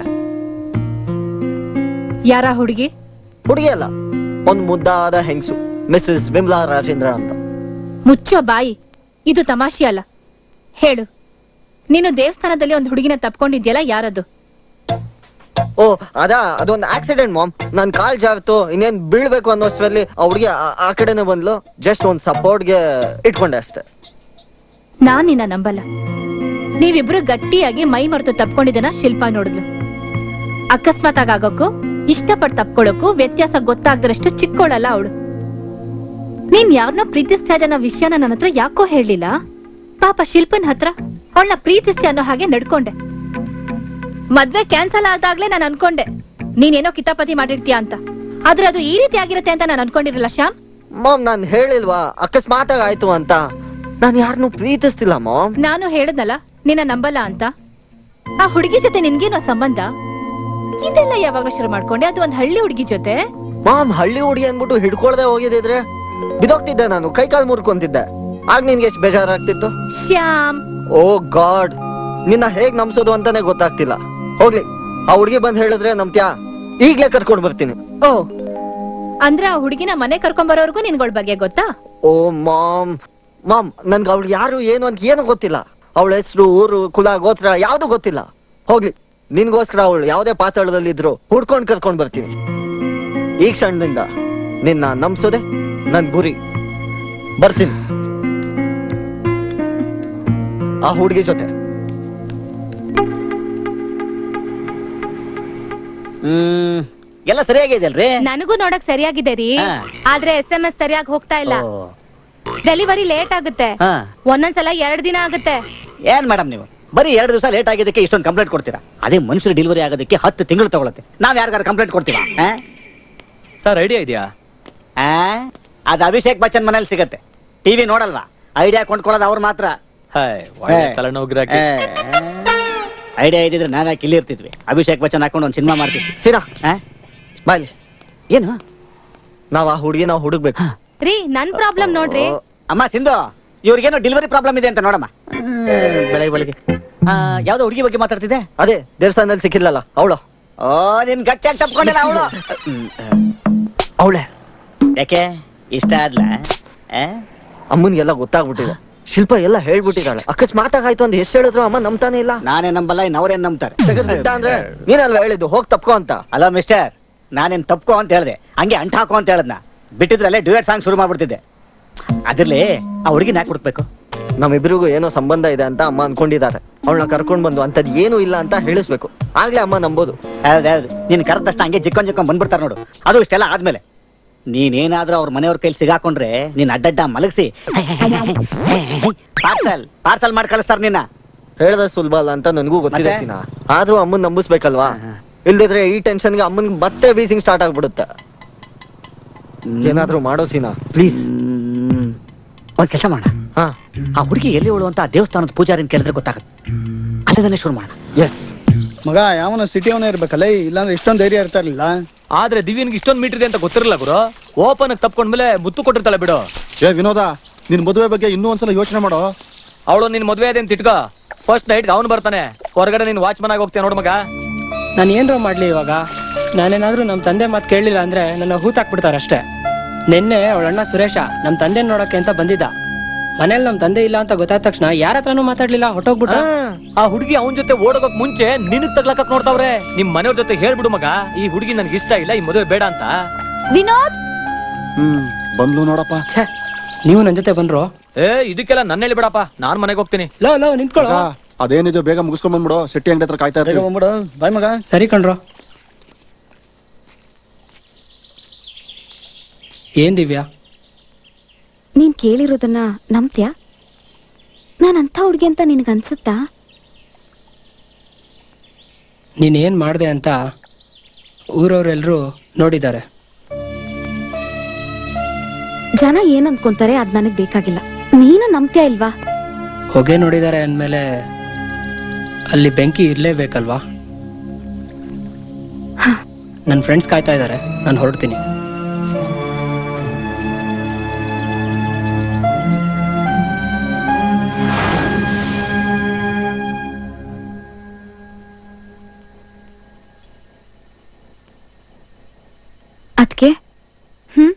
Speaker 1: ಯಾರ ಹುಡುಗಿ
Speaker 5: ಹುಡುಗಿ ಅಲ್ಲ ಒಂದ್ ಮುದ್ದಾದ ಹೆಂಗ್ಸು ಮಿಸ್ಸಸ್ ವಿಮ್ಲಾ ರಾಜೇಂದ್ರ ಅಂತ
Speaker 1: ಮುಚ್ಚೋ ಬಾಯಿ ಇದು ತಮಾಷೆ ಅಲ್ಲ ಹೇಳು ನೀನು ದೇವಸ್ಥಾನದಲ್ಲಿ ಒಂದು ಹುಡುಗಿನ ತಪ್ಕೊಂಡಿದ್ಯಲ್ಲ ಯಾರದು
Speaker 5: ಓ ಅದಾ ಅದೊಂದು ಆಕ್ಸಿಡೆಂಟ್ ಮಾಮ್ ನನ್ ಕಾಲ್ ಜಾವತ್ತು ಇನ್ನೇನ್ ಬೀಳ್ಬೇಕು ಅನ್ನೋಷ್ಟರಲ್ಲಿ ಆ ಹುಡುಗಿ ಆ- ಆ ಕಡೆನೆ ಬಂದ್ಲು ಜಸ್ಟ್ ಒಂದ್ ಸಪೋರ್ಟ್ಗೆ ಇಟ್ಕೊಂಡೆ ಅಷ್ಟೇ
Speaker 1: ನಾನ್ ನಿನ್ನ ನಂಬಲ್ಲ ನೀವಿಬ್ರು ಗಟ್ಟಿಯಾಗಿ ಮೈ ಮರೆತು ತಪ್ಕೊಂಡಿದ್ದನ ಶಿಲ್ಪ ನೋಡಿದ್ಲು ಅಕಸ್ಮಾತ್ ಆಗೋಕ್ಕೂ ಇಷ್ಟಪಟ್ಟು ತಪ್ಕೊಳ್ಳೋಕ್ಕೂ ವ್ಯತ್ಯಾಸ ಗೊತ್ತಾಗ್ದರಷ್ಟು ಚಿಕ್ಕೋಳಲ್ಲ ಅವಳು ನೀನ್ ಯಾರನ್ನ ಪ್ರೀತಿಸ್ತಾ ಇದ್ದ ಅನ್ನೋ ವಿಷಯನ ನನ್ನ ಹತ್ರ ಯಾಕೋ ಹೇಳಲಿಲ್ಲ ಪಾಪ ಶಿಲ್ಪನ್ ಹತ್ರ ಅವಳನ್ನ ಪ್ರೀತಿಸ್ತೆ ಅನ್ನೋ ಹಾಗೆ ನಡ್ಕೊಂಡೆ ಮದ್ವೆ ಕ್ಯಾನ್ಸಲ್ ಆದಾಗ್ಲೇ ನಾನು ಅನ್ಕೊಂಡೆ ನೀನೇನೋ ಕಿತಾಪತಿ ಮಾಡಿರ್ತೀಯ ಅಂತ ಆದ್ರೆ ಅದು ಈ ರೀತಿ ಆಗಿರುತ್ತೆ ಅಂತ ನಾನು ಅನ್ಕೊಂಡಿರಲ್ಲ ಶ್ಯಾಮ್
Speaker 5: ಮಾಮ್ ನಾನ್ ಹೇಳಿಲ್ವಾ ಅಕಸ್ಮಾತ್ ಆಯ್ತು ಅಂತ ನಾನ್ ಯಾರನ್ನೂ ಪ್ರೀತಿಸ್ತಿಲ್ಲ ಮಾಮ್
Speaker 1: ನಾನು ಹೇಳದ್ನಲ್ಲ ನಿನ್ನ ನಂಬಲ್ಲ ಅಂತ ಆ ಹುಡುಗಿ ಜೊತೆ ನಿನ್ಗೇನೋ ಸಂಬಂಧ ಇದೆಲ್ಲ ಯಾವಾಗ ಶುರು ಮಾಡ್ಕೊಂಡೆ ಅದು ಒಂದ್ ಹಳ್ಳಿ ಹುಡುಗಿ ಜೊತೆ
Speaker 5: ಮಾಮ್ ಹಳ್ಳಿ ಹುಡುಗಿ ಅನ್ಬಿಟ್ಟು ಹಿಡ್ಕೊಳ್ದೆ ಹೋಗಿದ್ರೆ ಬಿದೋಗ್ತಿದ್ದೆ ನಾನು ಕೈ ಕಾಲ್ ಮುರ್ಕೊಂತಿದ್ದೆ ಆಗ ನಿನ್ಗೆ ಎಷ್ಟು ಬೇಜಾರಾಗ್ತಿತ್ತು
Speaker 1: ಶ್ಯಾಮ್
Speaker 5: ಓ ಗಾಡ್ ನಿನ್ನ ಹೇಗ್ ನಂಬ್ಸೋದು ಅಂತಾನೆ ಗೊತ್ತಾಗ್ತಿಲ್ಲ ಹೋಗ್ಲಿ ಆ ಹುಡುಗಿ ಬಂದ್ ಹೇಳಿದ್ರೆ ನಂಬ್ತ್ಯಾ ಈಗ್ಲೇ ಕರ್ಕೊಂಡ್ ಬರ್ತೀನಿ
Speaker 1: ಓ ಅಂದ್ರೆ ಆ ಹುಡುಗಿನ ಮನೆ ಕರ್ಕೊಂಬರೋರ್ಗು ನಿನ್ಗಳ ಬಗ್ಗೆ ಗೊತ್ತಾ
Speaker 5: ಓ ಮಾಮ್ ಮಾಮ್ ನನ್ಗೆ ಅವಳು ಯಾರು ಏನು ಅಂತ ಏನು ಗೊತ್ತಿಲ್ಲ ಅವಳ ಹೆಸರು ಊರು ಕುಲ ಗೋತ್ರ ಯಾವ್ದು ಗೊತ್ತಿಲ್ಲ ಹೋಗ್ಲಿ ನಿನ್ಗೋಸ್ಕರ ಅವಳು ಯಾವುದೇ ಪಾತಾಳದಲ್ಲಿ ಇದ್ರು ಹುಡ್ಕೊಂಡ್ ಕರ್ಕೊಂಡ್ ಬರ್ತೀನಿ ಈ ಕ್ಷಣದಿಂದ ನಿನ್ನ ನಂಬ್ಸೋದೆ ನನ್ ಗುರಿ ಬರ್ತೀನಿ ಆ ಹುಡುಗಿ ಜೊತೆ
Speaker 8: ಹ್ಮ್ ಎಲ್ಲ ಸರಿಯಾಗಿದೆ ಅಲ್ರಿ
Speaker 12: ನನಗೂ ನೋಡಕ್ ಸರಿಯಾಗಿದೆ ರೀ
Speaker 8: ಹಾ.
Speaker 12: ಆದ್ರೆ ಎಸ್ ಎಂ ಎಸ್ ಸರಿಯಾಗಿ ಹೋಗ್ತಾ ಇಲ್ಲ ಡೆಲಿವರಿ ಲೇಟ್ ಆಗುತ್ತೆ
Speaker 8: ಹಾ
Speaker 12: ಒಂದೊಂದ್ಸಲ ಎರಡ್ ದಿನ ಆಗುತ್ತೆ
Speaker 8: ಏನ್ ಮೇಡಮ್ ನೀವು ಬರೀ ಎರಡು ದಿವಸ ಲೇಟ್ ಆಗಿದ್ದಕ್ಕೆ ಇಷ್ಟೊಂದು ಕಂಪ್ಲೇಂಟ್ ಕೊಡ್ತೀರಾ ಅದೇ ಮನುಷ್ಯರು ಡೆಲಿವರಿ ಆಗೋದಕ್ಕೆ ಹತ್ತು ತಿಂಗಳು ತಗೊಳುತ್ತೆ ನಾವ್ ಯಾರಿಗಾರು ಕಂಪ್ಲೇಂಟ್ ಕೊಡ್ತೀವಾ
Speaker 18: ಸರ್ ಐಡಿಯಾ ಇದೆಯಾ
Speaker 8: ಅದು ಅಭಿಷೇಕ್ ಬಚ್ಚನ್ ಮನೇಲಿ ಸಿಗತ್ತೆ ಟಿವಿ ನೋಡಲ್ವಾ ಐಡಿಯಾ ಕೊಂಡ್ಕೊಳ್ಳೋದು ಅವ್ರು ಮಾತ್ರ
Speaker 18: ಹಾಯ್ ಒಳ್ಳೆ
Speaker 8: ಏ.
Speaker 18: ತಲೆನೋವು ಗಿರಾಕಿ.
Speaker 8: ಐಡಿಯಾ ಇದ್ದಿದ್ರೆ ನಾವೇ ಇಲ್ಲಿ ಇರ್ತಿದ್ವಿ ಅಭಿಷೇಕ್ ಬಚ್ಚನ್ ಹಾಕೊಂಡು ಒಂದು ಸಿನಿಮಾ ಮಾಡ್ತಿದ್ವಿ
Speaker 5: ಸೀನಾ ಬಾಯ್ಲಿ ಏನು ನಾವ್ ಆ ಹುಡುಗಿ ನಾವು ಹುಡುಗ್ಬೇಕು
Speaker 12: ರೀ ನನ್ ಪ್ರಾಬ್ಲಮ್ ನೋಡ್ರಿ
Speaker 8: ಅಮ್ಮ ಸಿಂಧು ಇವ್ರಿಗೇನೋ ಡೆಲಿವರಿ ಪ್ರಾಬ್ಲಮ್ ಇದೆ ಅಂತ ನೋಡಮ್ಮ ಬೆಳಗ್ಗೆ ಬೆಳಗ್ಗೆ ಆ, ಯಾವ್ದೋ ಹುಡುಗಿ ಬಗ್ಗೆ ಮಾತಾಡ್ತಿದ್ದೆ
Speaker 5: ಅದೇ ದೇವಸ್ಥಾನದಲ್ಲಿ ಸಿಕ್ಕಿಲ್ಲಲ್ಲ ಅವಳು
Speaker 8: ಓ ನಿನ್ ಗಟ್ಟಿಯಾಗಿ ತಪ್ಕೊಂಡಿಲ್ಲ ಅವಳು
Speaker 5: ಅವಳೆ
Speaker 8: ಯಾಕೆ ಇಷ್ಟ ಆದ್ಲ
Speaker 5: ಅಮ್ಮನ್ಗೆಲ್ಲ ಗೊತ್ತಾಗ್ಬಿಟ್ಟಿದೆ ಶಿಲ್ಪ ಎಲ್ಲ ಹೇಳ್ಬಿಟ್ಟಿದ್ದಾಳೆ ಅಕಸ್ಮಾತ್ ಆಗಾಯ್ತು ಅಂತ ಎಷ್ಟು ಹೇಳಿದ್ರು ಅಮ್ಮ ನಂಬ್ತಾನೆ ಇಲ್ಲ
Speaker 8: ನಾನೇ ನಂಬಲ್ಲ ಇನ್ನು ಅವ್ರೇನ್ ನಂಬ್ತಾರೆ
Speaker 5: ತೆಗೆದ್ಬಿಟ್ಟ ಅಂದ್ರೆ ನೀನಲ್ವಾ ಹೇಳಿದ್ದು ಹೋಗ್ ತಪ್ಕೋ ಅಂತ
Speaker 8: ಅಲೋ ಮಿಸ್ಟರ್ ನಾನೇನ್ ತಪ್ಕೋ ಅಂತ ಹೇಳ್ದೆ ಹಂಗೆ ಅಂಟ ಹಾಕೋ ಅಂತ ಹೇಳದ್ನ ಬಿಟ್ಟಿದ್ರಲ್ಲೇ ಡ್ಯೂಯೆಟ್ ಸಾಂಗ್ ಶುರು ಮಾಡ್ಬಿಡ್ತಿದ್ದೆ ಅದಿರ್ಲಿ ಆ ಹುಡುಗಿನ ಯಾಕೆ ಹುಡುಕ್ಬೇಕು
Speaker 5: ನಮ್ಮಿಬ್ರಿಗೂ ಏನೋ ಸಂಬಂಧ ಇದೆ ಅಂತ ಅಮ್ಮ ಅನ್ಕೊಂಡಿದ್ದಾರೆ ಅವಳನ್ನ ಕರ್ಕೊಂಡ್ ಬಂದು ಅಂತದ್ ಏನೂ ಇಲ್ಲ ಅಂತ ಹೇಳಿಸ್ಬೇಕು ಆಗ್ಲೇ ಅಮ್ಮ ನಂಬೋದು
Speaker 8: ಹೌದೌದು ನೀನ್ ಕರೆದ ತಕ್ಷಣ ಹಂಗೆ ಜಿಕ್ಕೊಂಡ್ ಜಿಕ್ಕೊಂಡ್ ಬಂದ್ಬಿಡ್ತಾರೆ ನೋಡು ಅದು ಇಷ್ಟೆಲ್ಲ ಆದ್ಮೇಲೆ ನೀನೇನಾದ್ರೂ ಅವ್ರ ಮನೆಯವ್ರ ಕೈಲಿ ಸಿಗಾಕೊಂಡ್ರೆ ನೀನ್ ಅಡ್ಡಡ್ಡ ಮಲಗಿಸಿ ಪಾರ್ಸಲ್ ಪಾರ್ಸಲ್ ಮಾಡಿ ಕಳಿಸ್ತಾರ ನಿನ್ನ
Speaker 5: ಹೇಳ್ದ ಸುಲಭ ಅಲ್ಲ ಅಂತ ನನಗೂ ಗೊತ್ತಿದೆ
Speaker 8: ಮತ್ತೆ?
Speaker 5: ಸೀನಾ ಆದ್ರೂ ಅಮ್ಮನ್ ನಂಬಿಸ್ಬೇಕಲ್ವಾ ಇಲ್ದಿದ್ರೆ ಈ ಟೆನ್ಷನ್ಗೆ ಅಮ್ಮನ್ ಮತ್ತೆ ಬೀಸಿಂಗ್ ಸ್ಟಾರ್ಟ್ ಆಗ್ಬಿಡುತ್ತೆ ಏನಾದ್ರೂ ಮಾಡೋ ಸೀನಾ ಪ್ಲೀಸ್
Speaker 8: ಒಂದ್ ಕೆಲಸ ಮಾಡೋಣ ಆ ಹುಡುಗಿ ಎಲ್ಲಿ ಅವಳು ಅಂತ ಆ ದೇವಸ್ಥಾನದ ಪೂಜಾರಿನ ಕೇಳಿದ್ರೆ ಗೊತ್ತಾಗುತ್ತೆ ಅಲ್ಲದನ್ನೇ ಶುರು ಮಾಡೋಣ
Speaker 5: ಎಸ್
Speaker 15: ಮಗ ಯಾವನ ಸಿಟಿಯವನೇ ಇರ್ಬೇಕಲ್ಲ ಇಲ್ಲಾಂದ್ರೆ ಇಷ್ಟೊಂದು ಧೈರ್ಯ ಇರ್ತಾ ಇರ್ಲಿಲ್ಲ
Speaker 18: ಆದ್ರೆ ದಿವ್ಯನ್ಗೆ ಇಷ್ಟೊಂದು ಮೀಟರ್ ಇದೆ ಅಂತ ಗೊತ್ತಿರಲ್ಲ ಗುರು ಓಪನ್ ತಪ್ಕೊಂಡ್ಮೇಲೆ ಮುತ್ತು ಕೊಟ್ಟಿರ್ತಾಳೆ ಬಿಡು
Speaker 11: ಏ ವಿನೋದ ನಿನ್ ಮದುವೆ ಬಗ್ಗೆ ಇನ್ನೂ ಒಂದ್ಸಲ ಯೋಚನೆ ಮಾಡೋ
Speaker 18: ಅವಳು ನಿನ್ ಮದ್ವೆ ಇದೆ ಅಂತ ಇಟ್ಕೋ ಫಸ್ಟ್ ನೈಟ್ ಅವನು ಬರ್ತಾನೆ ಹೊರಗಡೆ ನೀನ್ ವಾಚ್ಮನ್ ಆಗಿ ಹೋಗ್ತೀಯ ನೋಡು ಮಗ
Speaker 19: ನಾನು ಏನ್ರ ಮಾಡ್ಲಿ ಇವಾಗ ನಾನೇನಾದ್ರೂ ನಮ್ಮ ತಂದೆ ಮಾತು ಕೇಳಲಿಲ್ಲ ಅಂದ್ರೆ ನನ್ನ ಹೂತಾಕ್ಬಿಡ್ತಾರೆ ಅಷ್ಟೇ ನಿನ್ನೆ ಅವಳ ಅಣ್ಣ ಸುರೇಶ ನಮ್ಮ ತಂದೆ ನೋಡಕ್ಕೆ ಅಂತ ಬಂದಿದ್ದ ಮನೇಲಿ ನಮ್ಮ ತಂದೆ ಇಲ್ಲ ಅಂತ ಗೊತ್ತಾದ ತಕ್ಷಣ ಯಾರ ಹತ್ರನೂ ಮಾತಾಡ್ಲಿಲ್ಲ ಹೊಟ್ಟೋಗ್ಬಿಟ್ಟ
Speaker 18: ಆ ಹುಡುಗಿ ಅವನ ಜೊತೆ ಓಡೋಗಕ್ ಮುಂಚೆ ನಿನಗ್ ತಗ್ಲಕಕ್ ನೋಡ್ತಾವ್ರೆ ನಿಮ್ ಮನೆಯವ್ರ ಜೊತೆ ಹೇಳ್ಬಿಡು ಮಗ ಈ ಹುಡುಗಿ ನನ್ಗೆ ಇಷ್ಟ ಇಲ್ಲ ಈ ಮದುವೆ ಬೇಡ ಅಂತ
Speaker 17: ವಿನೋದ್
Speaker 11: ಹ್ಮ್ ಬಂದ್ಲು ನೋಡಪ್ಪ
Speaker 19: ಛೇ ನೀವು ನನ್ನ ಜೊತೆ ಬಂದ್ರು
Speaker 18: ಏ ಇದಕ್ಕೆಲ್ಲ ನನ್ನ ಹೇಳಿ ಬಿಡಪ್ಪ ನಾನ್ ಮನೆಗೆ ಹೋಗ್ತೀನಿ
Speaker 19: ಲೋ ಲೋ ನಿಂತ್ಕೊಳ್ಳೋ
Speaker 11: ಮಗ, ಅದೇನಿದೆ ಬೇಗ ಮುಗಿಸ್ಕೊಂಡ್ ಬಂದ್ಬಿಡು ಶೆಟ್ಟಿ ಅಂಗಡಿ ಹತ್ರ ಕಾಯ್ತಾ ಇರ್ತೀವಿ
Speaker 15: ಬಂದ್ಬಿಡು ಬಾಯ್ ಮಗ
Speaker 19: ಸರಿ ಕಣ್ರೋ ಏನ್ ದಿವ್ಯಾ
Speaker 14: ನೀನ್ ಕೇಳಿರೋದನ್ನ ನಂಬ್ತ್ಯಾ ನಾನ್ ಅಂಥ ಹುಡ್ಗಿ ಅಂತ ನಿನಗನ್ಸುತ್ತಾ
Speaker 19: ನೀನ್ ಏನ್ ಮಾಡ್ದೆ ಅಂತ ಊರವ್ರೆಲ್ರೂ ನೋಡಿದ್ದಾರೆ
Speaker 14: ಜನ ಏನ್ ಅನ್ಕೊಂತಾರೆ ಅದ್ ನನಗ್ ಬೇಕಾಗಿಲ್ಲ ನೀನು ನಂಬ್ತ್ಯಾ ಇಲ್ವಾ
Speaker 19: ಹೊಗೆ ನೋಡಿದ್ದಾರೆ ಅಂದ್ಮೇಲೆ ಅಲ್ಲಿ ಬೆಂಕಿ ಇರ್ಲೇಬೇಕಲ್ವಾ ನನ್ನ ಫ್ರೆಂಡ್ಸ್ ಕಾಯ್ತಾ ಇದ್ದಾರೆ ನಾನು ಹೊರಡ್ತೀನಿ
Speaker 14: ಅದ್ಕೆ ಹ್ಮ್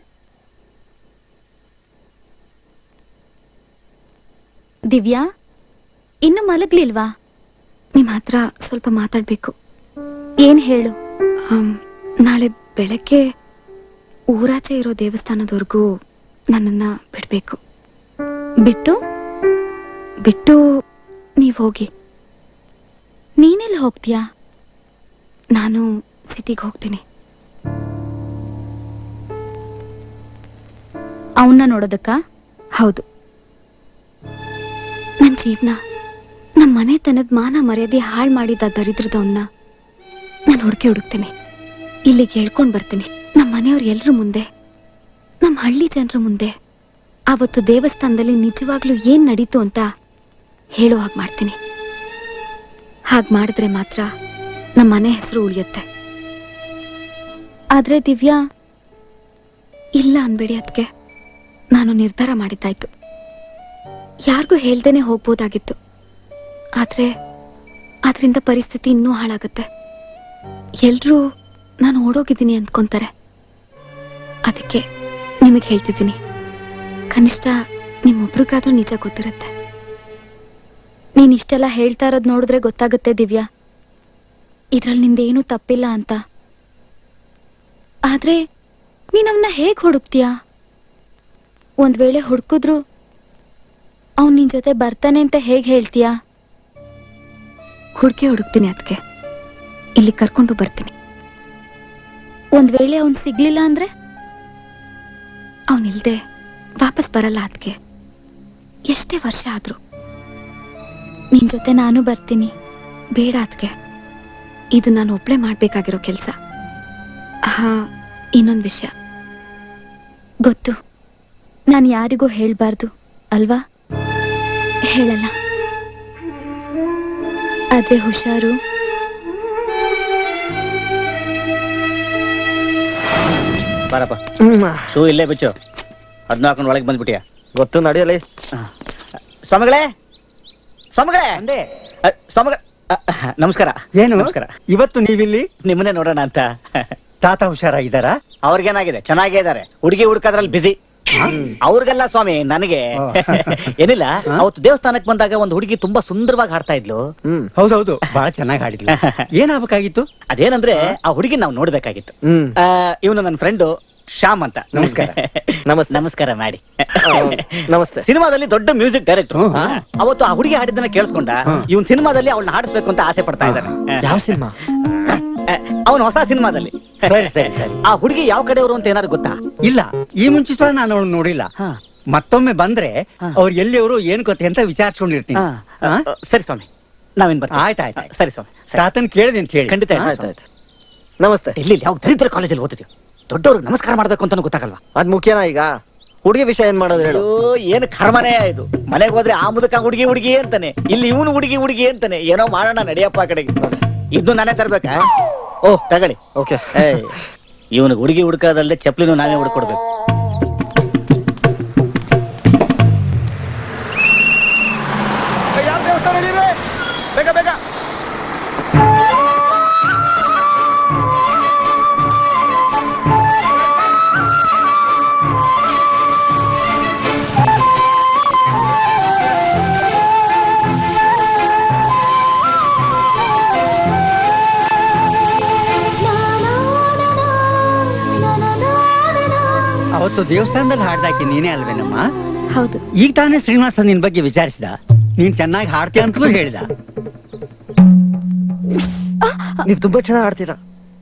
Speaker 14: ದಿವ್ಯಾ ಇನ್ನು ಮಲಗ್ಲಿಲ್ವಾ ನಿಮ್ ಹತ್ರ ಸ್ವಲ್ಪ ಮಾತಾಡ್ಬೇಕು ಏನ್ ಹೇಳು ಆಮ್, ನಾಳೆ ಬೆಳಗ್ಗೆ ಊರಾಚೆ ಇರೋ ದೇವಸ್ಥಾನದವರೆಗೂ ನನ್ನನ್ನ ಬಿಡ್ಬೇಕು ಬಿಟ್ಟು ಬಿಟ್ಟು ನೀವ್ ಹೋಗಿ ನೀನೆಲ್ಲಿ ಹೋಗ್ತೀಯಾ ನಾನು ಸಿಟಿಗೆ ಹೋಗ್ತೀನಿ ಅವನ್ನ ನೋಡೋದಕ್ಕ ಹೌದು ನನ್ನ ಜೀವನ ನಮ್ಮ ಮನೆತನದ ಮಾನ ಮರ್ಯಾದೆ ಹಾಳು ಮಾಡಿದ ದರಿದ್ರದವನ್ನ ನಾನು ಹುಡುಕಿ ಹುಡುಕ್ತೀನಿ ಇಲ್ಲಿಗೆ ಹೇಳ್ಕೊಂಡು ಬರ್ತೀನಿ ನಮ್ಮ ಮನೆಯವ್ರ ಎಲ್ರ ಮುಂದೆ ನಮ್ಮ ಹಳ್ಳಿ ಜನರ ಮುಂದೆ ಅವತ್ತು ದೇವಸ್ಥಾನದಲ್ಲಿ ನಿಜವಾಗ್ಲೂ ಏನ್ ನಡೀತು ಅಂತ ಹೇಳೋ ಹಾಗೆ ಮಾಡ್ತೀನಿ ಹಾಗೆ ಮಾಡಿದ್ರೆ ಮಾತ್ರ ನಮ್ಮ ಮನೆ ಹೆಸರು ಉಳಿಯುತ್ತೆ ಆದ್ರೆ ದಿವ್ಯಾ ಇಲ್ಲ ಅನ್ಬೇಡಿ ಅದಕ್ಕೆ ನಾನು ನಿರ್ಧಾರ ಮಾಡಿದ್ದಾಯ್ತು ಯಾರಿಗೂ ಹೇಳ್ದೇನೆ ಹೋಗ್ಬೋದಾಗಿತ್ತು ಆದ್ರೆ ಅದರಿಂದ ಪರಿಸ್ಥಿತಿ ಇನ್ನೂ ಹಾಳಾಗುತ್ತೆ ಎಲ್ರೂ ನಾನು ಓಡೋಗಿದ್ದೀನಿ ಅಂದ್ಕೊಂತಾರೆ ಅದಕ್ಕೆ ನಿಮಗೆ ಹೇಳ್ತಿದ್ದೀನಿ ಕನಿಷ್ಠ ನಿಮ್ಮೊಬ್ರಿಗಾದ್ರೂ ನಿಜ ಗೊತ್ತಿರುತ್ತೆ ನೀನ್ ಇಷ್ಟೆಲ್ಲ ಹೇಳ್ತಾ ಇರೋದ್ ನೋಡಿದ್ರೆ ಗೊತ್ತಾಗುತ್ತೆ ದಿವ್ಯಾ ಇದ್ರಲ್ಲಿ ನಿಂದೇನು ತಪ್ಪಿಲ್ಲ ಅಂತ ಆದ್ರೆ ನೀನ್ ಅವನ್ನ ಹೇಗ್ ಹುಡುಕ್ತೀಯಾ ಒಂದ್ ವೇಳೆ ಹುಡುಕಿದ್ರು ಅವ್ನ್ ನಿನ್ ಜೊತೆ ಬರ್ತಾನೆ ಅಂತ ಹೇಗ್ ಹೇಳ್ತೀಯಾ ಹುಡುಕಿ ಹುಡುಕ್ತೀನಿ ಅದಕ್ಕೆ ಇಲ್ಲಿ ಕರ್ಕೊಂಡು ಬರ್ತೀನಿ ಒಂದ್ ವೇಳೆ ಅವ್ನ್ ಸಿಗ್ಲಿಲ್ಲ ಅಂದ್ರೆ ಅವನಿಲ್ದೆ ವಾಪಸ್ ಬರಲ್ಲ ಅದಕ್ಕೆ ಎಷ್ಟೇ ವರ್ಷ ಆದ್ರೂ ನಿನ್ ಜೊತೆ ನಾನು ಬರ್ತೀನಿ ಬೇಡ ಅದಕ್ಕೆ ಇದು ನಾನು ಒಬ್ಳೆ ಮಾಡ್ಬೇಕಾಗಿರೋ ಕೆಲಸ ಹಾ ಇನ್ನೊಂದು ವಿಷಯ ಗೊತ್ತು ನಾನು ಯಾರಿಗೂ ಹೇಳ್ಬಾರ್ದು ಅಲ್ವಾ ಹೇಳಲ್ಲ ಆದ್ರೆ ಹುಷಾರು
Speaker 8: ಬಾರಪ್ಪ ಶೂ ಇಲ್ಲೇ ಬಿಚ್ಚು ಅದನ್ನ ಹಾಕೊಂಡು ಒಳಗೆ ಬಂದ್ಬಿಟ್ಟಿಯಾ
Speaker 5: ಗೊತ್ತು ನಡೆಯಲಿ
Speaker 8: ಸ್ವಾಮಿಗಳೇ ಸ್ವಾಮಿಗಳೇ ಅಂದೆ ಸ್ವಾಮಿಗ ಅ, ನಮಸ್ಕಾರ
Speaker 20: ಏನು?
Speaker 8: ನಮಸ್ಕಾರ
Speaker 20: ಇವತ್ತು ನೀವಿಲ್ಲಿ
Speaker 8: ನಿಮ್ಮನ್ನೇ ನೋಡೋಣ ಅಂತ
Speaker 20: ತಾತ ಹುಷಾರಾಗಿದ್ದಾರಾ
Speaker 8: ಅವ್ರಿಗೇನಾಗಿದೆ ಚೆನ್ನಾಗೇ ಇದಾರೆ ಹುಡುಗಿ ಹುಡುಕದ್ರಲ್ಲಿ ಬಿಸಿ ಅವ್ರಿಗೆಲ್ಲ ಸ್ವಾಮಿ ನನಗೆ ಏನಿಲ್ಲ ಅವತ್ತು ದೇವಸ್ಥಾನಕ್ಕೆ ಬಂದಾಗ ಒಂದು ಹುಡುಗಿ ತುಂಬಾ ಸುಂದರವಾಗಿ ಹಾಡ್ತಾ ಇದ್ಲು
Speaker 20: ಹೌದೌದು ಬಹಳ ಚೆನ್ನಾಗಿ ಹಾಡಿದ್ಲು ಏನಾಗಬೇಕಾಗಿತ್ತು
Speaker 8: ಅದೇನಂದ್ರೆ ಆ ಹುಡುಗಿ ನಾವು ನೋಡ್ಬೇಕಾಗಿತ್ತು ಇವನು ನನ್ನ ಫ್ರೆಂಡು ಶ್ಯಾಮ್ ಅಂತ
Speaker 20: ನಮಸ್ಕಾರ.
Speaker 8: ನಮಸ್ತೆ ನಮಸ್ಕಾರ ಮಾಡಿ
Speaker 5: ನಮಸ್ತೆ
Speaker 8: ಸಿನಿಮಾದಲ್ಲಿ ದೊಡ್ಡ ಮ್ಯೂಸಿಕ್ ಡೈರೆಕ್ಟರ್ ಅವತ್ತು ಆ ಹುಡುಗಿ ಹಾಡಿದ್ದನ್ನ ಕೇಳಿಸ್ಕೊಂಡ ಇವನ್ ಸಿನಿಮಾದಲ್ಲಿ ಅವಳನ್ನ ಹಾಡಿಸ್ಬೇಕು ಅಂತ ಆಸೆ ಪಡ್ತಾ ಇದ್ದಾನೆ
Speaker 5: ಯಾವ ಸಿನಿಮಾ
Speaker 8: ಅವನು ಹೊಸ ಸಿನಿಮಾದಲ್ಲಿ
Speaker 20: ಸರಿ ಸರಿ ಸರಿ
Speaker 8: ಆ ಹುಡುಗಿ ಯಾವ ಕಡೆಯವರು ಅಂತ ಏನಾದ್ರು ಗೊತ್ತಾ
Speaker 20: ಇಲ್ಲ ಈ ಮುಂಚಿತವಾಗಿ ನಾನು ಅವಳು ನೋಡಿಲ್ಲ ಮತ್ತೊಮ್ಮೆ ಬಂದ್ರೆ ಅವ್ರು ಎಲ್ಲಿಯವರು ಏನ್ ಗೊತ್ತೆ ಅಂತ ವಿಚಾರಿಸ್ಕೊಂಡಿರ್ತೀನಿ
Speaker 8: ಹಾ. ಸರಿ ಸ್ವಾಮಿ ನಾವೇನ್ ಬರ್ತೀವಿ
Speaker 20: ಆಯ್ತು ಆಯ್ತು
Speaker 8: ಸರಿ ಸ್ವಾಮಿ ಸರಿ.
Speaker 20: ತಾತನ್ ಕೇಳಿದೆ ಅಂತ ಹೇಳಿ
Speaker 8: ಖಂಡಿತ ಹೇಳಿ.
Speaker 5: ಆಯ್ತು, ಆಯ್ತು. ನಮಸ್ತೆ
Speaker 8: ಇಲ್ಲಿ ಯಾವ ದರಿದ್ರ ಕಾಲೇಜಲ್ಲಿ ಓದಿದ್ವಿ ದೊಡ್ಡವ್ರಿಗೆ ನಮಸ್ಕಾರ ಮಾಡ್ಬೇಕು ಅಂತಾನು ಗೊತ್ತಾಗಲ್ವಾ
Speaker 5: ಅದ್ ಮುಖ್ಯನಾ ಈಗ ಹುಡುಗಿ ವಿಷಯ ಏನ್ ಮಾಡೋದು ಹೇಳು
Speaker 8: ಅಯ್ಯೋ ಏನು ಕರ್ಮನೇ ಇದು ಮನೆಗೆ ಹೋದ್ರೆ ಆ ಮುದಕ ಹುಡುಗಿ ಹುಡುಗಿ ಅಂತಾನೆ ಇಲ್ಲಿ ಇವನು ಹುಡುಗಿ ಹುಡುಗಿ ಅಂತಾನೆ ಏನೋ ಮಾಡೋಣ ನಡಿಯಪ್ಪ ಆ ಕಡೆಗೆ ಇದು ನಾನೇ ತರ್ಬೇಕಾ ಓ ತಗೊಳ್ಳಿ
Speaker 5: ಓಕೆ
Speaker 8: ಇವನಿಗೆ ಹುಡುಗಿ ಹುಡುಕೋದಲ್ಲದೆ ಚಪ್ಲಿನೂ ನಾನೇ ಹುಡ್ಕೊಡ್ಬೇಕು
Speaker 11: ಯಾರು ದೇವಸ್ಥಾನ ನಡೀರಿ ಬೇಗ ಬೇಗ
Speaker 20: ಅವತ್ತು ದೇವಸ್ಥಾನದಲ್ಲಿ ಹಾಡ್ದಾಕಿ ನೀನೇ ಅಲ್ವೇನಮ್ಮ
Speaker 14: ಹೌದು
Speaker 20: ಈಗ ತಾನೇ ಶ್ರೀನಿವಾಸ ನಿನ್ ಬಗ್ಗೆ ವಿಚಾರಿಸಿದ ನೀನ್ ಚೆನ್ನಾಗಿ ಹಾಡ್ತೀಯ ಅಂತಲೂ ಹೇಳಿದ
Speaker 5: ನೀವ್ ತುಂಬಾ ಚೆನ್ನಾಗಿ ಆಡ್ತೀರಾ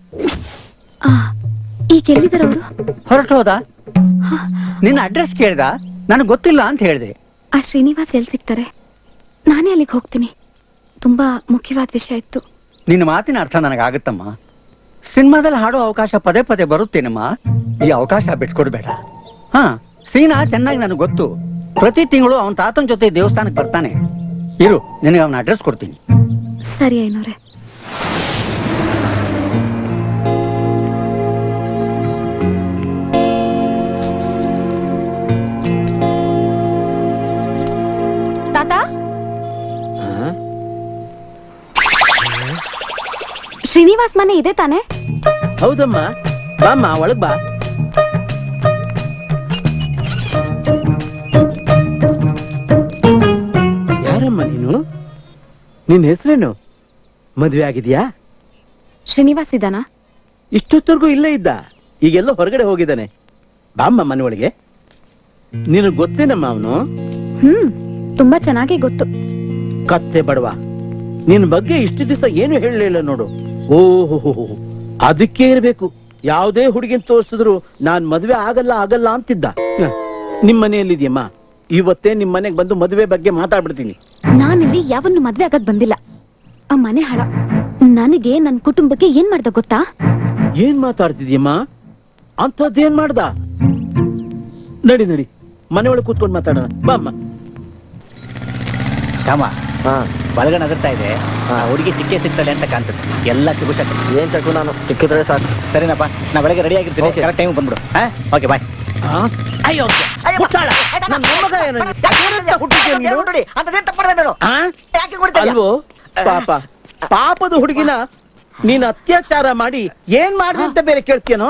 Speaker 14: ಈಗ ಎಲ್ಲಿದಾರ ಅವರು
Speaker 20: ಹೊರಟು ಹೋದ ನಿನ್ನ ಅಡ್ರೆಸ್ ಕೇಳ್ದ ನನಗೆ ಗೊತ್ತಿಲ್ಲ ಅಂತ ಹೇಳಿದೆ
Speaker 14: ಆ ಶ್ರೀನಿವಾಸ್ ಎಲ್ಲಿ ಸಿಗ್ತಾರೆ ನಾನೇ ಅಲ್ಲಿಗೆ ಹೋಗ್ತೀನಿ ತುಂಬಾ ಮುಖ್ಯವಾದ ವಿಷಯ ಇತ್ತು
Speaker 20: ನಿನ್ನ ಮಾತಿನ ಅರ್ಥ ನನಗಾಗುತ್ತಮ್ಮ ಸಿನಿಮಾದಲ್ಲಿ ಹಾಡೋ ಅವಕಾಶ ಪದೇ ಪದೇ ಬರುತ್ತೇನಮ್ಮ ಈ ಅವಕಾಶ ಬಿಟ್ಕೊಡ್ಬೇಡ ಹಾ ಸೀನಾ ಚೆನ್ನಾಗಿ ನನಗೆ ಗೊತ್ತು ಪ್ರತಿ ತಿಂಗಳು ಅವನ ತಾತನ ಜೊತೆ ದೇವಸ್ಥಾನಕ್ಕೆ ಬರ್ತಾನೆ ಇರು ನಿನಗೆ ಅವನ ಅಡ್ರೆಸ್ ಕೊಡ್ತೀನಿ
Speaker 14: ಸರಿ ಐನೋರೆ ತಾತ ಶ್ರೀನಿವಾಸ್ ಮನೆ ಇದೆ ತಾನೆ
Speaker 6: ಹೌದಮ್ಮ ಬಾಮ್ಮ ಒಳಗ್ ಬಾ ಯಾರಮ್ಮ ನೀನು ನಿನ್ ಹೆಸರೇನು ಮದ್ವೆ ಆಗಿದ್ಯಾ
Speaker 14: ಶ್ರೀನಿವಾಸ್ ಇದ್ದಾನಾ
Speaker 6: ಇಷ್ಟೊತ್ತವರೆಗೂ ಇಲ್ಲೇ ಇದ್ದ ಈಗೆಲ್ಲ ಹೊರಗಡೆ ಹೋಗಿದ್ದಾನೆ ಬಾಮ್ಮ ಮನೆ ಒಳಗೆ ನಿನಗ್ ಗೊತ್ತೇನಮ್ಮ ಅವನು
Speaker 14: ಹ್ಮ್ ತುಂಬಾ ಚೆನ್ನಾಗಿ ಗೊತ್ತು
Speaker 6: ಕತ್ತೆ ಬಡವ ನಿನ್ ಬಗ್ಗೆ ಇಷ್ಟು ದಿವಸ ಏನು ಹೇಳಲಿಲ್ಲ ನೋಡು ಓಹೋ ಅದಕ್ಕೆ ಇರ್ಬೇಕು ಯಾವುದೇ ಹುಡುಗಿನ್ ತೋರಿಸಿದ್ರು ನಾನ್ ಮದ್ವೆ ಆಗಲ್ಲ ಆಗಲ್ಲ ಅಂತಿದ್ದ ಹ, ನಿಮ್ ಮನೆಯಲ್ಲಿದ್ಯಮ್ಮ ಇವತ್ತೇ ನಿಮ್ ಮನೆಗ್ ಬಂದು ಮದುವೆ ಬಗ್ಗೆ ಮಾತಾಡ್ಬಿಡ್ತೀನಿ
Speaker 14: ನಾನಿಲ್ಲಿ ಯಾವನ್ನು ಮದ್ವೆ ಆಗಕ್ ಬಂದಿಲ್ಲ ಆ ಮನೆ ಹಾಳ ನನಗೆ ನನ್ನ ಕುಟುಂಬಕ್ಕೆ ಏನ್ ಮಾಡ್ದ ಗೊತ್ತಾ
Speaker 6: ಏನ್ ಮಾತಾಡ್ತಿದ್ಯಮ್ಮ ಅಂಥದ್ದೇನ್ ಮಾಡ್ದ ನಡಿ ನಡಿ ಮನೆ ಒಳಗೆ ಕೂತ್ಕೊಂಡು ಮಾತಾಡೋಣ ಬಾಮ್ಮ
Speaker 8: ಶ್ಯಾಮ ಬಲಗಣ ನಗರ್ತಾ ಇದೆ ಆ ಹುಡುಗಿ ಸಿಕ್ಕೇ ಸಿಗ್ತಾಳೆ ಅಂತ ಕಾಣ್ತದೆ ಎಲ್ಲ ಸಿಗುತ್ತ
Speaker 5: ಏನ್ ಚಕು ನಾನು ಸಿಕ್ಕಿದ್ರೆ ಸಾಕು
Speaker 8: ಸರಿನಪ್ಪ ನಾ ಬೆಳಗ್ಗೆ ರೆಡಿ ಆಗಿರ್ತೀನಿ ಕರೆಕ್ಟ್ ಟೈಮ್ ಬಂದ್ಬಿಡು ಓಕೆ ಬಾಯ್
Speaker 6: ಅಯ್ಯೋ ಮುಟ್ಟಾಳ. ನನ್ ಮೊಮ್ಮಗ ಏನು? ಏನಂತ ಹುಟ್ಟಿದ್ಯಾ ನೀನು? ಆ? ಅಲ್ವೋ ಪಾಪ ಪಾಪದ ಹುಡುಗಿನ ನೀನ್ ಅತ್ಯಾಚಾರ ಮಾಡಿ ಏನ್ ಮಾಡ್ದೆ ಅಂತ ಬೇರೆ ಕೇಳ್ತೀಯನೋ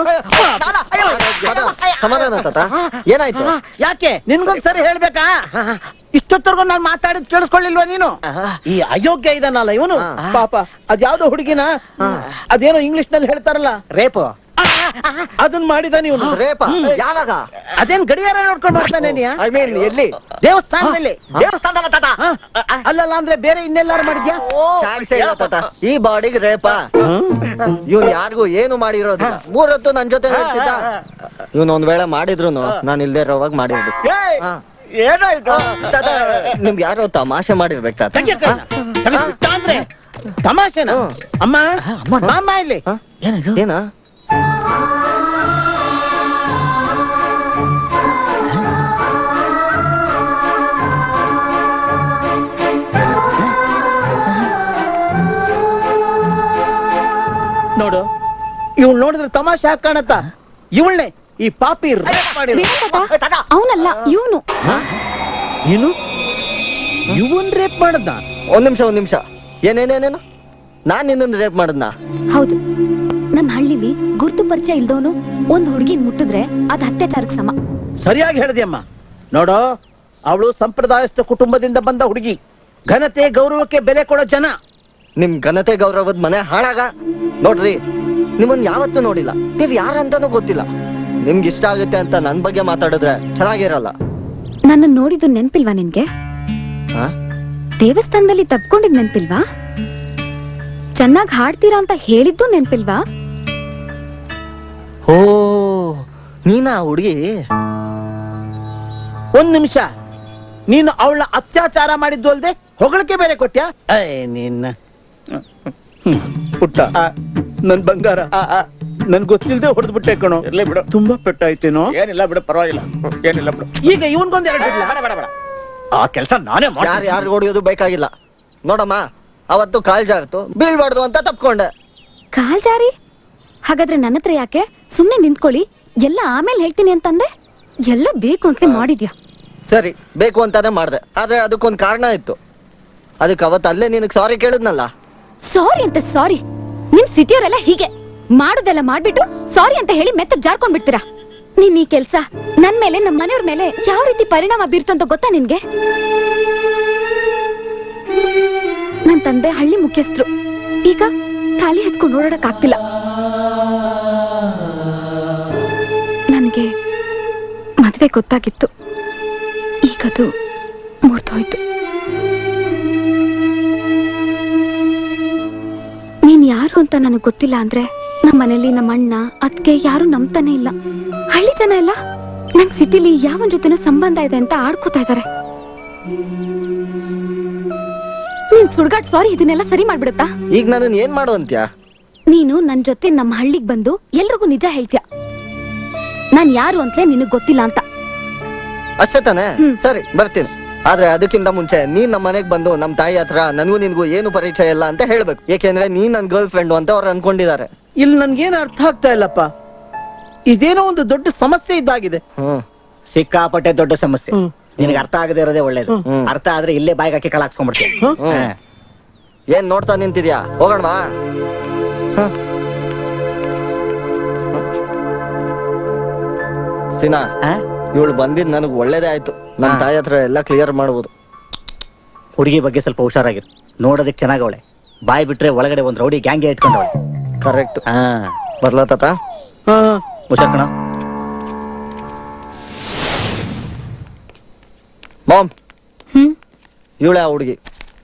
Speaker 5: ಸಮಾಧಾನ ತಾತ ಏನಾಯ್ತು
Speaker 6: ಯಾಕೆ ನಿನ್ಗೊಂದ್ ಸರಿ ಹೇಳ್ಬೇಕಾ ಇಷ್ಟೊತ್ತರ್ಗು ನಾನ್ ಮಾತಾಡಿದ್ ಕೇಳಿಸ್ಕೊಳ್ಳಿಲ್ವಾ ನೀನು ಈ ಅಯೋಗ್ಯ ಇದನ್ನಲ್ಲ ಇವನು ಪಾಪ ಅದ್ಯಾವ್ದೋ ಹುಡುಗಿನ ಅದೇನೋ ಇಂಗ್ಲಿಷ್ ನಲ್ಲಿ ಹೇಳ್ತಾರಲ್ಲ
Speaker 8: ರೇಪು
Speaker 6: ಅದನ್ನ ಮಾಡಿದ ನೀವು
Speaker 5: ರೇಪ ಯಾವಾಗ
Speaker 6: ಅದೇನ್ ಗಡಿಯಾರ ನೋಡ್ಕೊಂಡು ಮಾಡ್ತಾನೆ ನೀ
Speaker 5: ಐ ಮೀನ್ ಎಲ್ಲಿ
Speaker 6: ದೇವಸ್ಥಾನದಲ್ಲಿ
Speaker 5: ದೇವಸ್ಥಾನದಲ್ಲ ತಾತ
Speaker 6: ಅಲ್ಲಲ್ಲ ಅಂದ್ರೆ ಬೇರೆ ಇನ್ನೆಲ್ಲಾರು ಮಾಡಿದ್ಯಾ
Speaker 5: ಚಾನ್ಸೇ ಇಲ್ಲ ತಾತ ಈ ಬಾಡಿಗೆ ರೇಪ ಇವ್ನ್ ಯಾರಿಗೂ ಏನು ಮಾಡಿರೋದಿಲ್ಲ ಮೂರೊತ್ತು ನನ್ ಜೊತೆ ಇರ್ತಿದ್ದ ಇವ್ನ ಒಂದ್ ವೇಳೆ ಮಾಡಿದ್ರು ನಾನು ಇಲ್ದೇ ಇರೋವಾಗ ಮಾಡಿರ್ಬೇಕು
Speaker 6: ಏನಾಯ್ತು
Speaker 5: ತಾತ ನಿಮ್ಗೆ ಯಾರೋ ತಮಾಷೆ ಮಾಡಿರ್ಬೇಕು ತಾತ
Speaker 6: ಅಂದ್ರೆ ತಮಾಷೆನ ಅಮ್ಮ ಮಾಮ ಇಲ್ಲಿ
Speaker 5: ಏನ
Speaker 6: ನೋಡು ಇವ್ಳು ನೋಡಿದ್ರೆ ತಮಾಷೆ ಹಾಕ್ ಕಾಣತ್ತ ಇವಳನೆ ಈ ಪಾಪಿ rape ಮಾಡಿರೋ.
Speaker 14: ಅವನಲ್ಲ ಇವನು
Speaker 6: ಏನು ಇವನ್ ರೇಪ್ ಮಾಡದ್ದ
Speaker 5: ಒಂದ್ ನಿಮಿಷ ಒಂದ್ ನಿಮಿಷ ಏನೇನೇನೇನು ನಾನ್ ನಿನ್ನ ರೇಪ್ ಮಾಡದ್ನ
Speaker 14: ಹೌದು ನಮ್ ಹಳ್ಳಿಲಿ ಗುರ್ತು ಪರಿಚಯ ಇಲ್ದವನು ಒಂದ್ ಹುಡುಗಿನ್ ಮುಟ್ಟಿದ್ರೆ ಅದ್ ಅತ್ಯಾಚಾರಕ್ಕೆ ಸಮ
Speaker 6: ಸರಿಯಾಗಿ ಹೇಳಿದೆಯಮ್ಮ ನೋಡೋ ಅವಳು ಸಂಪ್ರದಾಯಸ್ಥ ಕುಟುಂಬದಿಂದ ಬಂದ ಹುಡುಗಿ ಘನತೆ ಗೌರವಕ್ಕೆ ಬೆಲೆ ಕೊಡೋ ಜನ
Speaker 5: ನಿಮ್ ಘನತೆ ಗೌರವದ ಮನೆ ಹಾಳಾಗ ನೋಡ್ರಿ ನಿಮ್ಮನ್ ಯಾವತ್ತೂ ನೋಡಿಲ್ಲ ನೀವ್ ಯಾರಂತಾನೂ ಗೊತ್ತಿಲ್ಲ ನಿಮ್ಗೆ ಇಷ್ಟ ಆಗುತ್ತೆ ಅಂತ ನನ್ ಬಗ್ಗೆ ಮಾತಾಡಿದ್ರೆ ಚೆನ್ನಾಗಿರಲ್ಲ
Speaker 14: ನನ್ನ ನೋಡಿದ್ದು ನೆನ್ಪಿಲ್ವಾ ನಿನ್ಗೆ
Speaker 5: ಹಾ?
Speaker 14: ದೇವಸ್ಥಾನದಲ್ಲಿ ತಪ್ಕೊಂಡಿದ್ ನೆನ್ಪಿಲ್ವಾ ಚೆನ್ನಾಗ್ ಹಾಡ್ತೀರಾ ಅಂತ ಹೇಳಿದ್ದು ನೆನ್ಪಿಲ್ವಾ
Speaker 5: ಓ ನೀನಾ ಹುಡುಗಿ
Speaker 6: ಒಂದ್ ನಿಮಿಷ ನೀನು ಅವಳ ಅತ್ಯಾಚಾರ ಮಾಡಿದ್ದು ಅಲ್ದೆ ಹೊಗಳಿಕೆ ಬೇರೆ ಕೊಟ್ಯಾ ಏ ನಿನ್ನ ಹ್ಮ್, ಪುಟ್ಟ ನನ್ ಬಂಗಾರ ನನ್ ಗೊತ್ತಿಲ್ದೆ ಹೊಡೆದ್ಬಿಟ್ಟೆ ಕಣೋ ಇರ್ಲಿ ಬಿಡು ತುಂಬಾ ಪೆಟ್ಟಾಯ್ತೇನೋ
Speaker 8: ಏನಿಲ್ಲ ಬಿಡು ಪರವಾಗಿಲ್ಲ ಏನಿಲ್ಲ ಬಿಡು
Speaker 6: ಈಗ ಇವನ್ಗೊಂದ್ ಎರಡು ಇಡ್ಲಾ?
Speaker 8: ಆ ಕೆಲಸ ನಾನೇ
Speaker 5: ಯಾರು ಯಾರು ಹೊಡಿಯೋದು ಬೇಕಾಗಿಲ್ಲ ನೋಡಮ್ಮ ಅವತ್ತು ಕಾಲ್ ಜಾಗ್ತು ಬೀಳ್ಬಾರ್ದು ಅಂತ ತಪ್ಕೊಂಡೆ
Speaker 14: ಕಾಲ್ ಜಾರಿ ಹಾಗಾದ್ರೆ ನನ್ನ ಹತ್ರ ಯಾಕೆ ಸುಮ್ನೆ ನಿಂತ್ಕೊಳ್ಳಿ ಎಲ್ಲ ಆಮೇಲೆ ಹೇಳ್ತೀನಿ ಅಂತಂದೆ ಎಲ್ಲ ಬೇಕು ಅಂತಲೇ ಮಾಡಿದ್ಯಾ
Speaker 5: ಸರಿ ಬೇಕು ಅಂತಾನೆ ಮಾಡ್ದೆ ಆದ್ರೆ ಅದಕ್ಕೊಂದ್ ಕಾರಣ ಇತ್ತು ಅದಕ್ಕೆ ಅವತ್ತು ಅಲ್ಲೇ ನಿನಗ್ ಸಾರಿ ಕೇಳಿದ್ನಲ್ಲ
Speaker 14: ಸಾರಿ ಅಂತ ಸಾರಿ ನಿಮ್ ಸಿಟಿಯವರೆಲ್ಲ ಹೀಗೆ ಮಾಡೋದೆಲ್ಲ ಮಾಡ್ಬಿಟ್ಟು ಸಾರಿ ಅಂತ ಹೇಳಿ ಮೆತ್ತಗ್ ಜಾರ್ಕೊಂಡ್ ಬಿಡ್ತೀರಾ ನೀನ್ ಈ ಕೆಲ್ಸ ನನ್ ಮೇಲೆ ನಮ್ ಮನೆಯವ್ರ ಮೇಲೆ ಯಾವ ರೀತಿ ಪರಿಣಾಮ ಬೀರ್ತು ಅಂತ ಗೊತ್ತಾ ನಿನ್ಗೆ ನನ್ ತಂದೆ ಹಳ್ಳಿ ಮುಖ್ಯಸ್ಥರು ಈಗ ಖಾಲಿ ಎತ್ಕೊಂಡು ಓಡಾಡಕ್ ಆಗ್ತಿಲ್ಲ ನನ್ಗೆ ಮದ್ವೆ ಗೊತ್ತಾಗಿತ್ತು ಈಗದು ಮುರಿದೋಯ್ತು ನೀನ್ ಯಾರು ಅಂತ ನನಗೆ ಗೊತ್ತಿಲ್ಲ ಅಂದ್ರೆ ನಮ್ಮ ಮನೇಲಿ ನಮ್ಮ ಅಣ್ಣ ಅದ್ಕೆ ಯಾರು ನಂಬ್ತಾನೆ ಇಲ್ಲ ಹಳ್ಳಿ ಜನ ಎಲ್ಲ ನಂಗ್ ಸಿಟಿಲಿ ಯಾವನ್ ಜೊತೆನೂ ಸಂಬಂಧ ಇದೆ ಅಂತ ಆಡ್ಕೋತಾ ಇದಾರೆ ನೀನ್ ಸುಡ್ಗಾಡ್ ಸಾರಿ ಇದನ್ನೆಲ್ಲ ಸರಿ ಮಾಡ್ಬಿಡುತ್ತಾ
Speaker 5: ಈಗ ನನ್ನ ಏನ್ ಮಾಡು ಅಂತ್ಯಾ
Speaker 14: ನೀನು ನನ್ ಜೊತೆ ನಮ್ಮ ಹಳ್ಳಿಗ್ ಬಂದು ಎಲ್ರಿಗೂ ನಿಜ ಹೇಳ್ತೀಯ ನಾನ್ ಯಾರು ಅಂತಲೇ ನಿನಗ್ ಗೊತ್ತಿಲ್ಲ ಅಂತ
Speaker 5: ಅಷ್ಟೇ ತಾನೆ ಸರಿ ಬರ್ತೀನಿ ಆದ್ರೆ ಅದಕ್ಕಿಂತ ಮುಂಚೆ ನೀನ್ ನಮ್ಮ ಮನೆಗ್ ಬಂದು ನಮ್ ತಾಯಿ ಹತ್ರ ನನಗೂ ನಿನ್ಗೂ ಏನು ಪರಿಚಯ ಇಲ್ಲ ಅಂತ ಹೇಳ್ಬೇಕು ಏಕೆಂದ್ರೆ ನೀನ್ ನನ್ ಗರ್ಲ್ ಫ್ರೆಂಡ್ ಅಂತ ಅವ್ರು ಅನ್ಕೊಂಡಿದ್ದಾರೆ
Speaker 6: ಇಲ್ಲಿ ನನ್ಗೇನು ಅರ್ಥ ಆಗ್ತಾ ಇಲ್ಲಪ್ಪ ಇದೇನೋ ಒಂದು ದೊಡ್ಡ ಸಮಸ್ಯೆ ಇದ್ದಾಗಿದೆ
Speaker 8: ಸಿಕ್ಕಾಪಟ್ಟೆ ದೊಡ್ಡ ಸಮಸ್ಯೆ ನಿನಗೆ ಅರ್ಥ ಆಗದೆ ಇರೋದೇ ಒಳ್ಳೇದು ಅರ್ಥ ಆದ್ರೆ ಇಲ್ಲೇ ಬಾಯಿಗೆ ಹಾಕಿ ಕಳ ಹಾಕ್ಸ್ಕೊಂಡ್ಬಿಡ್ತೀನಿ
Speaker 5: ಹ್ಮ್. ಏನ್ ನೋಡ್ತಾ ನಿಂತಿದ್ಯಾ ಹೋಗೋಣವಾ ಸಿನಾ ಇವಳು ಬಂದಿದ್ ನನಗ್ ಒಳ್ಳೇದೇ ಆಯ್ತು ನಮ್ ತಾಯಿ ಹತ್ರ ಎಲ್ಲ ಕ್ಲಿಯರ್ ಮಾಡ್ಬೋದು
Speaker 8: ಹುಡುಗಿ ಬಗ್ಗೆ ಸ್ವಲ್ಪ ಹುಷಾರಾಗಿರು ನೋಡೋದಕ್ಕೆ ಚೆನ್ನಾಗವಳೆ ಬಾಯಿ ಬಿಟ್ರೆ ಒಳಗಡೆ ಒಂದ್ ರೌಡಿ ಗ್ಯಾಂಗೆ ಇಟ್ಕೊಂಡವಳೆ
Speaker 5: ಕರೆಕ್ಟ್
Speaker 8: ಹಾ
Speaker 5: ಬರ್ಲಾ ತಾತ
Speaker 8: ಹುಷಾರ್ ಕಣ
Speaker 5: ಮಾಮ್ ಇವಳೆ ಆ ಹುಡುಗಿ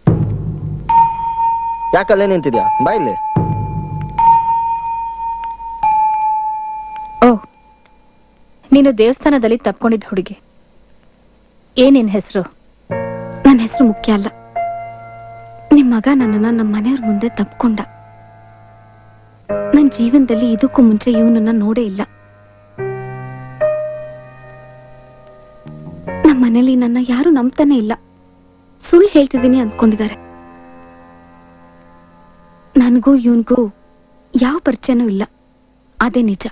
Speaker 5: ಯಾಕಲ್ಲೇ ನಿಂತಿದ್ಯಾ ಬಾ ಇಲ್ಲಿ
Speaker 1: ಓ ನೀನು ದೇವಸ್ಥಾನದಲ್ಲಿ ತಪ್ಕೊಂಡಿದ್ದ ಹುಡುಗಿ ಏನಿನ್ ಹೆಸರು
Speaker 14: ನನ್ನ ಹೆಸರು ಮುಖ್ಯ ಅಲ್ಲ ನಿಮ್ ಮಗ ನನ್ನನ್ನ ನಮ್ಮ ಮನೆಯವ್ರ ಮುಂದೆ ತಪ್ಕೊಂಡ ನನ್ ಜೀವನದಲ್ಲಿ ಇದಕ್ಕೂ ಮುಂಚೆ ಇವನನ್ನ ನೋಡೇ ಇಲ್ಲ ನಮ್ಮ ಮನೇಲಿ ನನ್ನ ಯಾರು ನಂಬ್ತಾನೆ ಇಲ್ಲ ಸುಳ್ಳು ಹೇಳ್ತಿದ್ದೀನಿ ಅಂದ್ಕೊಂಡಿದ್ದಾರೆ ನನಗೂ ಇವನ್ಗೂ ಯಾವ ಪರಿಚಯನೂ ಇಲ್ಲ ಅದೇ ನಿಜ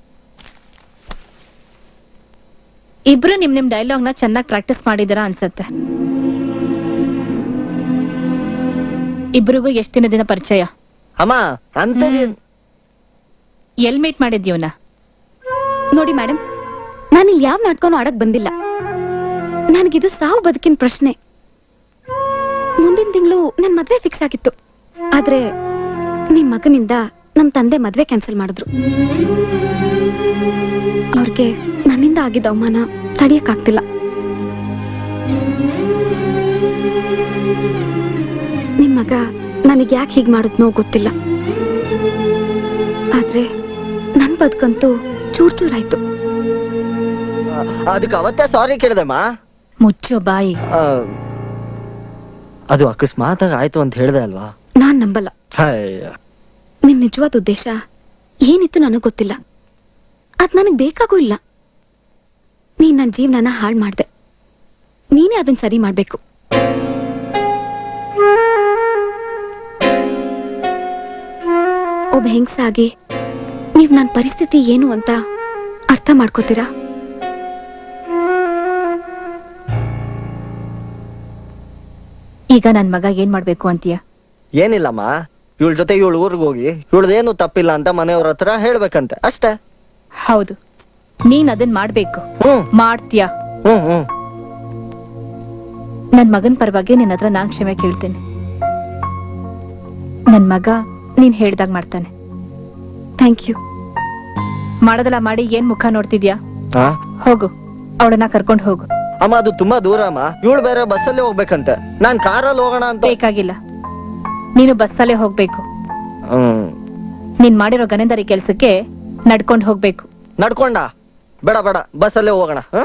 Speaker 1: ಇಬ್ರು ನಿಮ್ ನಿಮ್ ಡೈಲಾಗ್ ನ ಚೆನ್ನಾಗಿ ಪ್ರಾಕ್ಟೀಸ್ ಮಾಡಿದಿರಾ ಅನ್ಸತ್ತೆ ಇಬ್ರಿಗೂ ಎಷ್ಟ್ ದಿನದಿಂದ ಪರಿಚಯ
Speaker 5: ಅಮ್ಮ ಅಂತದೇನ್
Speaker 1: ಎಲ್ ಮೀಟ್ ಮಾಡಿದ್ಯವನ
Speaker 14: ನೋಡಿ ಮೇಡಮ್ ನಾನು ಇಲ್ಲಿ ಯಾವ ನಾಟಕನೂ ಆಡಕ್ ಬಂದಿಲ್ಲ ನನಗಿದು ಸಾವು ಬದುಕಿನ ಪ್ರಶ್ನೆ ಮುಂದಿನ ತಿಂಗಳು ನನ್ ಮದ್ವೆ ಫಿಕ್ಸ್ ಆಗಿತ್ತು ಆದ್ರೆ ನಿಮ್ ಮಗನಿಂದ ನಮ್ ತಂದೆ ಮದ್ವೆ ಕ್ಯಾನ್ಸಲ್ ಮಾಡಿದ್ರು ಅವ್ರಿಗೆ ನನ್ನಿಂದ ಆಗಿದ್ದ ಅವಮಾನ ತಡಿಯಕ್ಕಾಗ್ತಿಲ್ಲ ನಿಮ್ ಮಗ ನನಗೆ ಯಾಕೆ ಹೀಗ್ ಮಾಡಿದ್ನೋ ಗೊತ್ತಿಲ್ಲ ಆದ್ರೆ ನನ್ ಬದುಕಂತೂ ಚೂರ್ ಚೂರಾಯ್ತು
Speaker 5: ಅದಕ್ಕೆ ಅವತ್ತೇ ಸಾರಿ ಕೇಳ್ದಮ್ಮ
Speaker 1: ಮುಚ್ಚೋ ಬಾಯಿ
Speaker 5: ಅದು ಅಕಸ್ಮಾತ್ ಆಗಿ ಆಯ್ತು ಅಂತ ಹೇಳ್ದೆ ಅಲ್ವಾ
Speaker 14: ನಾನ್ ನಂಬಲ್ಲ
Speaker 5: ಹಯ್ಯ
Speaker 14: ನಿನ್ ನಿಜವಾದ ಉದ್ದೇಶ ಏನಿತ್ತು ನನಗ್ ಗೊತ್ತಿಲ್ಲ ಅದ್ ನನಗ್ ಬೇಕಾಗೂ ಇಲ್ಲ ನೀನ್ ನನ್ ಜೀವನನ ಹಾಳ್ ಮಾಡ್ದೆ ನೀನೇ ಅದನ್ ಸರಿ ಮಾಡ್ಬೇಕು ಒಬ್ಬ ಹೆಂಗ್ಸಾಗಿ ನೀವ್ ನನ್ ಪರಿಸ್ಥಿತಿ ಏನು ಅಂತ ಅರ್ಥ ಮಾಡ್ಕೋತೀರಾ
Speaker 1: ಈಗ ನನ್ ಮಗ ಏನ್ ಮಾಡ್ಬೇಕು ಅಂತೀಯ
Speaker 5: ಏನಿಲ್ಲಮ್ಮ ಇವಳ ಜೊತೆ ಇವಳು ಊರಿಗೆ ಹೋಗಿ ಇವಳ್ದೇನು ತಪ್ಪಿಲ್ಲ ಅಂತ ಮನೆಯವ್ರ ಹತ್ರ ಹೇಳ್ಬೇಕಂತೆ ಅಷ್ಟೇ
Speaker 1: ಹೌದು ನೀನ್ ಅದನ್ ಮಾಡ್ಬೇಕು ಮಾಡ್ತೀಯ
Speaker 5: ಹ್ಮ್ ಹ್ಮ್
Speaker 1: ನನ್ ಮಗನ್ ಪರವಾಗಿ ನಿನ್ನ ಹತ್ರ ನಾನ್ ಕ್ಷಮೆ ಕೇಳ್ತೇನೆ ನನ್ ಮಗ ನೀನ್ ಹೇಳ್ದಾಗ ಮಾಡ್ತಾನೆ
Speaker 14: ಥ್ಯಾಂಕ್ ಯು
Speaker 1: ಮಾಡೋದಲ್ಲ ಮಾಡಿ ಏನ್ ಮುಖ ನೋಡ್ತಿದ್ಯಾ
Speaker 5: ಆ?
Speaker 1: ಹೋಗು ಅವಳನ್ನ ಕರ್ಕೊಂಡ್ ಹೋಗು
Speaker 5: ಅಮ್ಮ ಅದು ತುಂಬಾ ದೂರ ಅಮ್ಮ ಇವಳು ಬೇರೆ ಬಸ್ಸಲ್ಲಿ ಹೋಗ್ಬೇಕಂತೆ ನಾನ್ ಕಾರಲ್ಲಿ ಹೋಗೋಣ ಅಂತ
Speaker 1: ಬೇಕಾಗಿಲ್ಲ ನೀನು ಬಸ್ಸಲ್ಲೇ ಹೋಗ್ಬೇಕು
Speaker 5: ಹ್ಮ್
Speaker 1: ನೀನ್ ಮಾಡಿರೋ ಗನೆಂದರಿ ಕೆಲ್ಸಕ್ಕೆ ನಡ್ಕೊಂಡ್ ಹೋಗ್ಬೇಕು
Speaker 5: ನಡ್ಕೊಂಡ ಬೇಡ ಬೇಡ ಬಸ್ಸಲ್ಲೇ ಹೋಗೋಣ ಹ?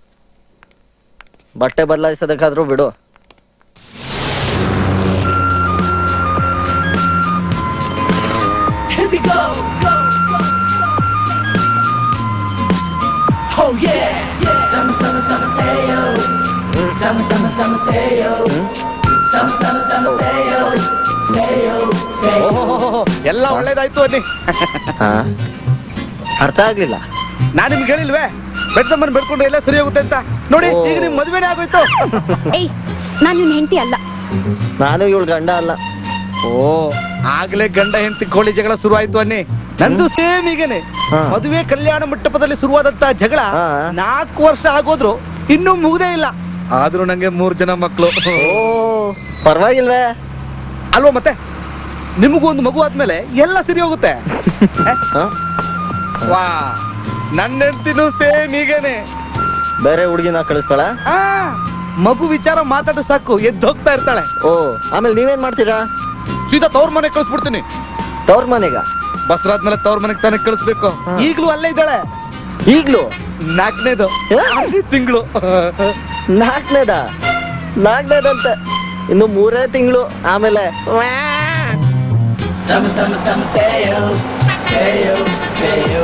Speaker 5: ಬಟ್ಟೆ ಬದಲಾಯಿಸೋದಕ್ಕಾದ್ರೂ ಬಿಡು
Speaker 4: Here we go. Oh yeah. Summer, summer, summer, say yo. Summer, summer, summer, say yo. Summer, summer, summer, say yo. Say yo, say yo.
Speaker 11: ಓಹೋಹೋಹೋ, ಎಲ್ಲ ಒಳ್ಳೇದಾಯ್ತು ಅನ್ನಿ
Speaker 5: ಹಾ ಅರ್ಥ ಆಗ್ಲಿಲ್ಲ
Speaker 11: ನಾನ್ ನಿಮ್ಗೆ ಹೇಳಿಲ್ವೇ ಬೆಡ್ದಮ್ಮನ್ ಬೆಡ್ಕೊಂಡ್ರೆ ಎಲ್ಲ ಸರಿ ಹೋಗುತ್ತೆ ಅಂತ ನೋಡಿ ಈಗ ನಿಮ್ ಮದ್ವೆನೇ ಆಗೋಯ್ತು
Speaker 14: ಏಯ್ ನಾನು ನಿನ್ ಹೆಂಡತಿ ಅಲ್ಲ
Speaker 5: ನಾನು ಇವಳು ಗಂಡ ಅಲ್ಲ
Speaker 11: ಓ ಆಗ್ಲೇ ಗಂಡ ಹೆಂಡತಿ ಕೋಳಿ ಜಗಳ ಶುರು ಆಯ್ತು ಅನ್ನಿ ನಂದು ಸೇಮ್ ಈಗೇನೆ ಮದುವೆ ಕಲ್ಯಾಣ ಮಂಟಪದಲ್ಲಿ ಶುರುವಾದಂತ ಜಗಳ ನಾಲ್ಕು ವರ್ಷ ಆಗೋದ್ರು ಇನ್ನೂ ಮುಗ್ದೇ ಇಲ್ಲ ಆದ್ರೂ ನಂಗೆ ಮೂರ್ ಜನ ಮಕ್ಕಳು
Speaker 5: ಪರವಾಗಿಲ್ವೇ
Speaker 11: ಅಲ್ವಾ ಮತ್ತೆ ನಿಮಗೂ ಒಂದು ಮಗು ಆದ್ಮೇಲೆ ಎಲ್ಲ ಸರಿ ಹೋಗುತ್ತೆ ವಾ ನನ್ನ ಹೆಂಡತಿನೂ ಸೇಮ್ ಈಗೇನೆ
Speaker 5: ಬೇರೆ ಹುಡುಗಿನ ಕಳಿಸ್ತಾಳ
Speaker 11: ಆ, ಮಗು ವಿಚಾರ ಮಾತಾಡ ಸಾಕು ಎದ್ದು ಹೋಗ್ತಾ ಇರ್ತಾಳೆ
Speaker 5: ಓ ಆಮೇಲೆ ನೀವೇನ್ ಮಾಡ್ತೀರಾ
Speaker 11: ಸೀದಾ ತವ್ರ ಮನೆಗೆ ಕಳಿಸ್ಬಿಡ್ತೀನಿ
Speaker 5: ತವ್ರ ಮನೆಗ
Speaker 11: ಬಸ್ರಾದ್ಮೇಲೆ ತವ್ರ ಮನೆಗೆ ತಾನೇ ಕಳಿಸ್ಬೇಕು ಈಗ್ಲೂ ಅಲ್ಲೇ ಇದ್ದಾಳೆ
Speaker 5: ಈಗ್ಲೂ
Speaker 11: ನಾಲ್ಕನೇದು ತಿಂಗಳು
Speaker 5: ನಾಲ್ಕನೇದ ನಾಲ್ಕನೇದಂತೆ ಇನ್ನು ಮೂರೇ ತಿಂಗಳು ಆಮೇಲೆ
Speaker 4: Summer, summer, summer, say yo. Say yo, say yo.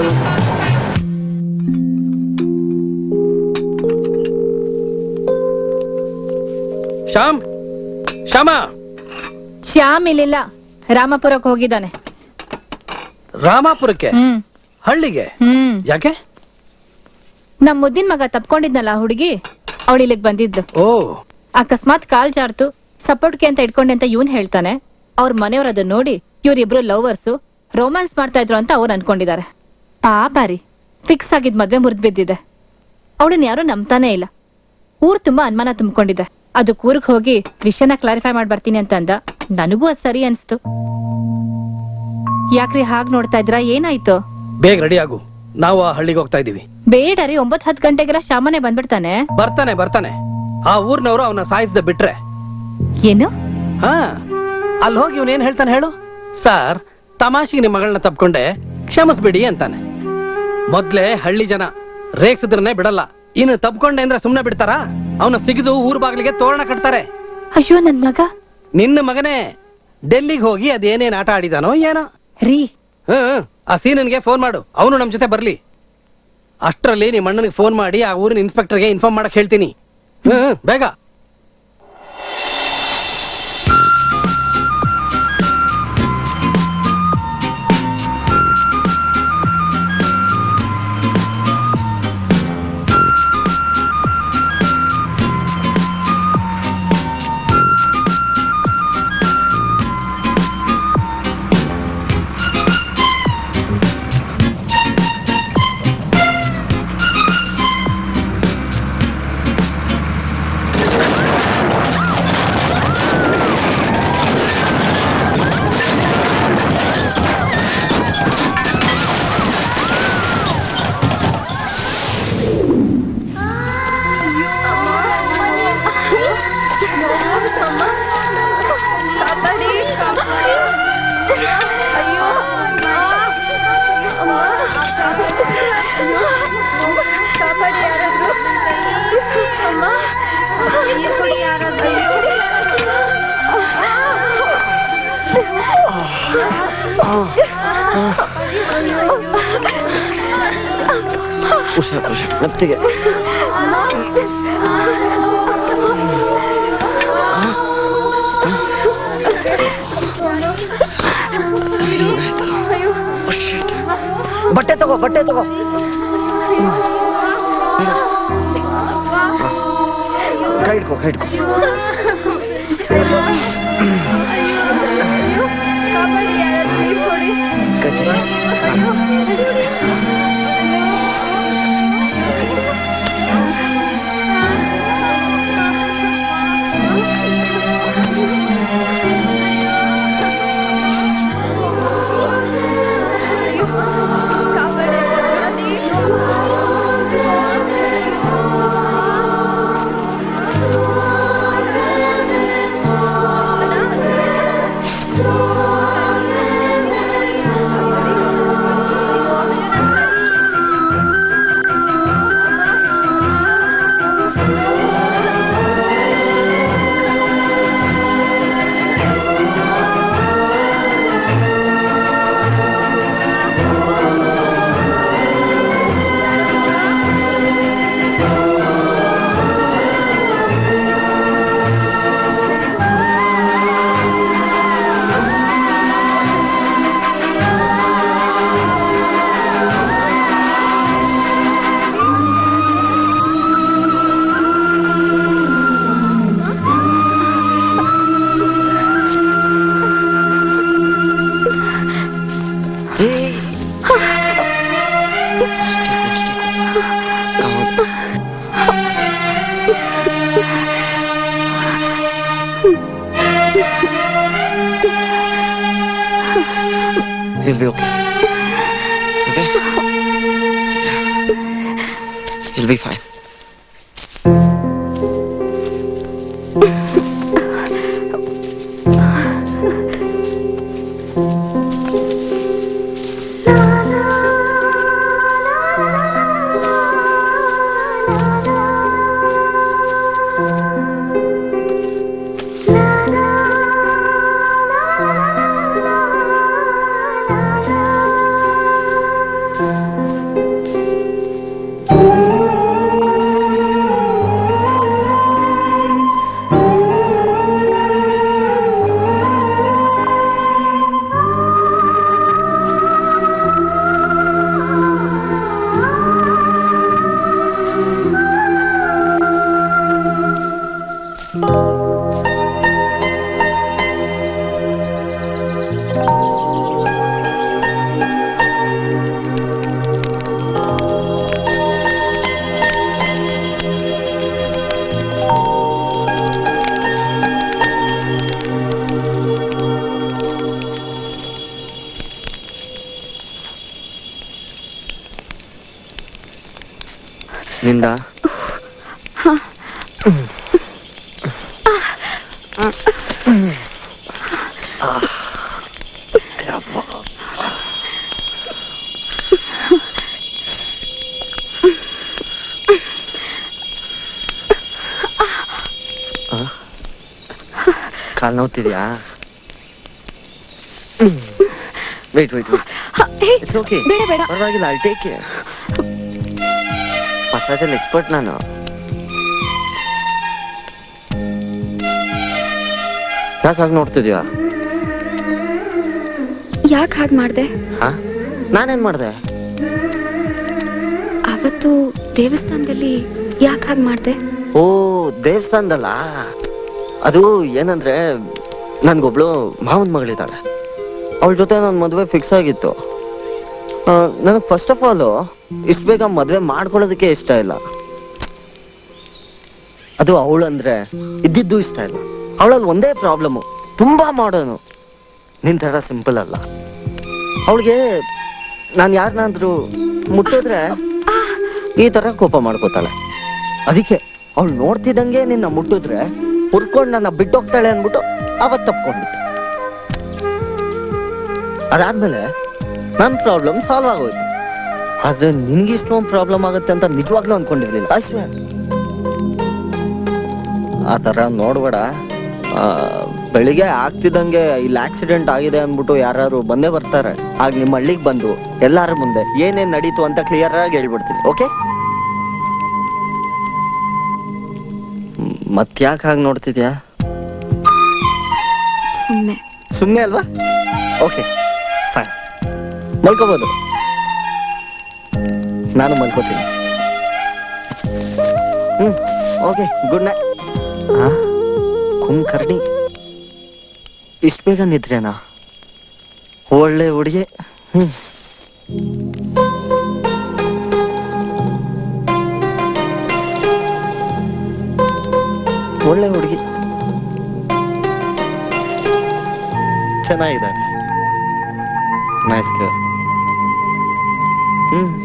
Speaker 2: Shyam Shyama
Speaker 1: Shyam ಇಲ್ಲಿಲ್ಲ ರಾಮಪುರಕ್ಕೆ ಹೋಗಿದ್ದಾನೆ
Speaker 2: ರಾಮಾಪುರಕ್ಕೆ
Speaker 1: ಹ್ಮ್
Speaker 2: ಹಳ್ಳಿಗೆ
Speaker 1: ಹ್ಮ್
Speaker 2: ಯಾಕೆ
Speaker 1: ನಮ್ ಮುದ್ದಿನ ಮಗ ತಪ್ಕೊಂಡಿದ್ನಲ್ಲ ಹುಡುಗಿ ಅವಳು ಇಲ್ಲಿಗೆ ಬಂದಿದ್ದು
Speaker 2: ಓ
Speaker 1: ಅಕಸ್ಮಾತ್ ಕಾಲ್ ಜಾರ್ತು ಸಪೋರ್ಟ್ಗೆ ಅಂತ ಇಟ್ಕೊಂಡೆ ಅಂತ ಇವನ್ ಹೇಳ್ತಾನೆ ಅವ್ರ ಮನೆಯವ್ರ ಅದನ್ನ ನೋಡಿ ಇವ್ರಿಬ್ರು ಲವರ್ಸು ರೋಮ್ಯಾನ್ಸ್ ಮಾಡ್ತಾ ಇದ್ರು ಅಂತ ಅವ್ರು ಅನ್ಕೊಂಡಿದ್ದಾರೆ ಪಾಪ ರೀ ಫಿಕ್ಸ್ ಆಗಿದ್ ಮದ್ವೆ ಮುರಿದ್ ಬಿದ್ದಿದೆ ಅವಳನ್ನ ಯಾರು ನಂಬ್ತಾನೆ ಇಲ್ಲ ಊರ್ ತುಂಬಾ ಅನುಮಾನ ತುಂಬಿಕೊಂಡಿದೆ ಅದಕ್ಕೆ ಊರಿಗೆ ಹೋಗಿ ವಿಷಯನ ಕ್ಲಾರಿಫೈ ಮಾಡಿ ಬರ್ತೀನಿ ಅಂತ ಅಂದ ನನಗೂ ಅದ್ ಸರಿ ಅನ್ಸ್ತು ಯಾಕ್ರಿ ಹಾಗ್ ನೋಡ್ತಾ ಇದ್ರ ಏನಾಯ್ತು
Speaker 2: ಬೇಗ ರೆಡಿ ಆಗು ನಾವು ಆ ಹಳ್ಳಿಗೆ ಹೋಗ್ತಾ ಇದೀವಿ
Speaker 1: ಬೇಡ ರೀ ಒಂಬತ್ ಹತ್ ಗಂಟೆಗೆಲ್ಲ ಶಾಮನೆ ಬಂದ್ಬಿಡ್ತಾನೆ
Speaker 2: ಬರ್ತಾನೆ ಬರ್ತಾನೆ ಆ ಊರ್ನವರು ಅವನ ಸಾಯಿಸ್ದೆ ಬಿಟ್ರೆ
Speaker 1: ಏನು
Speaker 2: ಹಾ ಅಲ್ಲಿ ಹೋಗಿ ಇವನ್ ಏನ್ ಹೇಳ್ತಾನೆ ಹೇಳು ಸರ್ ತಮಾಷೆಗೆ ನಿಮ್ಮ ಮಗಳನ್ನ ತಪ್ಕೊಂಡೆ ಕ್ಷಮಿಸ್ಬಿಡಿ ಅಂತಾನೆ ಮೊದ್ಲೇ ಹಳ್ಳಿ ಜನ ರೇಗ್ಸಿದ್ರನೆ ಬಿಡಲ್ಲ ಇನ್ನು ತಪ್ಕೊಂಡೆ ಅಂದ್ರೆ ಸುಮ್ನೆ ಬಿಡ್ತಾರಾ ಅವನ ಸಿಗಿದು ಊರ್ ಬಾಗಿಲಿಗೆ ತೋರಣ ಕಟ್ತಾರೆ
Speaker 1: ಅಯ್ಯೋ ನನ್ ಮಗ
Speaker 2: ನಿನ್ನ ಮಗನೇ ಡೆಲ್ಲಿಗೆ ಹೋಗಿ ಅದೇನೇನ್ ಆಟ ಆಡಿದಾನೋ ಏನೋ
Speaker 1: ರೀ
Speaker 2: ಹ್ಮ್ ಆ ಸೀನನ್ಗೆ ಫೋನ್ ಮಾಡು ಅವನು ನಮ್ ಜೊತೆ ಬರ್ಲಿ ಅಷ್ಟ್ರಲ್ಲಿ ನಿಮ್ಮ ಅಣ್ಣನಿಗೆ ಫೋನ್ ಮಾಡಿ ಆ ಊರಿನ ಇನ್ಸ್ಪೆಕ್ಟರ್ಗೆ ಇನ್ಫಾರ್ಮ್ ಮಾಡಕ್ ಹೇಳ್ತೀನಿ ಹ್ಮ್ ಬೇಗ
Speaker 5: ಹುಷಾರ್ ಹುಷಾರ್ ಮತ್ತಿಗೆ ಬಟ್ಟೆ ತಗೋ ಬಟ್ಟೆ ತಗೋ ಕೈ ಹಿಡ್ಕೋ ಕೈ ಹಿಡ್ಕೋ He'll be okay. Okay? He'll be fine. ನಿಂದ ಕಾಲ್ ನೋವ್ತಿದ್ಯಾ wait wait wait it's okay
Speaker 14: ಬೇಡ, ಬೇಡ.
Speaker 5: ಪರವಾಗಿಲ್ಲ ಐ ಟೇಕ್ ಮಸಾಜಲ್ಲಿ ಎಕ್ಸ್ಪರ್ಟ್ ನಾನು ಯಾಕೆ ಹಾಗೆ ನೋಡ್ತಿದ್ಯಾ
Speaker 14: ಯಾಕೆ ಹಾಗೆ ಮಾಡ್ದೆ
Speaker 5: ಹಾ ನಾನೇನ್ ಮಾಡ್ದೆ
Speaker 14: ಅವತ್ತು ದೇವಸ್ಥಾನದಲ್ಲಿ ಯಾಕೆ ಹಾಗೆ ಮಾಡ್ದೆ
Speaker 5: ಓ ದೇವಸ್ಥಾನದಲ್ಲ ಅದು ಏನಂದ್ರೆ ನನ್ಗೊಬ್ಳು ಮಾವನ ಮಗಳಿದ್ದಾಳೆ ಅವಳ ಜೊತೆ ನನ್ನ ಮದುವೆ ಫಿಕ್ಸ್ ಆಗಿತ್ತು ನನಗೆ ಫಸ್ಟ್ ಆಫ್ ಆಲು ಇಷ್ಟು ಬೇಗ ಮದುವೆ ಮಾಡ್ಕೊಳ್ಳೋದಕ್ಕೆ ಇಷ್ಟ ಇಲ್ಲ ಅದು ಅವಳಂದ್ರೆ ಇದ್ದಿದ್ದು ಇಷ್ಟ ಇಲ್ಲ ಅವಳಲ್ಲಿ ಒಂದೇ ಪ್ರಾಬ್ಲಮ್ಮು ತುಂಬಾ ಮಾಡೋನು ನಿನ್ ಥರ ಸಿಂಪಲ್ ಅಲ್ಲ ಅವಳಿಗೆ ನಾನು ಯಾರನ್ನಾದ್ರೂ ಮುಟ್ಟಿದ್ರೆ ಈ ತರ ಕೋಪ ಮಾಡ್ಕೋತಾಳೆ ಅದಕ್ಕೆ ಅವಳು ನೋಡ್ತಿದ್ದಂಗೆ ನಿನ್ನ ಮುಟ್ಟಿದ್ರೆ ಹುರ್ಕೊಂಡು ನನ್ನ ಬಿಟ್ಟೋಗ್ತಾಳೆ ಅಂದ್ಬಿಟ್ಟು ಅವತ್ ತಪ್ಕೊಂಡಿದ್ದೆ ಅದಾದ್ಮೇಲೆ ನನ್ನ ಪ್ರಾಬ್ಲಮ್ ಸಾಲ್ವ್ ಆಗೋಯ್ತು ಆದ್ರೆ ನಿನ್ಗೆ ಇಷ್ಟೊಂದು ಪ್ರಾಬ್ಲಮ್ ಆಗುತ್ತೆ ಅಂತ ನಿಜವಾಗ್ಲೂ ಅನ್ಕೊಂಡಿರ್ಲಿಲ್ಲ ಅಶ್ವ ಆ ಥರ ನೋಡ್ಬೇಡ ಬೆಳಿಗ್ಗೆ ಆಗ್ತಿದ್ದಂಗೆ ಇಲ್ಲಿ ಆಕ್ಸಿಡೆಂಟ್ ಆಗಿದೆ ಅಂದ್ಬಿಟ್ಟು ಯಾರು ಬಂದೇ ಬರ್ತಾರೆ ಆಗ ನಿಮ್ಮ ಹಳ್ಳಿಗೆ ಬಂದು ಎಲ್ಲಾರ ಮುಂದೆ ಏನೇನ್ ನಡೀತು ಅಂತ ಕ್ಲಿಯರ್ ಆಗಿ ಹೇಳ್ಬಿಡ್ತೀನಿ ಓಕೆ ಮತ್ತ್ಯಾಕೆ ಹಾಗೆ ನೋಡ್ತಿದ್ಯಾ
Speaker 14: ಸುಮ್ಮನೆ
Speaker 5: ಸುಮ್ಮನೆ ಅಲ್ವಾ ಓಕೆ ಫೈನ್ ಮಲ್ಕೋಬೋದು ನಾನು ಮಲ್ಕೋತೀನಿ ಹ್ಮ್ ಓಕೆ ಗುಡ್ ನೈಟ್ ಹಾ ಕುಂಕರ್ಣಿ ಇಷ್ಟು ಬೇಗ ನಿದ್ರೇನಾ ಒಳ್ಳೆ ಹುಡುಗಿ ಹ್ಮ್ ಒಳ್ಳೆ ಹುಡುಗಿ ಚೆನ್ನಾಗಿದೆ ನೈಸ್ ಗರ್ಲ್ ಹ್ಮ್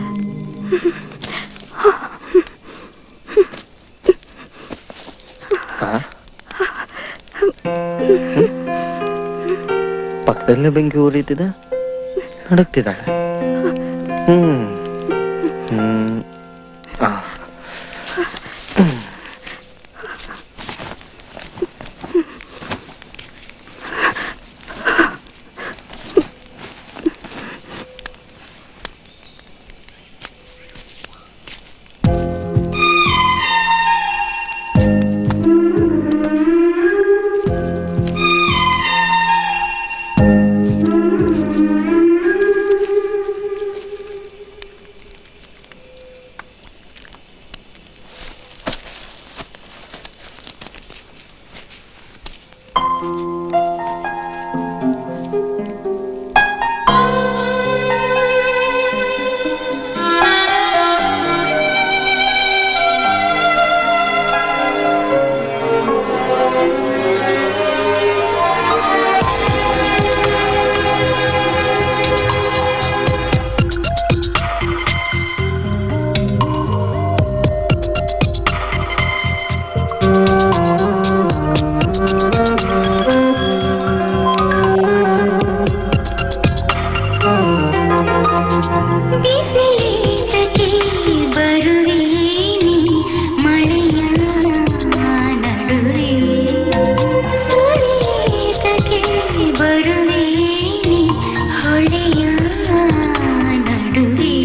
Speaker 5: ಆ? ಪಕ್ಕದಲ್ಲೇ ಬೆಂಕಿ ಉರಿತಿದೆ ನಡಕ್ತಿದ್ದಾಳೆ ಹ್ಮ್ ಹ್ಮ್ ಆ.
Speaker 9: ಬಿಸಿಲೀತಕ್ಕೆ ಬರುವೆ ನೀ ಮಳೆಯ ನಡುವೆ ಸುಳಿಯೇತಕ್ಕೆ ಬರುವೆ ನೀ ಹೊಳೆಯ ನಡುವೆ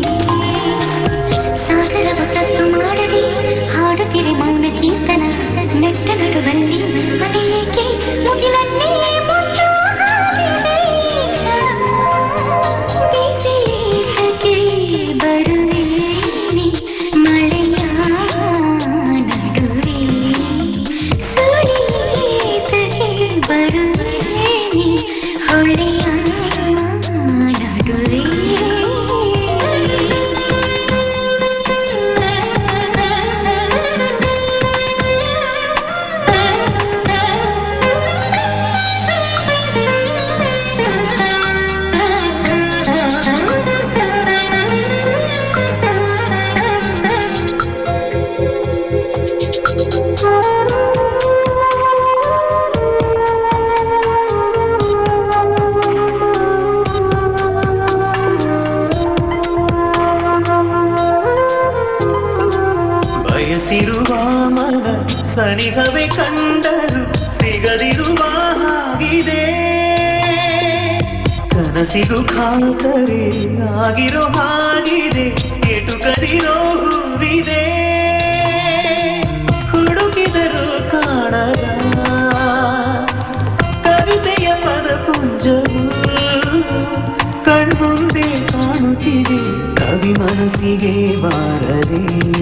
Speaker 9: ಸಾಗರವ ಸತ್ತು ಮಾಡದೆ ಹಾಡುತ್ತಿರೆ ಮೌನ ಕೀರ್ತನ ನಟ್ಟ ನಡುವಲ್ಲಿ ಅದೇಕೆ ಮುಗಿಲನ್ನೇ ಮುಟ್ಟ ಹಾಗಿದೆ ಈ ಕ್ಷಣ ಬಿಸಿಲೀತಕ್ಕೆ ಬರುವೆ ನೀ ಮಳೆಯ ನಡುವೆ ಸುಳಿಯೇತಕ್ಕೆ ಬರುವೆ ನೀ ಹೊಳೆಯ ನಡುವೆ
Speaker 10: ಬಯಸಿರುವ ಮನ ಸನಿಹವೇ ಕಂಡರು ಸಿಗದಿರುವ ಹಾಗಿದೆ ಕನಸಿಗೂ ಖಾತರಿ ಆಗಿರೋ ಹಾಗಿದೆ ಎಟುಕದಿರೋ ಹೂವಿದೆ ಹುಡುಕಿದರೂ ಕಾಣದ ಕವಿತೆಯ ಪದ ಪುಂಜವು ಕಣ್ಮುಂದೆ ಕಾಣುತ್ತಿದೆ ಕವಿ ಮನಸ್ಸಿಗೆ ಬಾರದೆ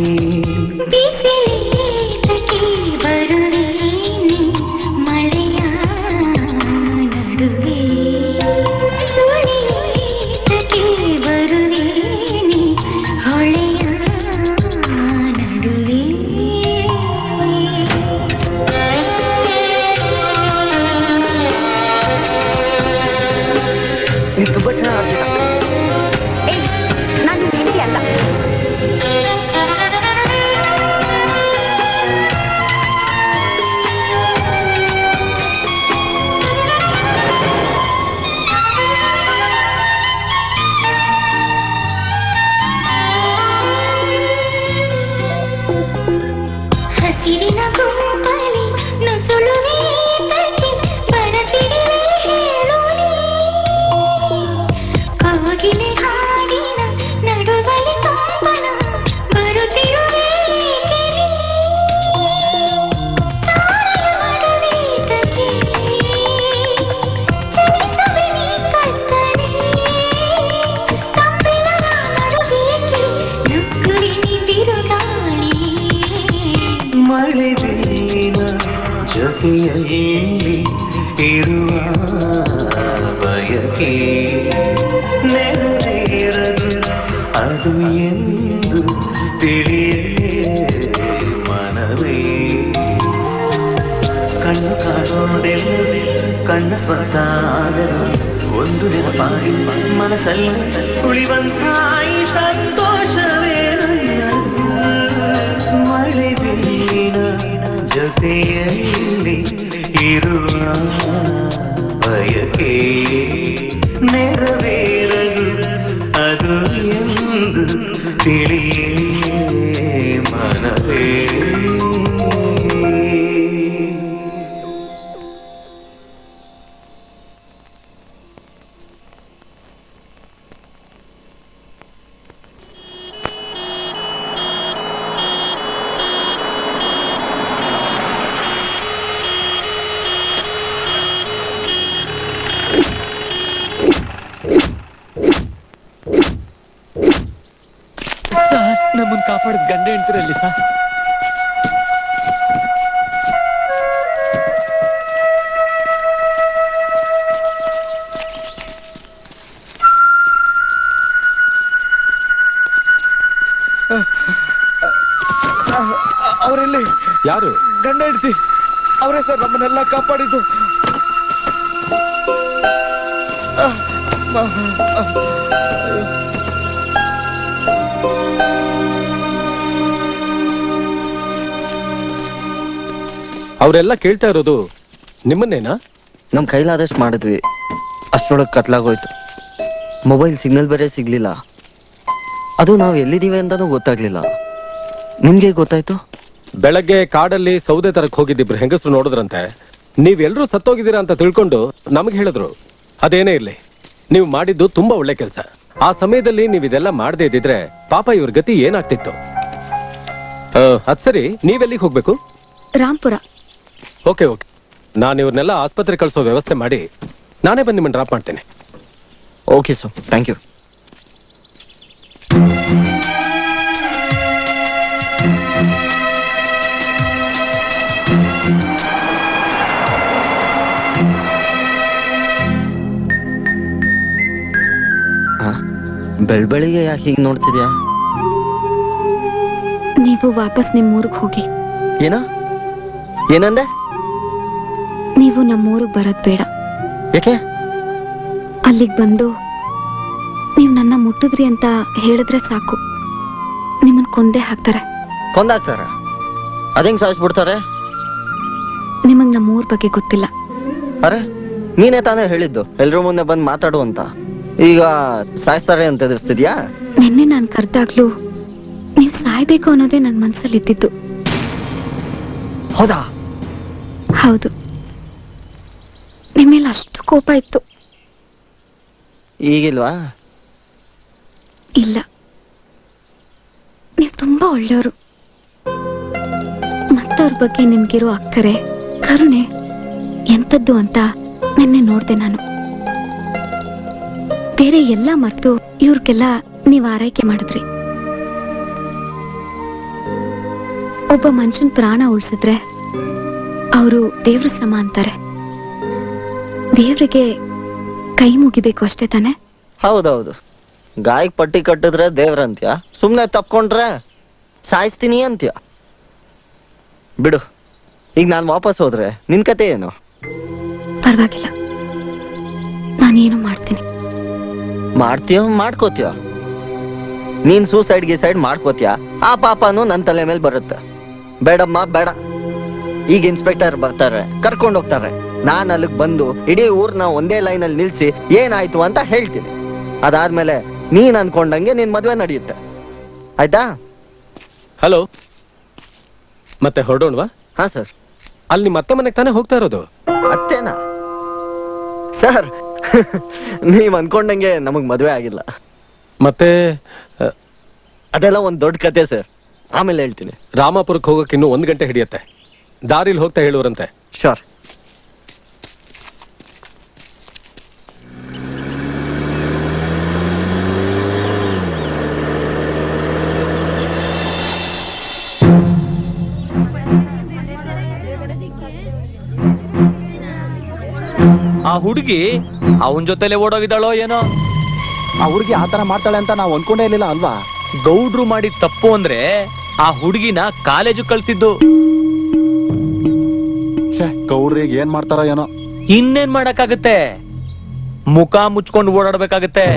Speaker 9: ಬಿಸಿಲೀತಕ್ಕೆ ಬರುವೆ ನೀ ಮಳೆಯ ನಡುವೆ ಸುಳಿಯೇತಕ್ಕೆ ಬರುವೆ ನೀ ಹೊಳೆಯ ನಡುವೆ
Speaker 10: ಜೊತೆಯಲ್ಲಿ ಇರುವ ಬಯಕೆ ನೆರವೇರದು ಅದು ಎಂದು ತಿಳಿಯೇ ಮನವೇ ಕಣ್ಣು ಕಾಣೋದೆಲ್ಲವೇ ಕಣ್ಣ ಸ್ವಂತ ಆಗದು ಒಂದು ನೆನಪಾಗಿ ಮನಸ್ಸಲ್ಲಿ ಉಳಿವಂತಾಯಿ ಸಂತೋಷವೇ ನನ್ನದು ಮಳೆ ಬಿಲ್ಲಿನ ಜೊತೆಯಲ್ಲಿ ಇರುವ ಬಯಕೆ ನೆರವೇರದು ಅದು ಎಂದು ತಿಳಿಯೇ ಮನವೇ
Speaker 18: ಸರ್ ನಮ್ಮನ್ನ ಕಾಪಾಡಿದ ಗಂಡ ಹೆಂಡ್ತಿರಲ್ಲಿ ಸರ್
Speaker 11: ಅವರೆಲ್ಲಿ
Speaker 13: ಯಾರು
Speaker 11: ಗಂಡ ಹೆಂಡ್ತಿ ಅವರೇ ಸರ್ ನಮ್ಮನ್ನೆಲ್ಲ ಕಾಪಾಡಿದ್ದು ಆ, ಮ- ಆ, ಅಯ್ಯೋ.
Speaker 13: ಅವರೆಲ್ಲ ಕೇಳ್ತಾ ಇರೋದು ನಿಮ್ಮನ್ನೇನಾ
Speaker 5: ನಮ್ ಕೈಲಾದಷ್ಟು ಮಾಡಿದ್ವಿ ಅಷ್ಟರೊಳಗೆ ಕತ್ಲಾಗೋಯ್ತು ಮೊಬೈಲ್ ಸಿಗ್ನಲ್ ಬೇರೆ ಸಿಗ್ಲಿಲ್ಲ ಅದು ನಾವು ಎಲ್ಲಿದ್ದೀವಿ ಅಂತಾನೂ ಗೊತ್ತಾಗ್ಲಿಲ್ಲ ನಿಮ್ಗೆ ಗೊತ್ತಾಯ್ತು
Speaker 13: ಬೆಳಗ್ಗೆ ಕಾಡಲ್ಲಿ ಸೌದೆ ತರಕ್ ಹೋಗಿದ್ದಿಬ್ರು ಹೆಂಗಸರು ನೋಡಿದ್ರಂತೆ ನೀವೆಲ್ಲರೂ ಸತ್ತೋಗಿದ್ದೀರಾ ಅಂತ ತಿಳ್ಕೊಂಡು ನಮಗೆ ಹೇಳಿದ್ರು ಅದೇನೇ ಇರ್ಲಿ ನೀವು ಮಾಡಿದ್ದು ತುಂಬಾ ಒಳ್ಳೆ ಕೆಲಸ ಆ ಸಮಯದಲ್ಲಿ ನೀವು ಇದೆಲ್ಲ ಮಾಡದೇ ಇದ್ದಿದ್ರೆ ಪಾಪ ಇವ್ರ ಗತಿ ಏನಾಗ್ತಿತ್ತು ಆ, ಅದ್ ಸರಿ ನೀವೆಲ್ಲಿಗೆ ಹೋಗ್ಬೇಕು
Speaker 14: ರಾಂಪುರ
Speaker 13: ಓಕೆ ಓಕೆ ನಾನು ಇವ್ರನ್ನೆಲ್ಲ ಆಸ್ಪತ್ರೆ ಕಳಿಸೋ ವ್ಯವಸ್ಥೆ ಮಾಡಿ ನಾನೇ ಬಂದು ನಿಮ್ಮನ್ನು ಡ್ರಾಪ್ ಮಾಡ್ತೇನೆ
Speaker 5: ಓಕೆ ಸರ್ ಥ್ಯಾಂಕ್ ಯು ಬೆಳ್ ಬೆಳಿಗ್ಗೆ ಯಾಕೆ ಹೀಗೆ ನೋಡ್ತಿದ್ಯಾ
Speaker 14: ನೀವು ವಾಪಸ್ ನಿಮ್ಮೂರಿಗೆ ಹೋಗಿ
Speaker 5: ಏನ ಏನಂದೆ
Speaker 14: ನೀವು ನಮ್ಮೂರಿಗೆ ಬರೋದ್ ಬೇಡ
Speaker 5: ಯಾಕೆ
Speaker 14: ಅಲ್ಲಿಗೆ ಬಂದು ನೀವು ನನ್ನ ಮುಟ್ಟಿದ್ರಿ ಅಂತ ಹೇಳಿದ್ರೆ ಸಾಕು ನಿಮ್ಮನ್ ಕೊಂದೇ ಹಾಕ್ತಾರೆ
Speaker 5: ಕೊಂದಾಕ್ತಾರ ಅದೇಂಗ್ ಸಾಯಿಸ್ಬಿಡ್ತಾರೆ
Speaker 14: ನಿಮಗ್ ನಮ್ಮೂರ್ ಬಗ್ಗೆ ಗೊತ್ತಿಲ್ಲ
Speaker 5: ಅರೆ ನೀನೇ ತಾನೇ ಹೇಳಿದ್ದು ಎಲ್ರ ಮುಂದೆ ಬಂದು ಮಾತಾಡು ಅಂತ ಈಗ ಸಾಯಿಸ್ತಾರೆ ಅಂತ ಎದುರಿಸ್ತಿದ್ಯಾ
Speaker 14: ನಿನ್ನೆ ನಾನು ಕರ್ದಾಗ್ಲೂ ನೀವು ಸಾಯ್ಬೇಕು ಅನ್ನೋದೇ ನನ್ನ ಮನ್ಸಲ್ಲಿ ಇದ್ದಿದ್ದು
Speaker 5: ಹೌದಾ
Speaker 14: ಹೌದು ನಿಮ್ಮೇಲೆ ಅಷ್ಟು ಕೋಪ ಇತ್ತು
Speaker 5: ಈಗಿಲ್ವಾ
Speaker 14: ಇಲ್ಲ ನೀವು ತುಂಬಾ ಒಳ್ಳೆಯವರು ಮತ್ತವ್ರ ಬಗ್ಗೆ ನಿಮ್ಗಿರೋ ಅಕ್ಕರೆ ಕರುಣೆ ಎಂಥದ್ದು ಅಂತ ನಿನ್ನೆ ನೋಡ್ದೆ ನಾನು ಬೇರೆ ಎಲ್ಲ ಮರ್ತು ಇವ್ರಿಗೆಲ್ಲ ನೀವು ಆರೈಕೆ ಮಾಡಿದ್ರಿ ಒಬ್ಬ ಮನುಷ್ಯನ್ ಪ್ರಾಣ ಉಳಿಸಿದ್ರೆ ಅವರು ದೇವ್ರ ಸಮ ಅಂತಾರೆ ದೇವ್ರಿಗೆ ಕೈ ಮುಗಿಬೇಕು ಅಷ್ಟೇ ತಾನೆ
Speaker 5: ಹೌದೌದು ಗಾಯಕ್ ಪಟ್ಟಿ ಕಟ್ಟಿದ್ರೆ ದೇವ್ರಂತ್ಯ ಸುಮ್ನೆ ತಪ್ಕೊಂಡ್ರೆ ಸಾಯಿಸ್ತೀನಿ ಅಂತ್ಯ ಬಿಡು ಈಗ ನಾನು ವಾಪಸ್ ಹೋದ್ರೆ ನಿನ್ ಕತೆ ಏನು
Speaker 14: ಪರವಾಗಿಲ್ಲ ನಾನೇನು ಮಾಡ್ತೀನಿ
Speaker 5: ಮಾಡ್ತೀಯೋ ಮಾಡ್ಕೋತೀಯೋ ನೀನ್ ಸೂಸೈಡ್ ಗಿಸೈಡ್ ಮಾಡ್ಕೋತೀಯ ಆ ಪಾಪನು ನನ್ ತಲೆ ಮೇಲೆ ಬರುತ್ತೆ ಬೇಡಮ್ಮ ಬೇಡ ಈಗ ಇನ್ಸ್ಪೆಕ್ಟರ್ ಬರ್ತಾರೆ ಕರ್ಕೊಂಡು ಹೋಗ್ತಾರೆ ನಾನ್ ಅಲ್ಲಿಗ್ ಬಂದು ಇಡೀ ಊರ್ನ ಒಂದೇ ಲೈನ್ ಅಲ್ಲಿ ನಿಲ್ಸಿ ಏನಾಯ್ತು ಅಂತ ಹೇಳ್ತೀನಿ ಅದಾದ್ಮೇಲೆ ನೀನ್ ಅನ್ಕೊಂಡಂಗೆ ನಿನ್ ಮದ್ವೆ ನಡೆಯುತ್ತೆ ಆಯ್ತಾ
Speaker 13: ಹಲೋ ಮತ್ತೆ ಹೊರಡೋಣವಾ
Speaker 5: ಹಾ ಸರ್
Speaker 13: ಅಲ್ಲಿ ನಿಮ್ಮ ಅತ್ತೆ ಮನೆಗೆ ತಾನೇ ಹೋಗ್ತಾ ಇರೋದು
Speaker 5: ಅತ್ತೇನಾ ಸರ್ ನೀವ್ ಅನ್ಕೊಂಡಂಗೆ ನಮಗ್ ಮದ್ವೆ ಆಗಿಲ್ಲ
Speaker 13: ಮತ್ತೆ
Speaker 5: ಅದೆಲ್ಲ ಒಂದ್ ದೊಡ್ಡ ಕತೆ ಸರ್ ಆಮೇಲೆ ಹೇಳ್ತೀನಿ
Speaker 13: ರಾಮಾಪುರಕ್ಕೆ ಹೋಗಕ್ಕೆ ಇನ್ನೂ ಒಂದ್ ಗಂಟೆ ಹಿಡಿಯತ್ತೆ ದಾರಿಲಿ ಹೋಗ್ತಾ ಹೇಳುವರಂತೆ
Speaker 5: ಶೋರ್
Speaker 18: ಆ ಹುಡುಗಿ ಅವನ್ ಜೊತೆಲೆ ಓಡೋಗಿದ್ದಾಳೋ ಏನೋ
Speaker 11: ಆ ಹುಡುಗಿ ಆತರ ಮಾಡ್ತಾಳೆ ಅಂತ ನಾವು ಅನ್ಕೊಂಡೇ ಇರ್ಲಿಲ್ಲ ಅಲ್ವಾ
Speaker 18: ಗೌಡ್ರು ಮಾಡಿದ ತಪ್ಪು ಅಂದ್ರೆ ಆ ಹುಡುಗಿನ ಕಾಲೇಜು ಕಳ್ಸಿದ್ದು
Speaker 21: ಗೌಡ್ರಿಗೆ ಏನ್ ಮಾಡ್ತಾರೋ ಏನೋ
Speaker 18: ಇನ್ನೇನ್ ಮಾಡಕ್ಕಾಗತ್ತೆ ಮುಖ ಮುಚ್ಕೊಂಡು ಓಡಾಡ್ಬೇಕಾಗತ್ತೆ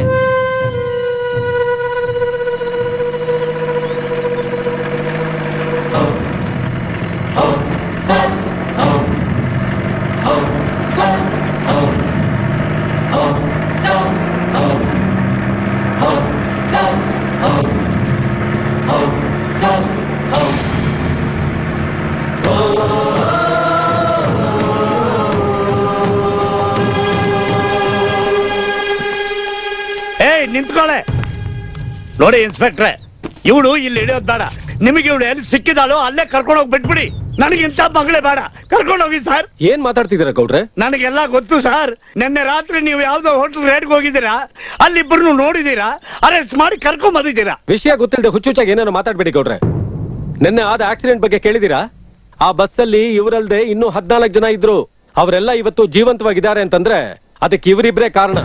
Speaker 16: ಏಯ್ ನಿಂತ್ಕೊಳ್ಳೆ ನೋಡಿ ಇನ್ಸ್ಪೆಕ್ಟ್ರೆ ಇವಳು ಇಲ್ಲಿ ಇಳಿಯೋದ್ ಬೇಡ ನಿಮಗೆ ಇವಳು ಎಲ್ಲಿ ಸಿಕ್ಕಿದಾಳೋ ಅಲ್ಲೇ ಕರ್ಕೊಂಡು ಹೋಗಿ ಬಿಟ್ಬಿಡಿ ನನಗೆ ಇಂಥ ಮಗಳೇ ಬೇಡ ಕರ್ಕೊಂಡು ಹೋಗಿ ಸರ್
Speaker 13: ಏನ್ ಮಾತಾಡ್ತಿದ್ದೀರಾ ಗೌಡ್ರೆ
Speaker 16: ನನಗೆಲ್ಲ ಗೊತ್ತು ಸರ್ ನಿನ್ನೆ ರಾತ್ರಿ ನೀವು ಯಾವ್ದೋ ಹೋಟೆಲ್ ರೇಟ್ಗೆ ಹೋಗಿದ್ದೀರಾ ಅಲ್ಲಿ ಇಬ್ಬರನ್ನು ನೋಡಿದೀರಾ ಅರೆಸ್ಟ್ ಮಾಡಿ ಕರ್ಕೊಂಡ್ ಬಂದಿದ್ದೀರಾ
Speaker 13: ವಿಷಯ ಗೊತ್ತಿಲ್ಲದೆ ಹುಚ್ಚುಚ್ಚಾಗಿ ಏನೇನೋ ಮಾತಾಡ್ಬೇಡಿ ಗೌಡ್ರೆ ನಿನ್ನೆ ಆದ ಆಕ್ಸಿಡೆಂಟ್ ಬಗ್ಗೆ ಕೇಳಿದೀರಾ ಆ ಬಸ್ಸಲ್ಲಿ ಇವರಲ್ದೆ ಇನ್ನೂ ಹದ್ನಾಲ್ಕು ಜನ ಇದ್ರು ಅವರೆಲ್ಲ ಇವತ್ತು ಜೀವಂತವಾಗಿದ್ದಾರೆ ಅಂತಂದ್ರೆ ಅದಕ್ಕೆ ಇವರಿಬ್ರೇ ಕಾರಣ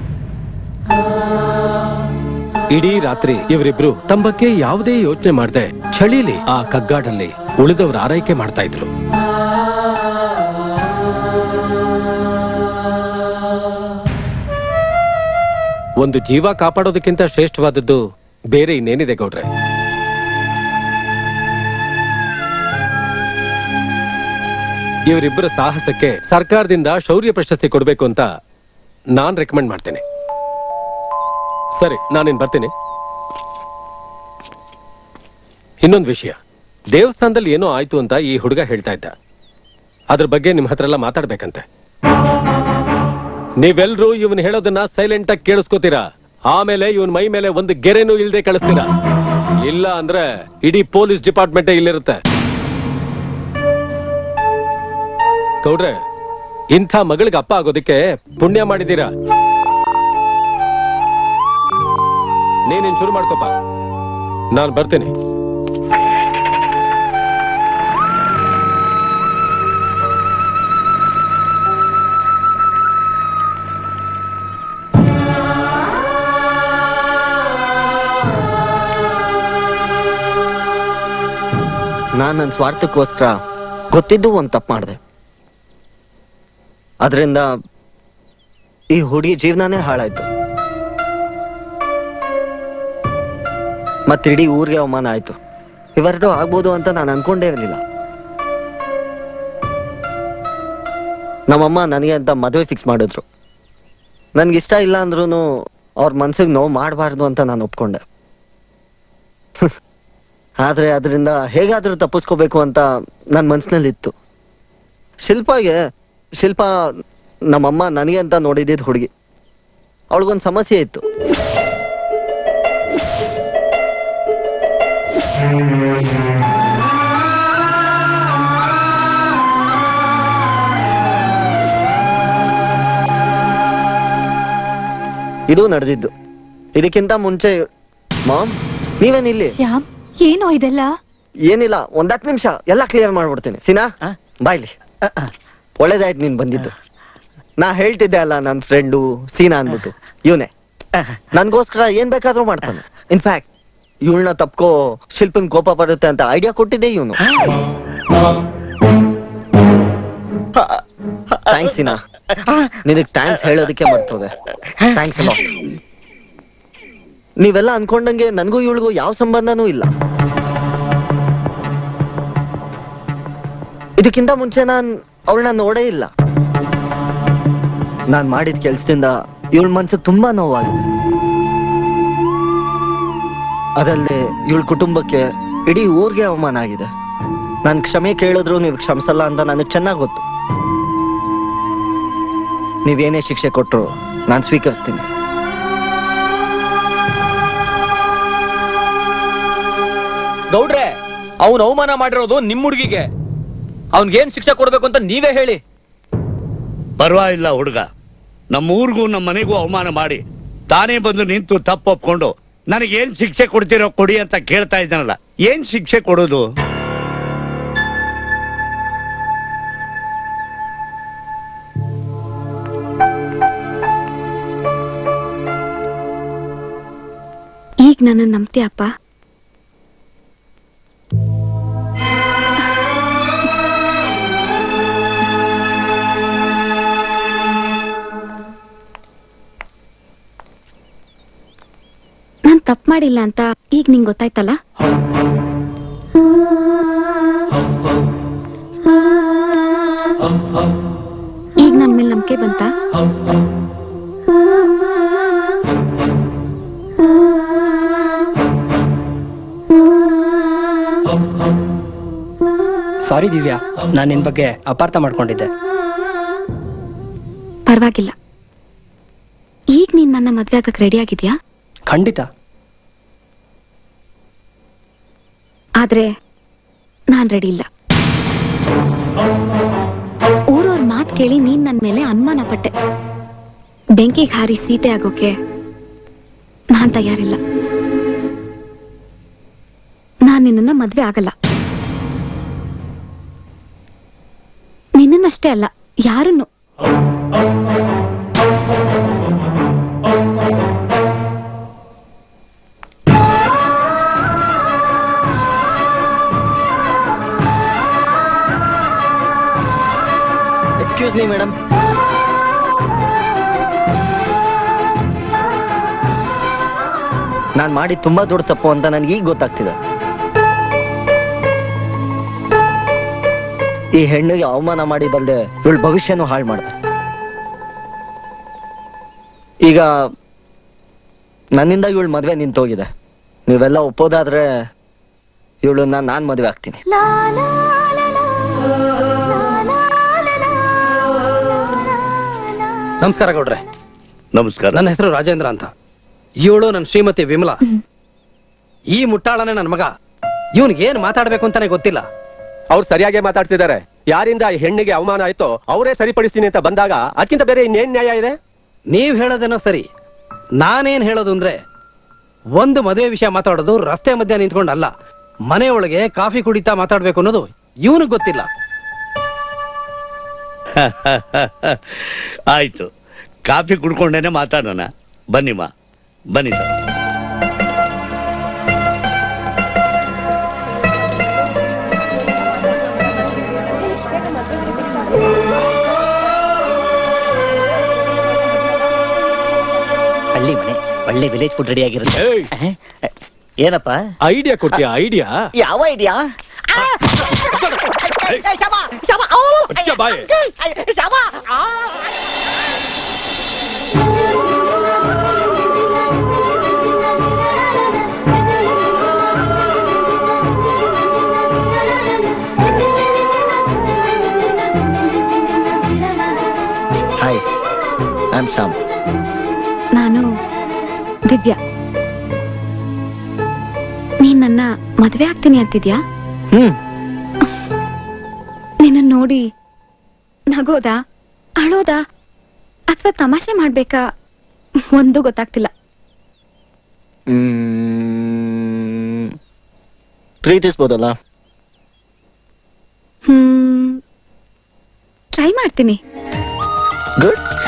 Speaker 13: ಇಡೀ ರಾತ್ರಿ ಇವರಿಬ್ರು ತಮ್ಮ ಬಗ್ಗೆ ಯಾವುದೇ ಯೋಚನೆ ಮಾಡದೆ ಚಳಿಲಿ ಆ ಕಗ್ಗಾಡಲ್ಲಿ ಉಳಿದವರ ಆರೈಕೆ ಮಾಡ್ತಾ ಇದ್ರು ಒಂದು ಜೀವ ಕಾಪಾಡೋದಕ್ಕಿಂತ ಶ್ರೇಷ್ಠವಾದದ್ದು ಬೇರೆ ಇನ್ನೇನಿದೆ ಗೌಡ್ರೆ ಇವರಿಬ್ಬರ ಸಾಹಸಕ್ಕೆ ಸರ್ಕಾರದಿಂದ ಶೌರ್ಯ ಪ್ರಶಸ್ತಿ ಕೊಡಬೇಕು ಅಂತ ನಾನ್ ರೆಕಮೆಂಡ್ ಮಾಡ್ತೇನೆ ಸರಿ ನಾನಿನ್ ಬರ್ತೀನಿ ಇನ್ನೊಂದು ವಿಷಯ ದೇವಸ್ಥಾನದಲ್ಲಿ ಏನೋ ಆಯ್ತು ಅಂತ ಈ ಹುಡುಗ ಹೇಳ್ತಾ ಇದ್ದ ಅದ್ರ ಬಗ್ಗೆ ನಿಮ್ ಹತ್ರ ಎಲ್ಲ ಮಾತಾಡ್ಬೇಕಂತೆ ನೀವೆಲ್ರೂ ಇವನ್ ಹೇಳೋದನ್ನ ಸೈಲೆಂಟ್ ಆಗಿ ಕೇಳಿಸ್ಕೋತೀರಾ ಆಮೇಲೆ ಇವನ್ ಮೈ ಮೇಲೆ ಒಂದು ಗೆರೆನೂ ಇಲ್ದೆ ಕಳಿಸ್ತೀರಾ ಇಲ್ಲ ಅಂದ್ರೆ ಇಡೀ ಪೊಲೀಸ್ ಡಿಪಾರ್ಟ್ಮೆಂಟೇ ಇಲ್ಲಿರುತ್ತೆ ಗೌಡ್ರೆ ಇಂಥ ಮಗಳಿಗೆ ಅಪ್ಪ ಆಗೋದಕ್ಕೆ ಪುಣ್ಯ ಮಾಡಿದೀರಾ ನೀನೇನ್ ಶುರು ಮಾಡ್ಕೋಪ ನಾನು ಬರ್ತೀನಿ
Speaker 5: ನಾನು ನನ್ನ ಸ್ವಾರ್ಥಕ್ಕೋಸ್ಕರ ಗೊತ್ತಿದ್ದು ಒಂದು ತಪ್ಪು ಮಾಡಿದೆ ಅದರಿಂದ ಈ ಹುಡುಗಿ ಜೀವನನೇ ಹಾಳಾಯ್ತು ಮತ್ತಿಡೀ ಊರಿಗೆ ಅವಮಾನ ಆಯ್ತು ಇವೆರಡು ಆಗ್ಬೋದು ಅಂತ ನಾನು ಅನ್ಕೊಂಡೇ ಇರಲಿಲ್ಲ ನಮ್ಮಮ್ಮ ನನಗೆ ಅಂತ ಮದುವೆ ಫಿಕ್ಸ್ ಮಾಡಿದ್ರು ನನ್ಗಿಷ್ಟ ಇಲ್ಲ ಅಂದ್ರೂ ಅವ್ರ ಮನ್ಸಿಗೆ ನೋವು ಮಾಡಬಾರ್ದು ಅಂತ ನಾನು ಒಪ್ಕೊಂಡೆ ಆದ್ರೆ ಅದರಿಂದ ಹೇಗಾದ್ರೂ ತಪ್ಪಿಸ್ಕೋಬೇಕು ಅಂತ ನನ್ನ ಮನ್ಸಿನಲ್ಲಿತ್ತು ಶಿಲ್ಪಾಗೆ ಶಿಲ್ಪ ನಮ್ಮಮ್ಮ ನನಗೆ ಅಂತ ನೋಡಿದ್ದಿದ್ದು ಹುಡುಗಿ ಅವಳಿಗೊಂದು ಸಮಸ್ಯೆ ಇತ್ತು ಇದು ನಡೆದಿದ್ದು ಇದಕ್ಕಿಂತ ಮುಂಚೆ ಮಾಮ್ ನೀವೇನಿಲ್ಲಿ
Speaker 1: ಶ್ಯಾಮ್ ಏನೋ ಇದೆಲ್ಲ
Speaker 5: ಏನಿಲ್ಲ ಒಂದ್ ಹತ್ತು ನಿಮಿಷ ಎಲ್ಲ ಕ್ಲಿಯರ್ ಮಾಡ್ಬಿಡ್ತೀನಿ ಸಿನಾ ಬಾಯ್ಲಿ ಒಳ್ಳೇದಾಯ್ತು ನೀನ್ ಬಂದಿದ್ದು ನಾ ಹೇಳ್ತಿದ್ದೆ ಅಲ್ಲ ನನ್ನ ಫ್ರೆಂಡು ಸೀನಾ ಅನ್ಬಿಟ್ಟು ಇವನೇ ನನ್ಗೋಸ್ಕರ ಏನ್ ಬೇಕಾದ್ರೂ ಮಾಡ್ತಾನೆ ಇನ್ಫ್ಯಾಕ್ಟ್ ಇವಳನ್ನ ತಪ್ಕೋ ಶಿಲ್ಪನ್ ಕೋಪ ಬರುತ್ತೆ ಅಂತ ಐಡಿಯಾ ಕೊಟ್ಟಿದ್ದೆ ಇವನು ಥ್ಯಾಂಕ್ಸ್ ಸೀನಾ ನಿನಗ್ ಥ್ಯಾಂಕ್ಸ್ ಹೇಳೋದಕ್ಕೆ ಮರ್ತೋದೆ ಥ್ಯಾಂಕ್ಸ್ ಅಲ್ಲ ನೀವೆಲ್ಲ ಅನ್ಕೊಂಡಂಗೆ ನನ್ಗೂ ಇವಳಿಗೂ ಯಾವ ಸಂಬಂಧನೂ ಇಲ್ಲ ಇದಕ್ಕಿಂತ ಮುಂಚೆ ನಾನ್ ಅವಳನ್ನ ನೋಡೇ ಇಲ್ಲ ನಾನ್ ಮಾಡಿದ ಕೆಲ್ಸದಿಂದ ಇವಳ ಮನ್ಸಿಗೆ ತುಂಬಾ ನೋವಾಗಿದೆ ಅದಲ್ಲದೆ ಇವಳ ಕುಟುಂಬಕ್ಕೆ ಇಡೀ ಊರಿಗೆ ಅವಮಾನ ಆಗಿದೆ ನಾನು ಕ್ಷಮೆ ಕೇಳಿದ್ರು ನೀವು ಕ್ಷಮಿಸಲ್ಲ ಅಂತ ನನಗೆ ಚೆನ್ನಾಗಿ ಗೊತ್ತು ನೀವೇನೇ ಶಿಕ್ಷೆ ಕೊಟ್ಟರು ನಾನು ಸ್ವೀಕರಿಸ್ತೀನಿ
Speaker 18: ಗೌಡ್ರೆ ಅವನ್ ಅವಮಾನ ಮಾಡಿರೋದು ನಿಮ್ ಹುಡುಗಿಗೆ ಅವನ್ಗೇನ್ ಶಿಕ್ಷೆ ಕೊಡ್ಬೇಕು ಅಂತ ನೀವೇ ಹೇಳಿ
Speaker 16: ಪರವಾಗಿಲ್ಲ ಹುಡುಗ ನಮ್ಮ ಊರಿಗೂ ನಮ್ಮ ಮನೆಗೂ ಅವಮಾನ ಮಾಡಿ ತಾನೇ ಬಂದು ನಿಂತು ತಪ್ಪು ಒಪ್ಕೊಂಡು ನನಗೇನ್ ಶಿಕ್ಷೆ ಕೊಡ್ತೀರೋ ಕೊಡಿ ಅಂತ ಕೇಳ್ತಾ ಇದ್ದಾನಲ್ಲ ಏನ್ ಶಿಕ್ಷೆ ಕೊಡೋದು
Speaker 14: ನನ್ನ ನಂಬ್ತೀಯಪ್ಪ ನಾನ್ ತಪ್ಪು ಮಾಡಿಲ್ಲ ಅಂತ ಈಗ ನಿಂಗೆ ಗೊತ್ತಾಯ್ತಲ್ಲ ಈಗ ನನ್ ಮೇಲೆ ನಂಬಿಕೆ ಬಂತಾ
Speaker 19: ಸಾರಿ ದಿವ್ಯಾ ನಾನು ನಿನ್ ಬಗ್ಗೆ ಅಪಾರ್ಥ ಮಾಡ್ಕೊಂಡಿದ್ದೆ
Speaker 14: ಪರವಾಗಿಲ್ಲ ಈಗ ನೀನ್ ನನ್ನ ಮದ್ವೆ ಆಗಕ್ ರೆಡಿ ಆಗಿದ್ಯಾ
Speaker 19: ಖಂಡಿತ
Speaker 14: ಆದ್ರೆ ನಾನ್ ರೆಡಿ ಇಲ್ಲ ಊರವ್ರ ಮಾತ್ ಕೇಳಿ ನೀನ್ ನನ್ ಮೇಲೆ ಅನುಮಾನ ಪಟ್ಟೆ ಬೆಂಕಿಗೆ ಹಾರಿ ಸೀತೆ ಆಗೋಕೆ ನಾನ್ ತಯಾರಿಲ್ಲ ನಾನ್ ನಿನ್ನನ್ನ ಮದ್ವೆ ಆಗಲ್ಲ ನಿನ್ನನ್ನಷ್ಟೇ ಅಲ್ಲ ಯಾರನ್ನು
Speaker 5: ಎಕ್ಸ್ಕ್ಯೂಸ್ ಮೀ ಮೇಡಮ್ ನಾನು ಮಾಡಿ ತುಂಬಾ ದೊಡ್ಡ ತಪ್ಪು ಅಂತ ನನಗೆ ಈಗ ಗೊತ್ತಾಗ್ತಿದೆ ಈ ಹೆಣ್ಣಿಗೆ ಅವಮಾನ ಮಾಡಿ ಬಲ್ದೆ ಇವಳ ಭವಿಷ್ಯನೂ ಹಾಳು ಮಾಡ್ದೆ ಈಗ ನನ್ನಿಂದ ಇವಳ ಮದ್ವೆ ನಿಂತೋಗಿದೆ ನೀವೆಲ್ಲ ಒಪ್ಪೋದಾದ್ರೆ ಇವಳನ್ನ ನಾನ್ ಮದ್ವೆ ಆಗ್ತೀನಿ
Speaker 2: ನಮಸ್ಕಾರ ಗೌಡ್ರೆ
Speaker 16: ನಮಸ್ಕಾರ
Speaker 2: ನನ್ನ ಹೆಸರು ರಾಜೇಂದ್ರ ಅಂತ ಇವಳು ನನ್ನ ಶ್ರೀಮತಿ ವಿಮಲಾ ಈ ಮುಟ್ಟಾಳನೇ ನನ್ನ ಮಗ ಇವನ್ಗೆ ಏನ್ ಮಾತಾಡ್ಬೇಕು ಅಂತಾನೆ ಗೊತ್ತಿಲ್ಲ
Speaker 3: ಅವ್ರು ಸರಿಯಾಗಿ ಮಾತಾಡ್ತಿದ್ದಾರೆ ಯಾರಿಂದ ಈ ಹೆಣ್ಣಿಗೆ ಅವಮಾನ ಆಯ್ತೋ ಅವರೇ ಸರಿಪಡಿಸ್ತೀನಿ ಅಂತ ಬಂದಾಗ ಅದಕ್ಕಿಂತ ಬೇರೆ ಇನ್ನೇನ್ ನ್ಯಾಯ ಇದೆ
Speaker 2: ನೀವ್ ಹೇಳೋದೇನೋ ಸರಿ ನಾನೇನ್ ಹೇಳೋದು ಅಂದ್ರೆ ಒಂದು ಮದುವೆ ವಿಷಯ ಮಾತಾಡೋದು ರಸ್ತೆ ಮಧ್ಯ ನಿಂತ್ಕೊಂಡು ಅಲ್ಲ ಮನೆ ಒಳಗೆ ಕಾಫಿ ಕುಡಿತಾ ಮಾತಾಡ್ಬೇಕು ಅನ್ನೋದು ಇವನಿಗೆ ಗೊತ್ತಿಲ್ಲ
Speaker 16: ಆಯ್ತು ಕಾಫಿ ಕುಡ್ಕೊಂಡೇನೆ ಮಾತಾಡೋಣ ಬನ್ನಿಮ್ಮ ಬನ್ನಿ ಸರ್
Speaker 8: ಹಳ್ಳಿ ಮನೆ ಒಳ್ಳೆ ವಿಲೇಜ್ ಫುಡ್ ರೆಡಿ ಆಗಿರುತ್ತೆ ಏನಪ್ಪ
Speaker 13: ಐಡಿಯಾ ಕೊಟ್ಟಿಯ ಐಡಿಯಾ
Speaker 8: ಯಾವ idea
Speaker 5: hi I am Shyam
Speaker 14: ನಾನು ದಿವ್ಯಾ ನೀನ್ ನನ್ನ ಮದ್ವೆ ಆಗ್ತೀನಿ ಅಂತಿದ್ಯಾ
Speaker 5: ಹ್ಮ್
Speaker 14: ನಿನ್ನ ನೋಡಿ ನಗೋದಾ ಅಳೋದಾ ಅಥವಾ ತಮಾಷೆ ಮಾಡ್ಬೇಕಾ ಒಂದು ಗೊತ್ತಾಗ್ತಿಲ್ಲ
Speaker 5: ಮ್ಮ್. ಪ್ರೀತಿಸ್ಬೋದಲ್ಲ
Speaker 14: ಹ್ಮ್ ಟ್ರೈ ಮಾಡ್ತೀನಿ
Speaker 5: ಗುಡ್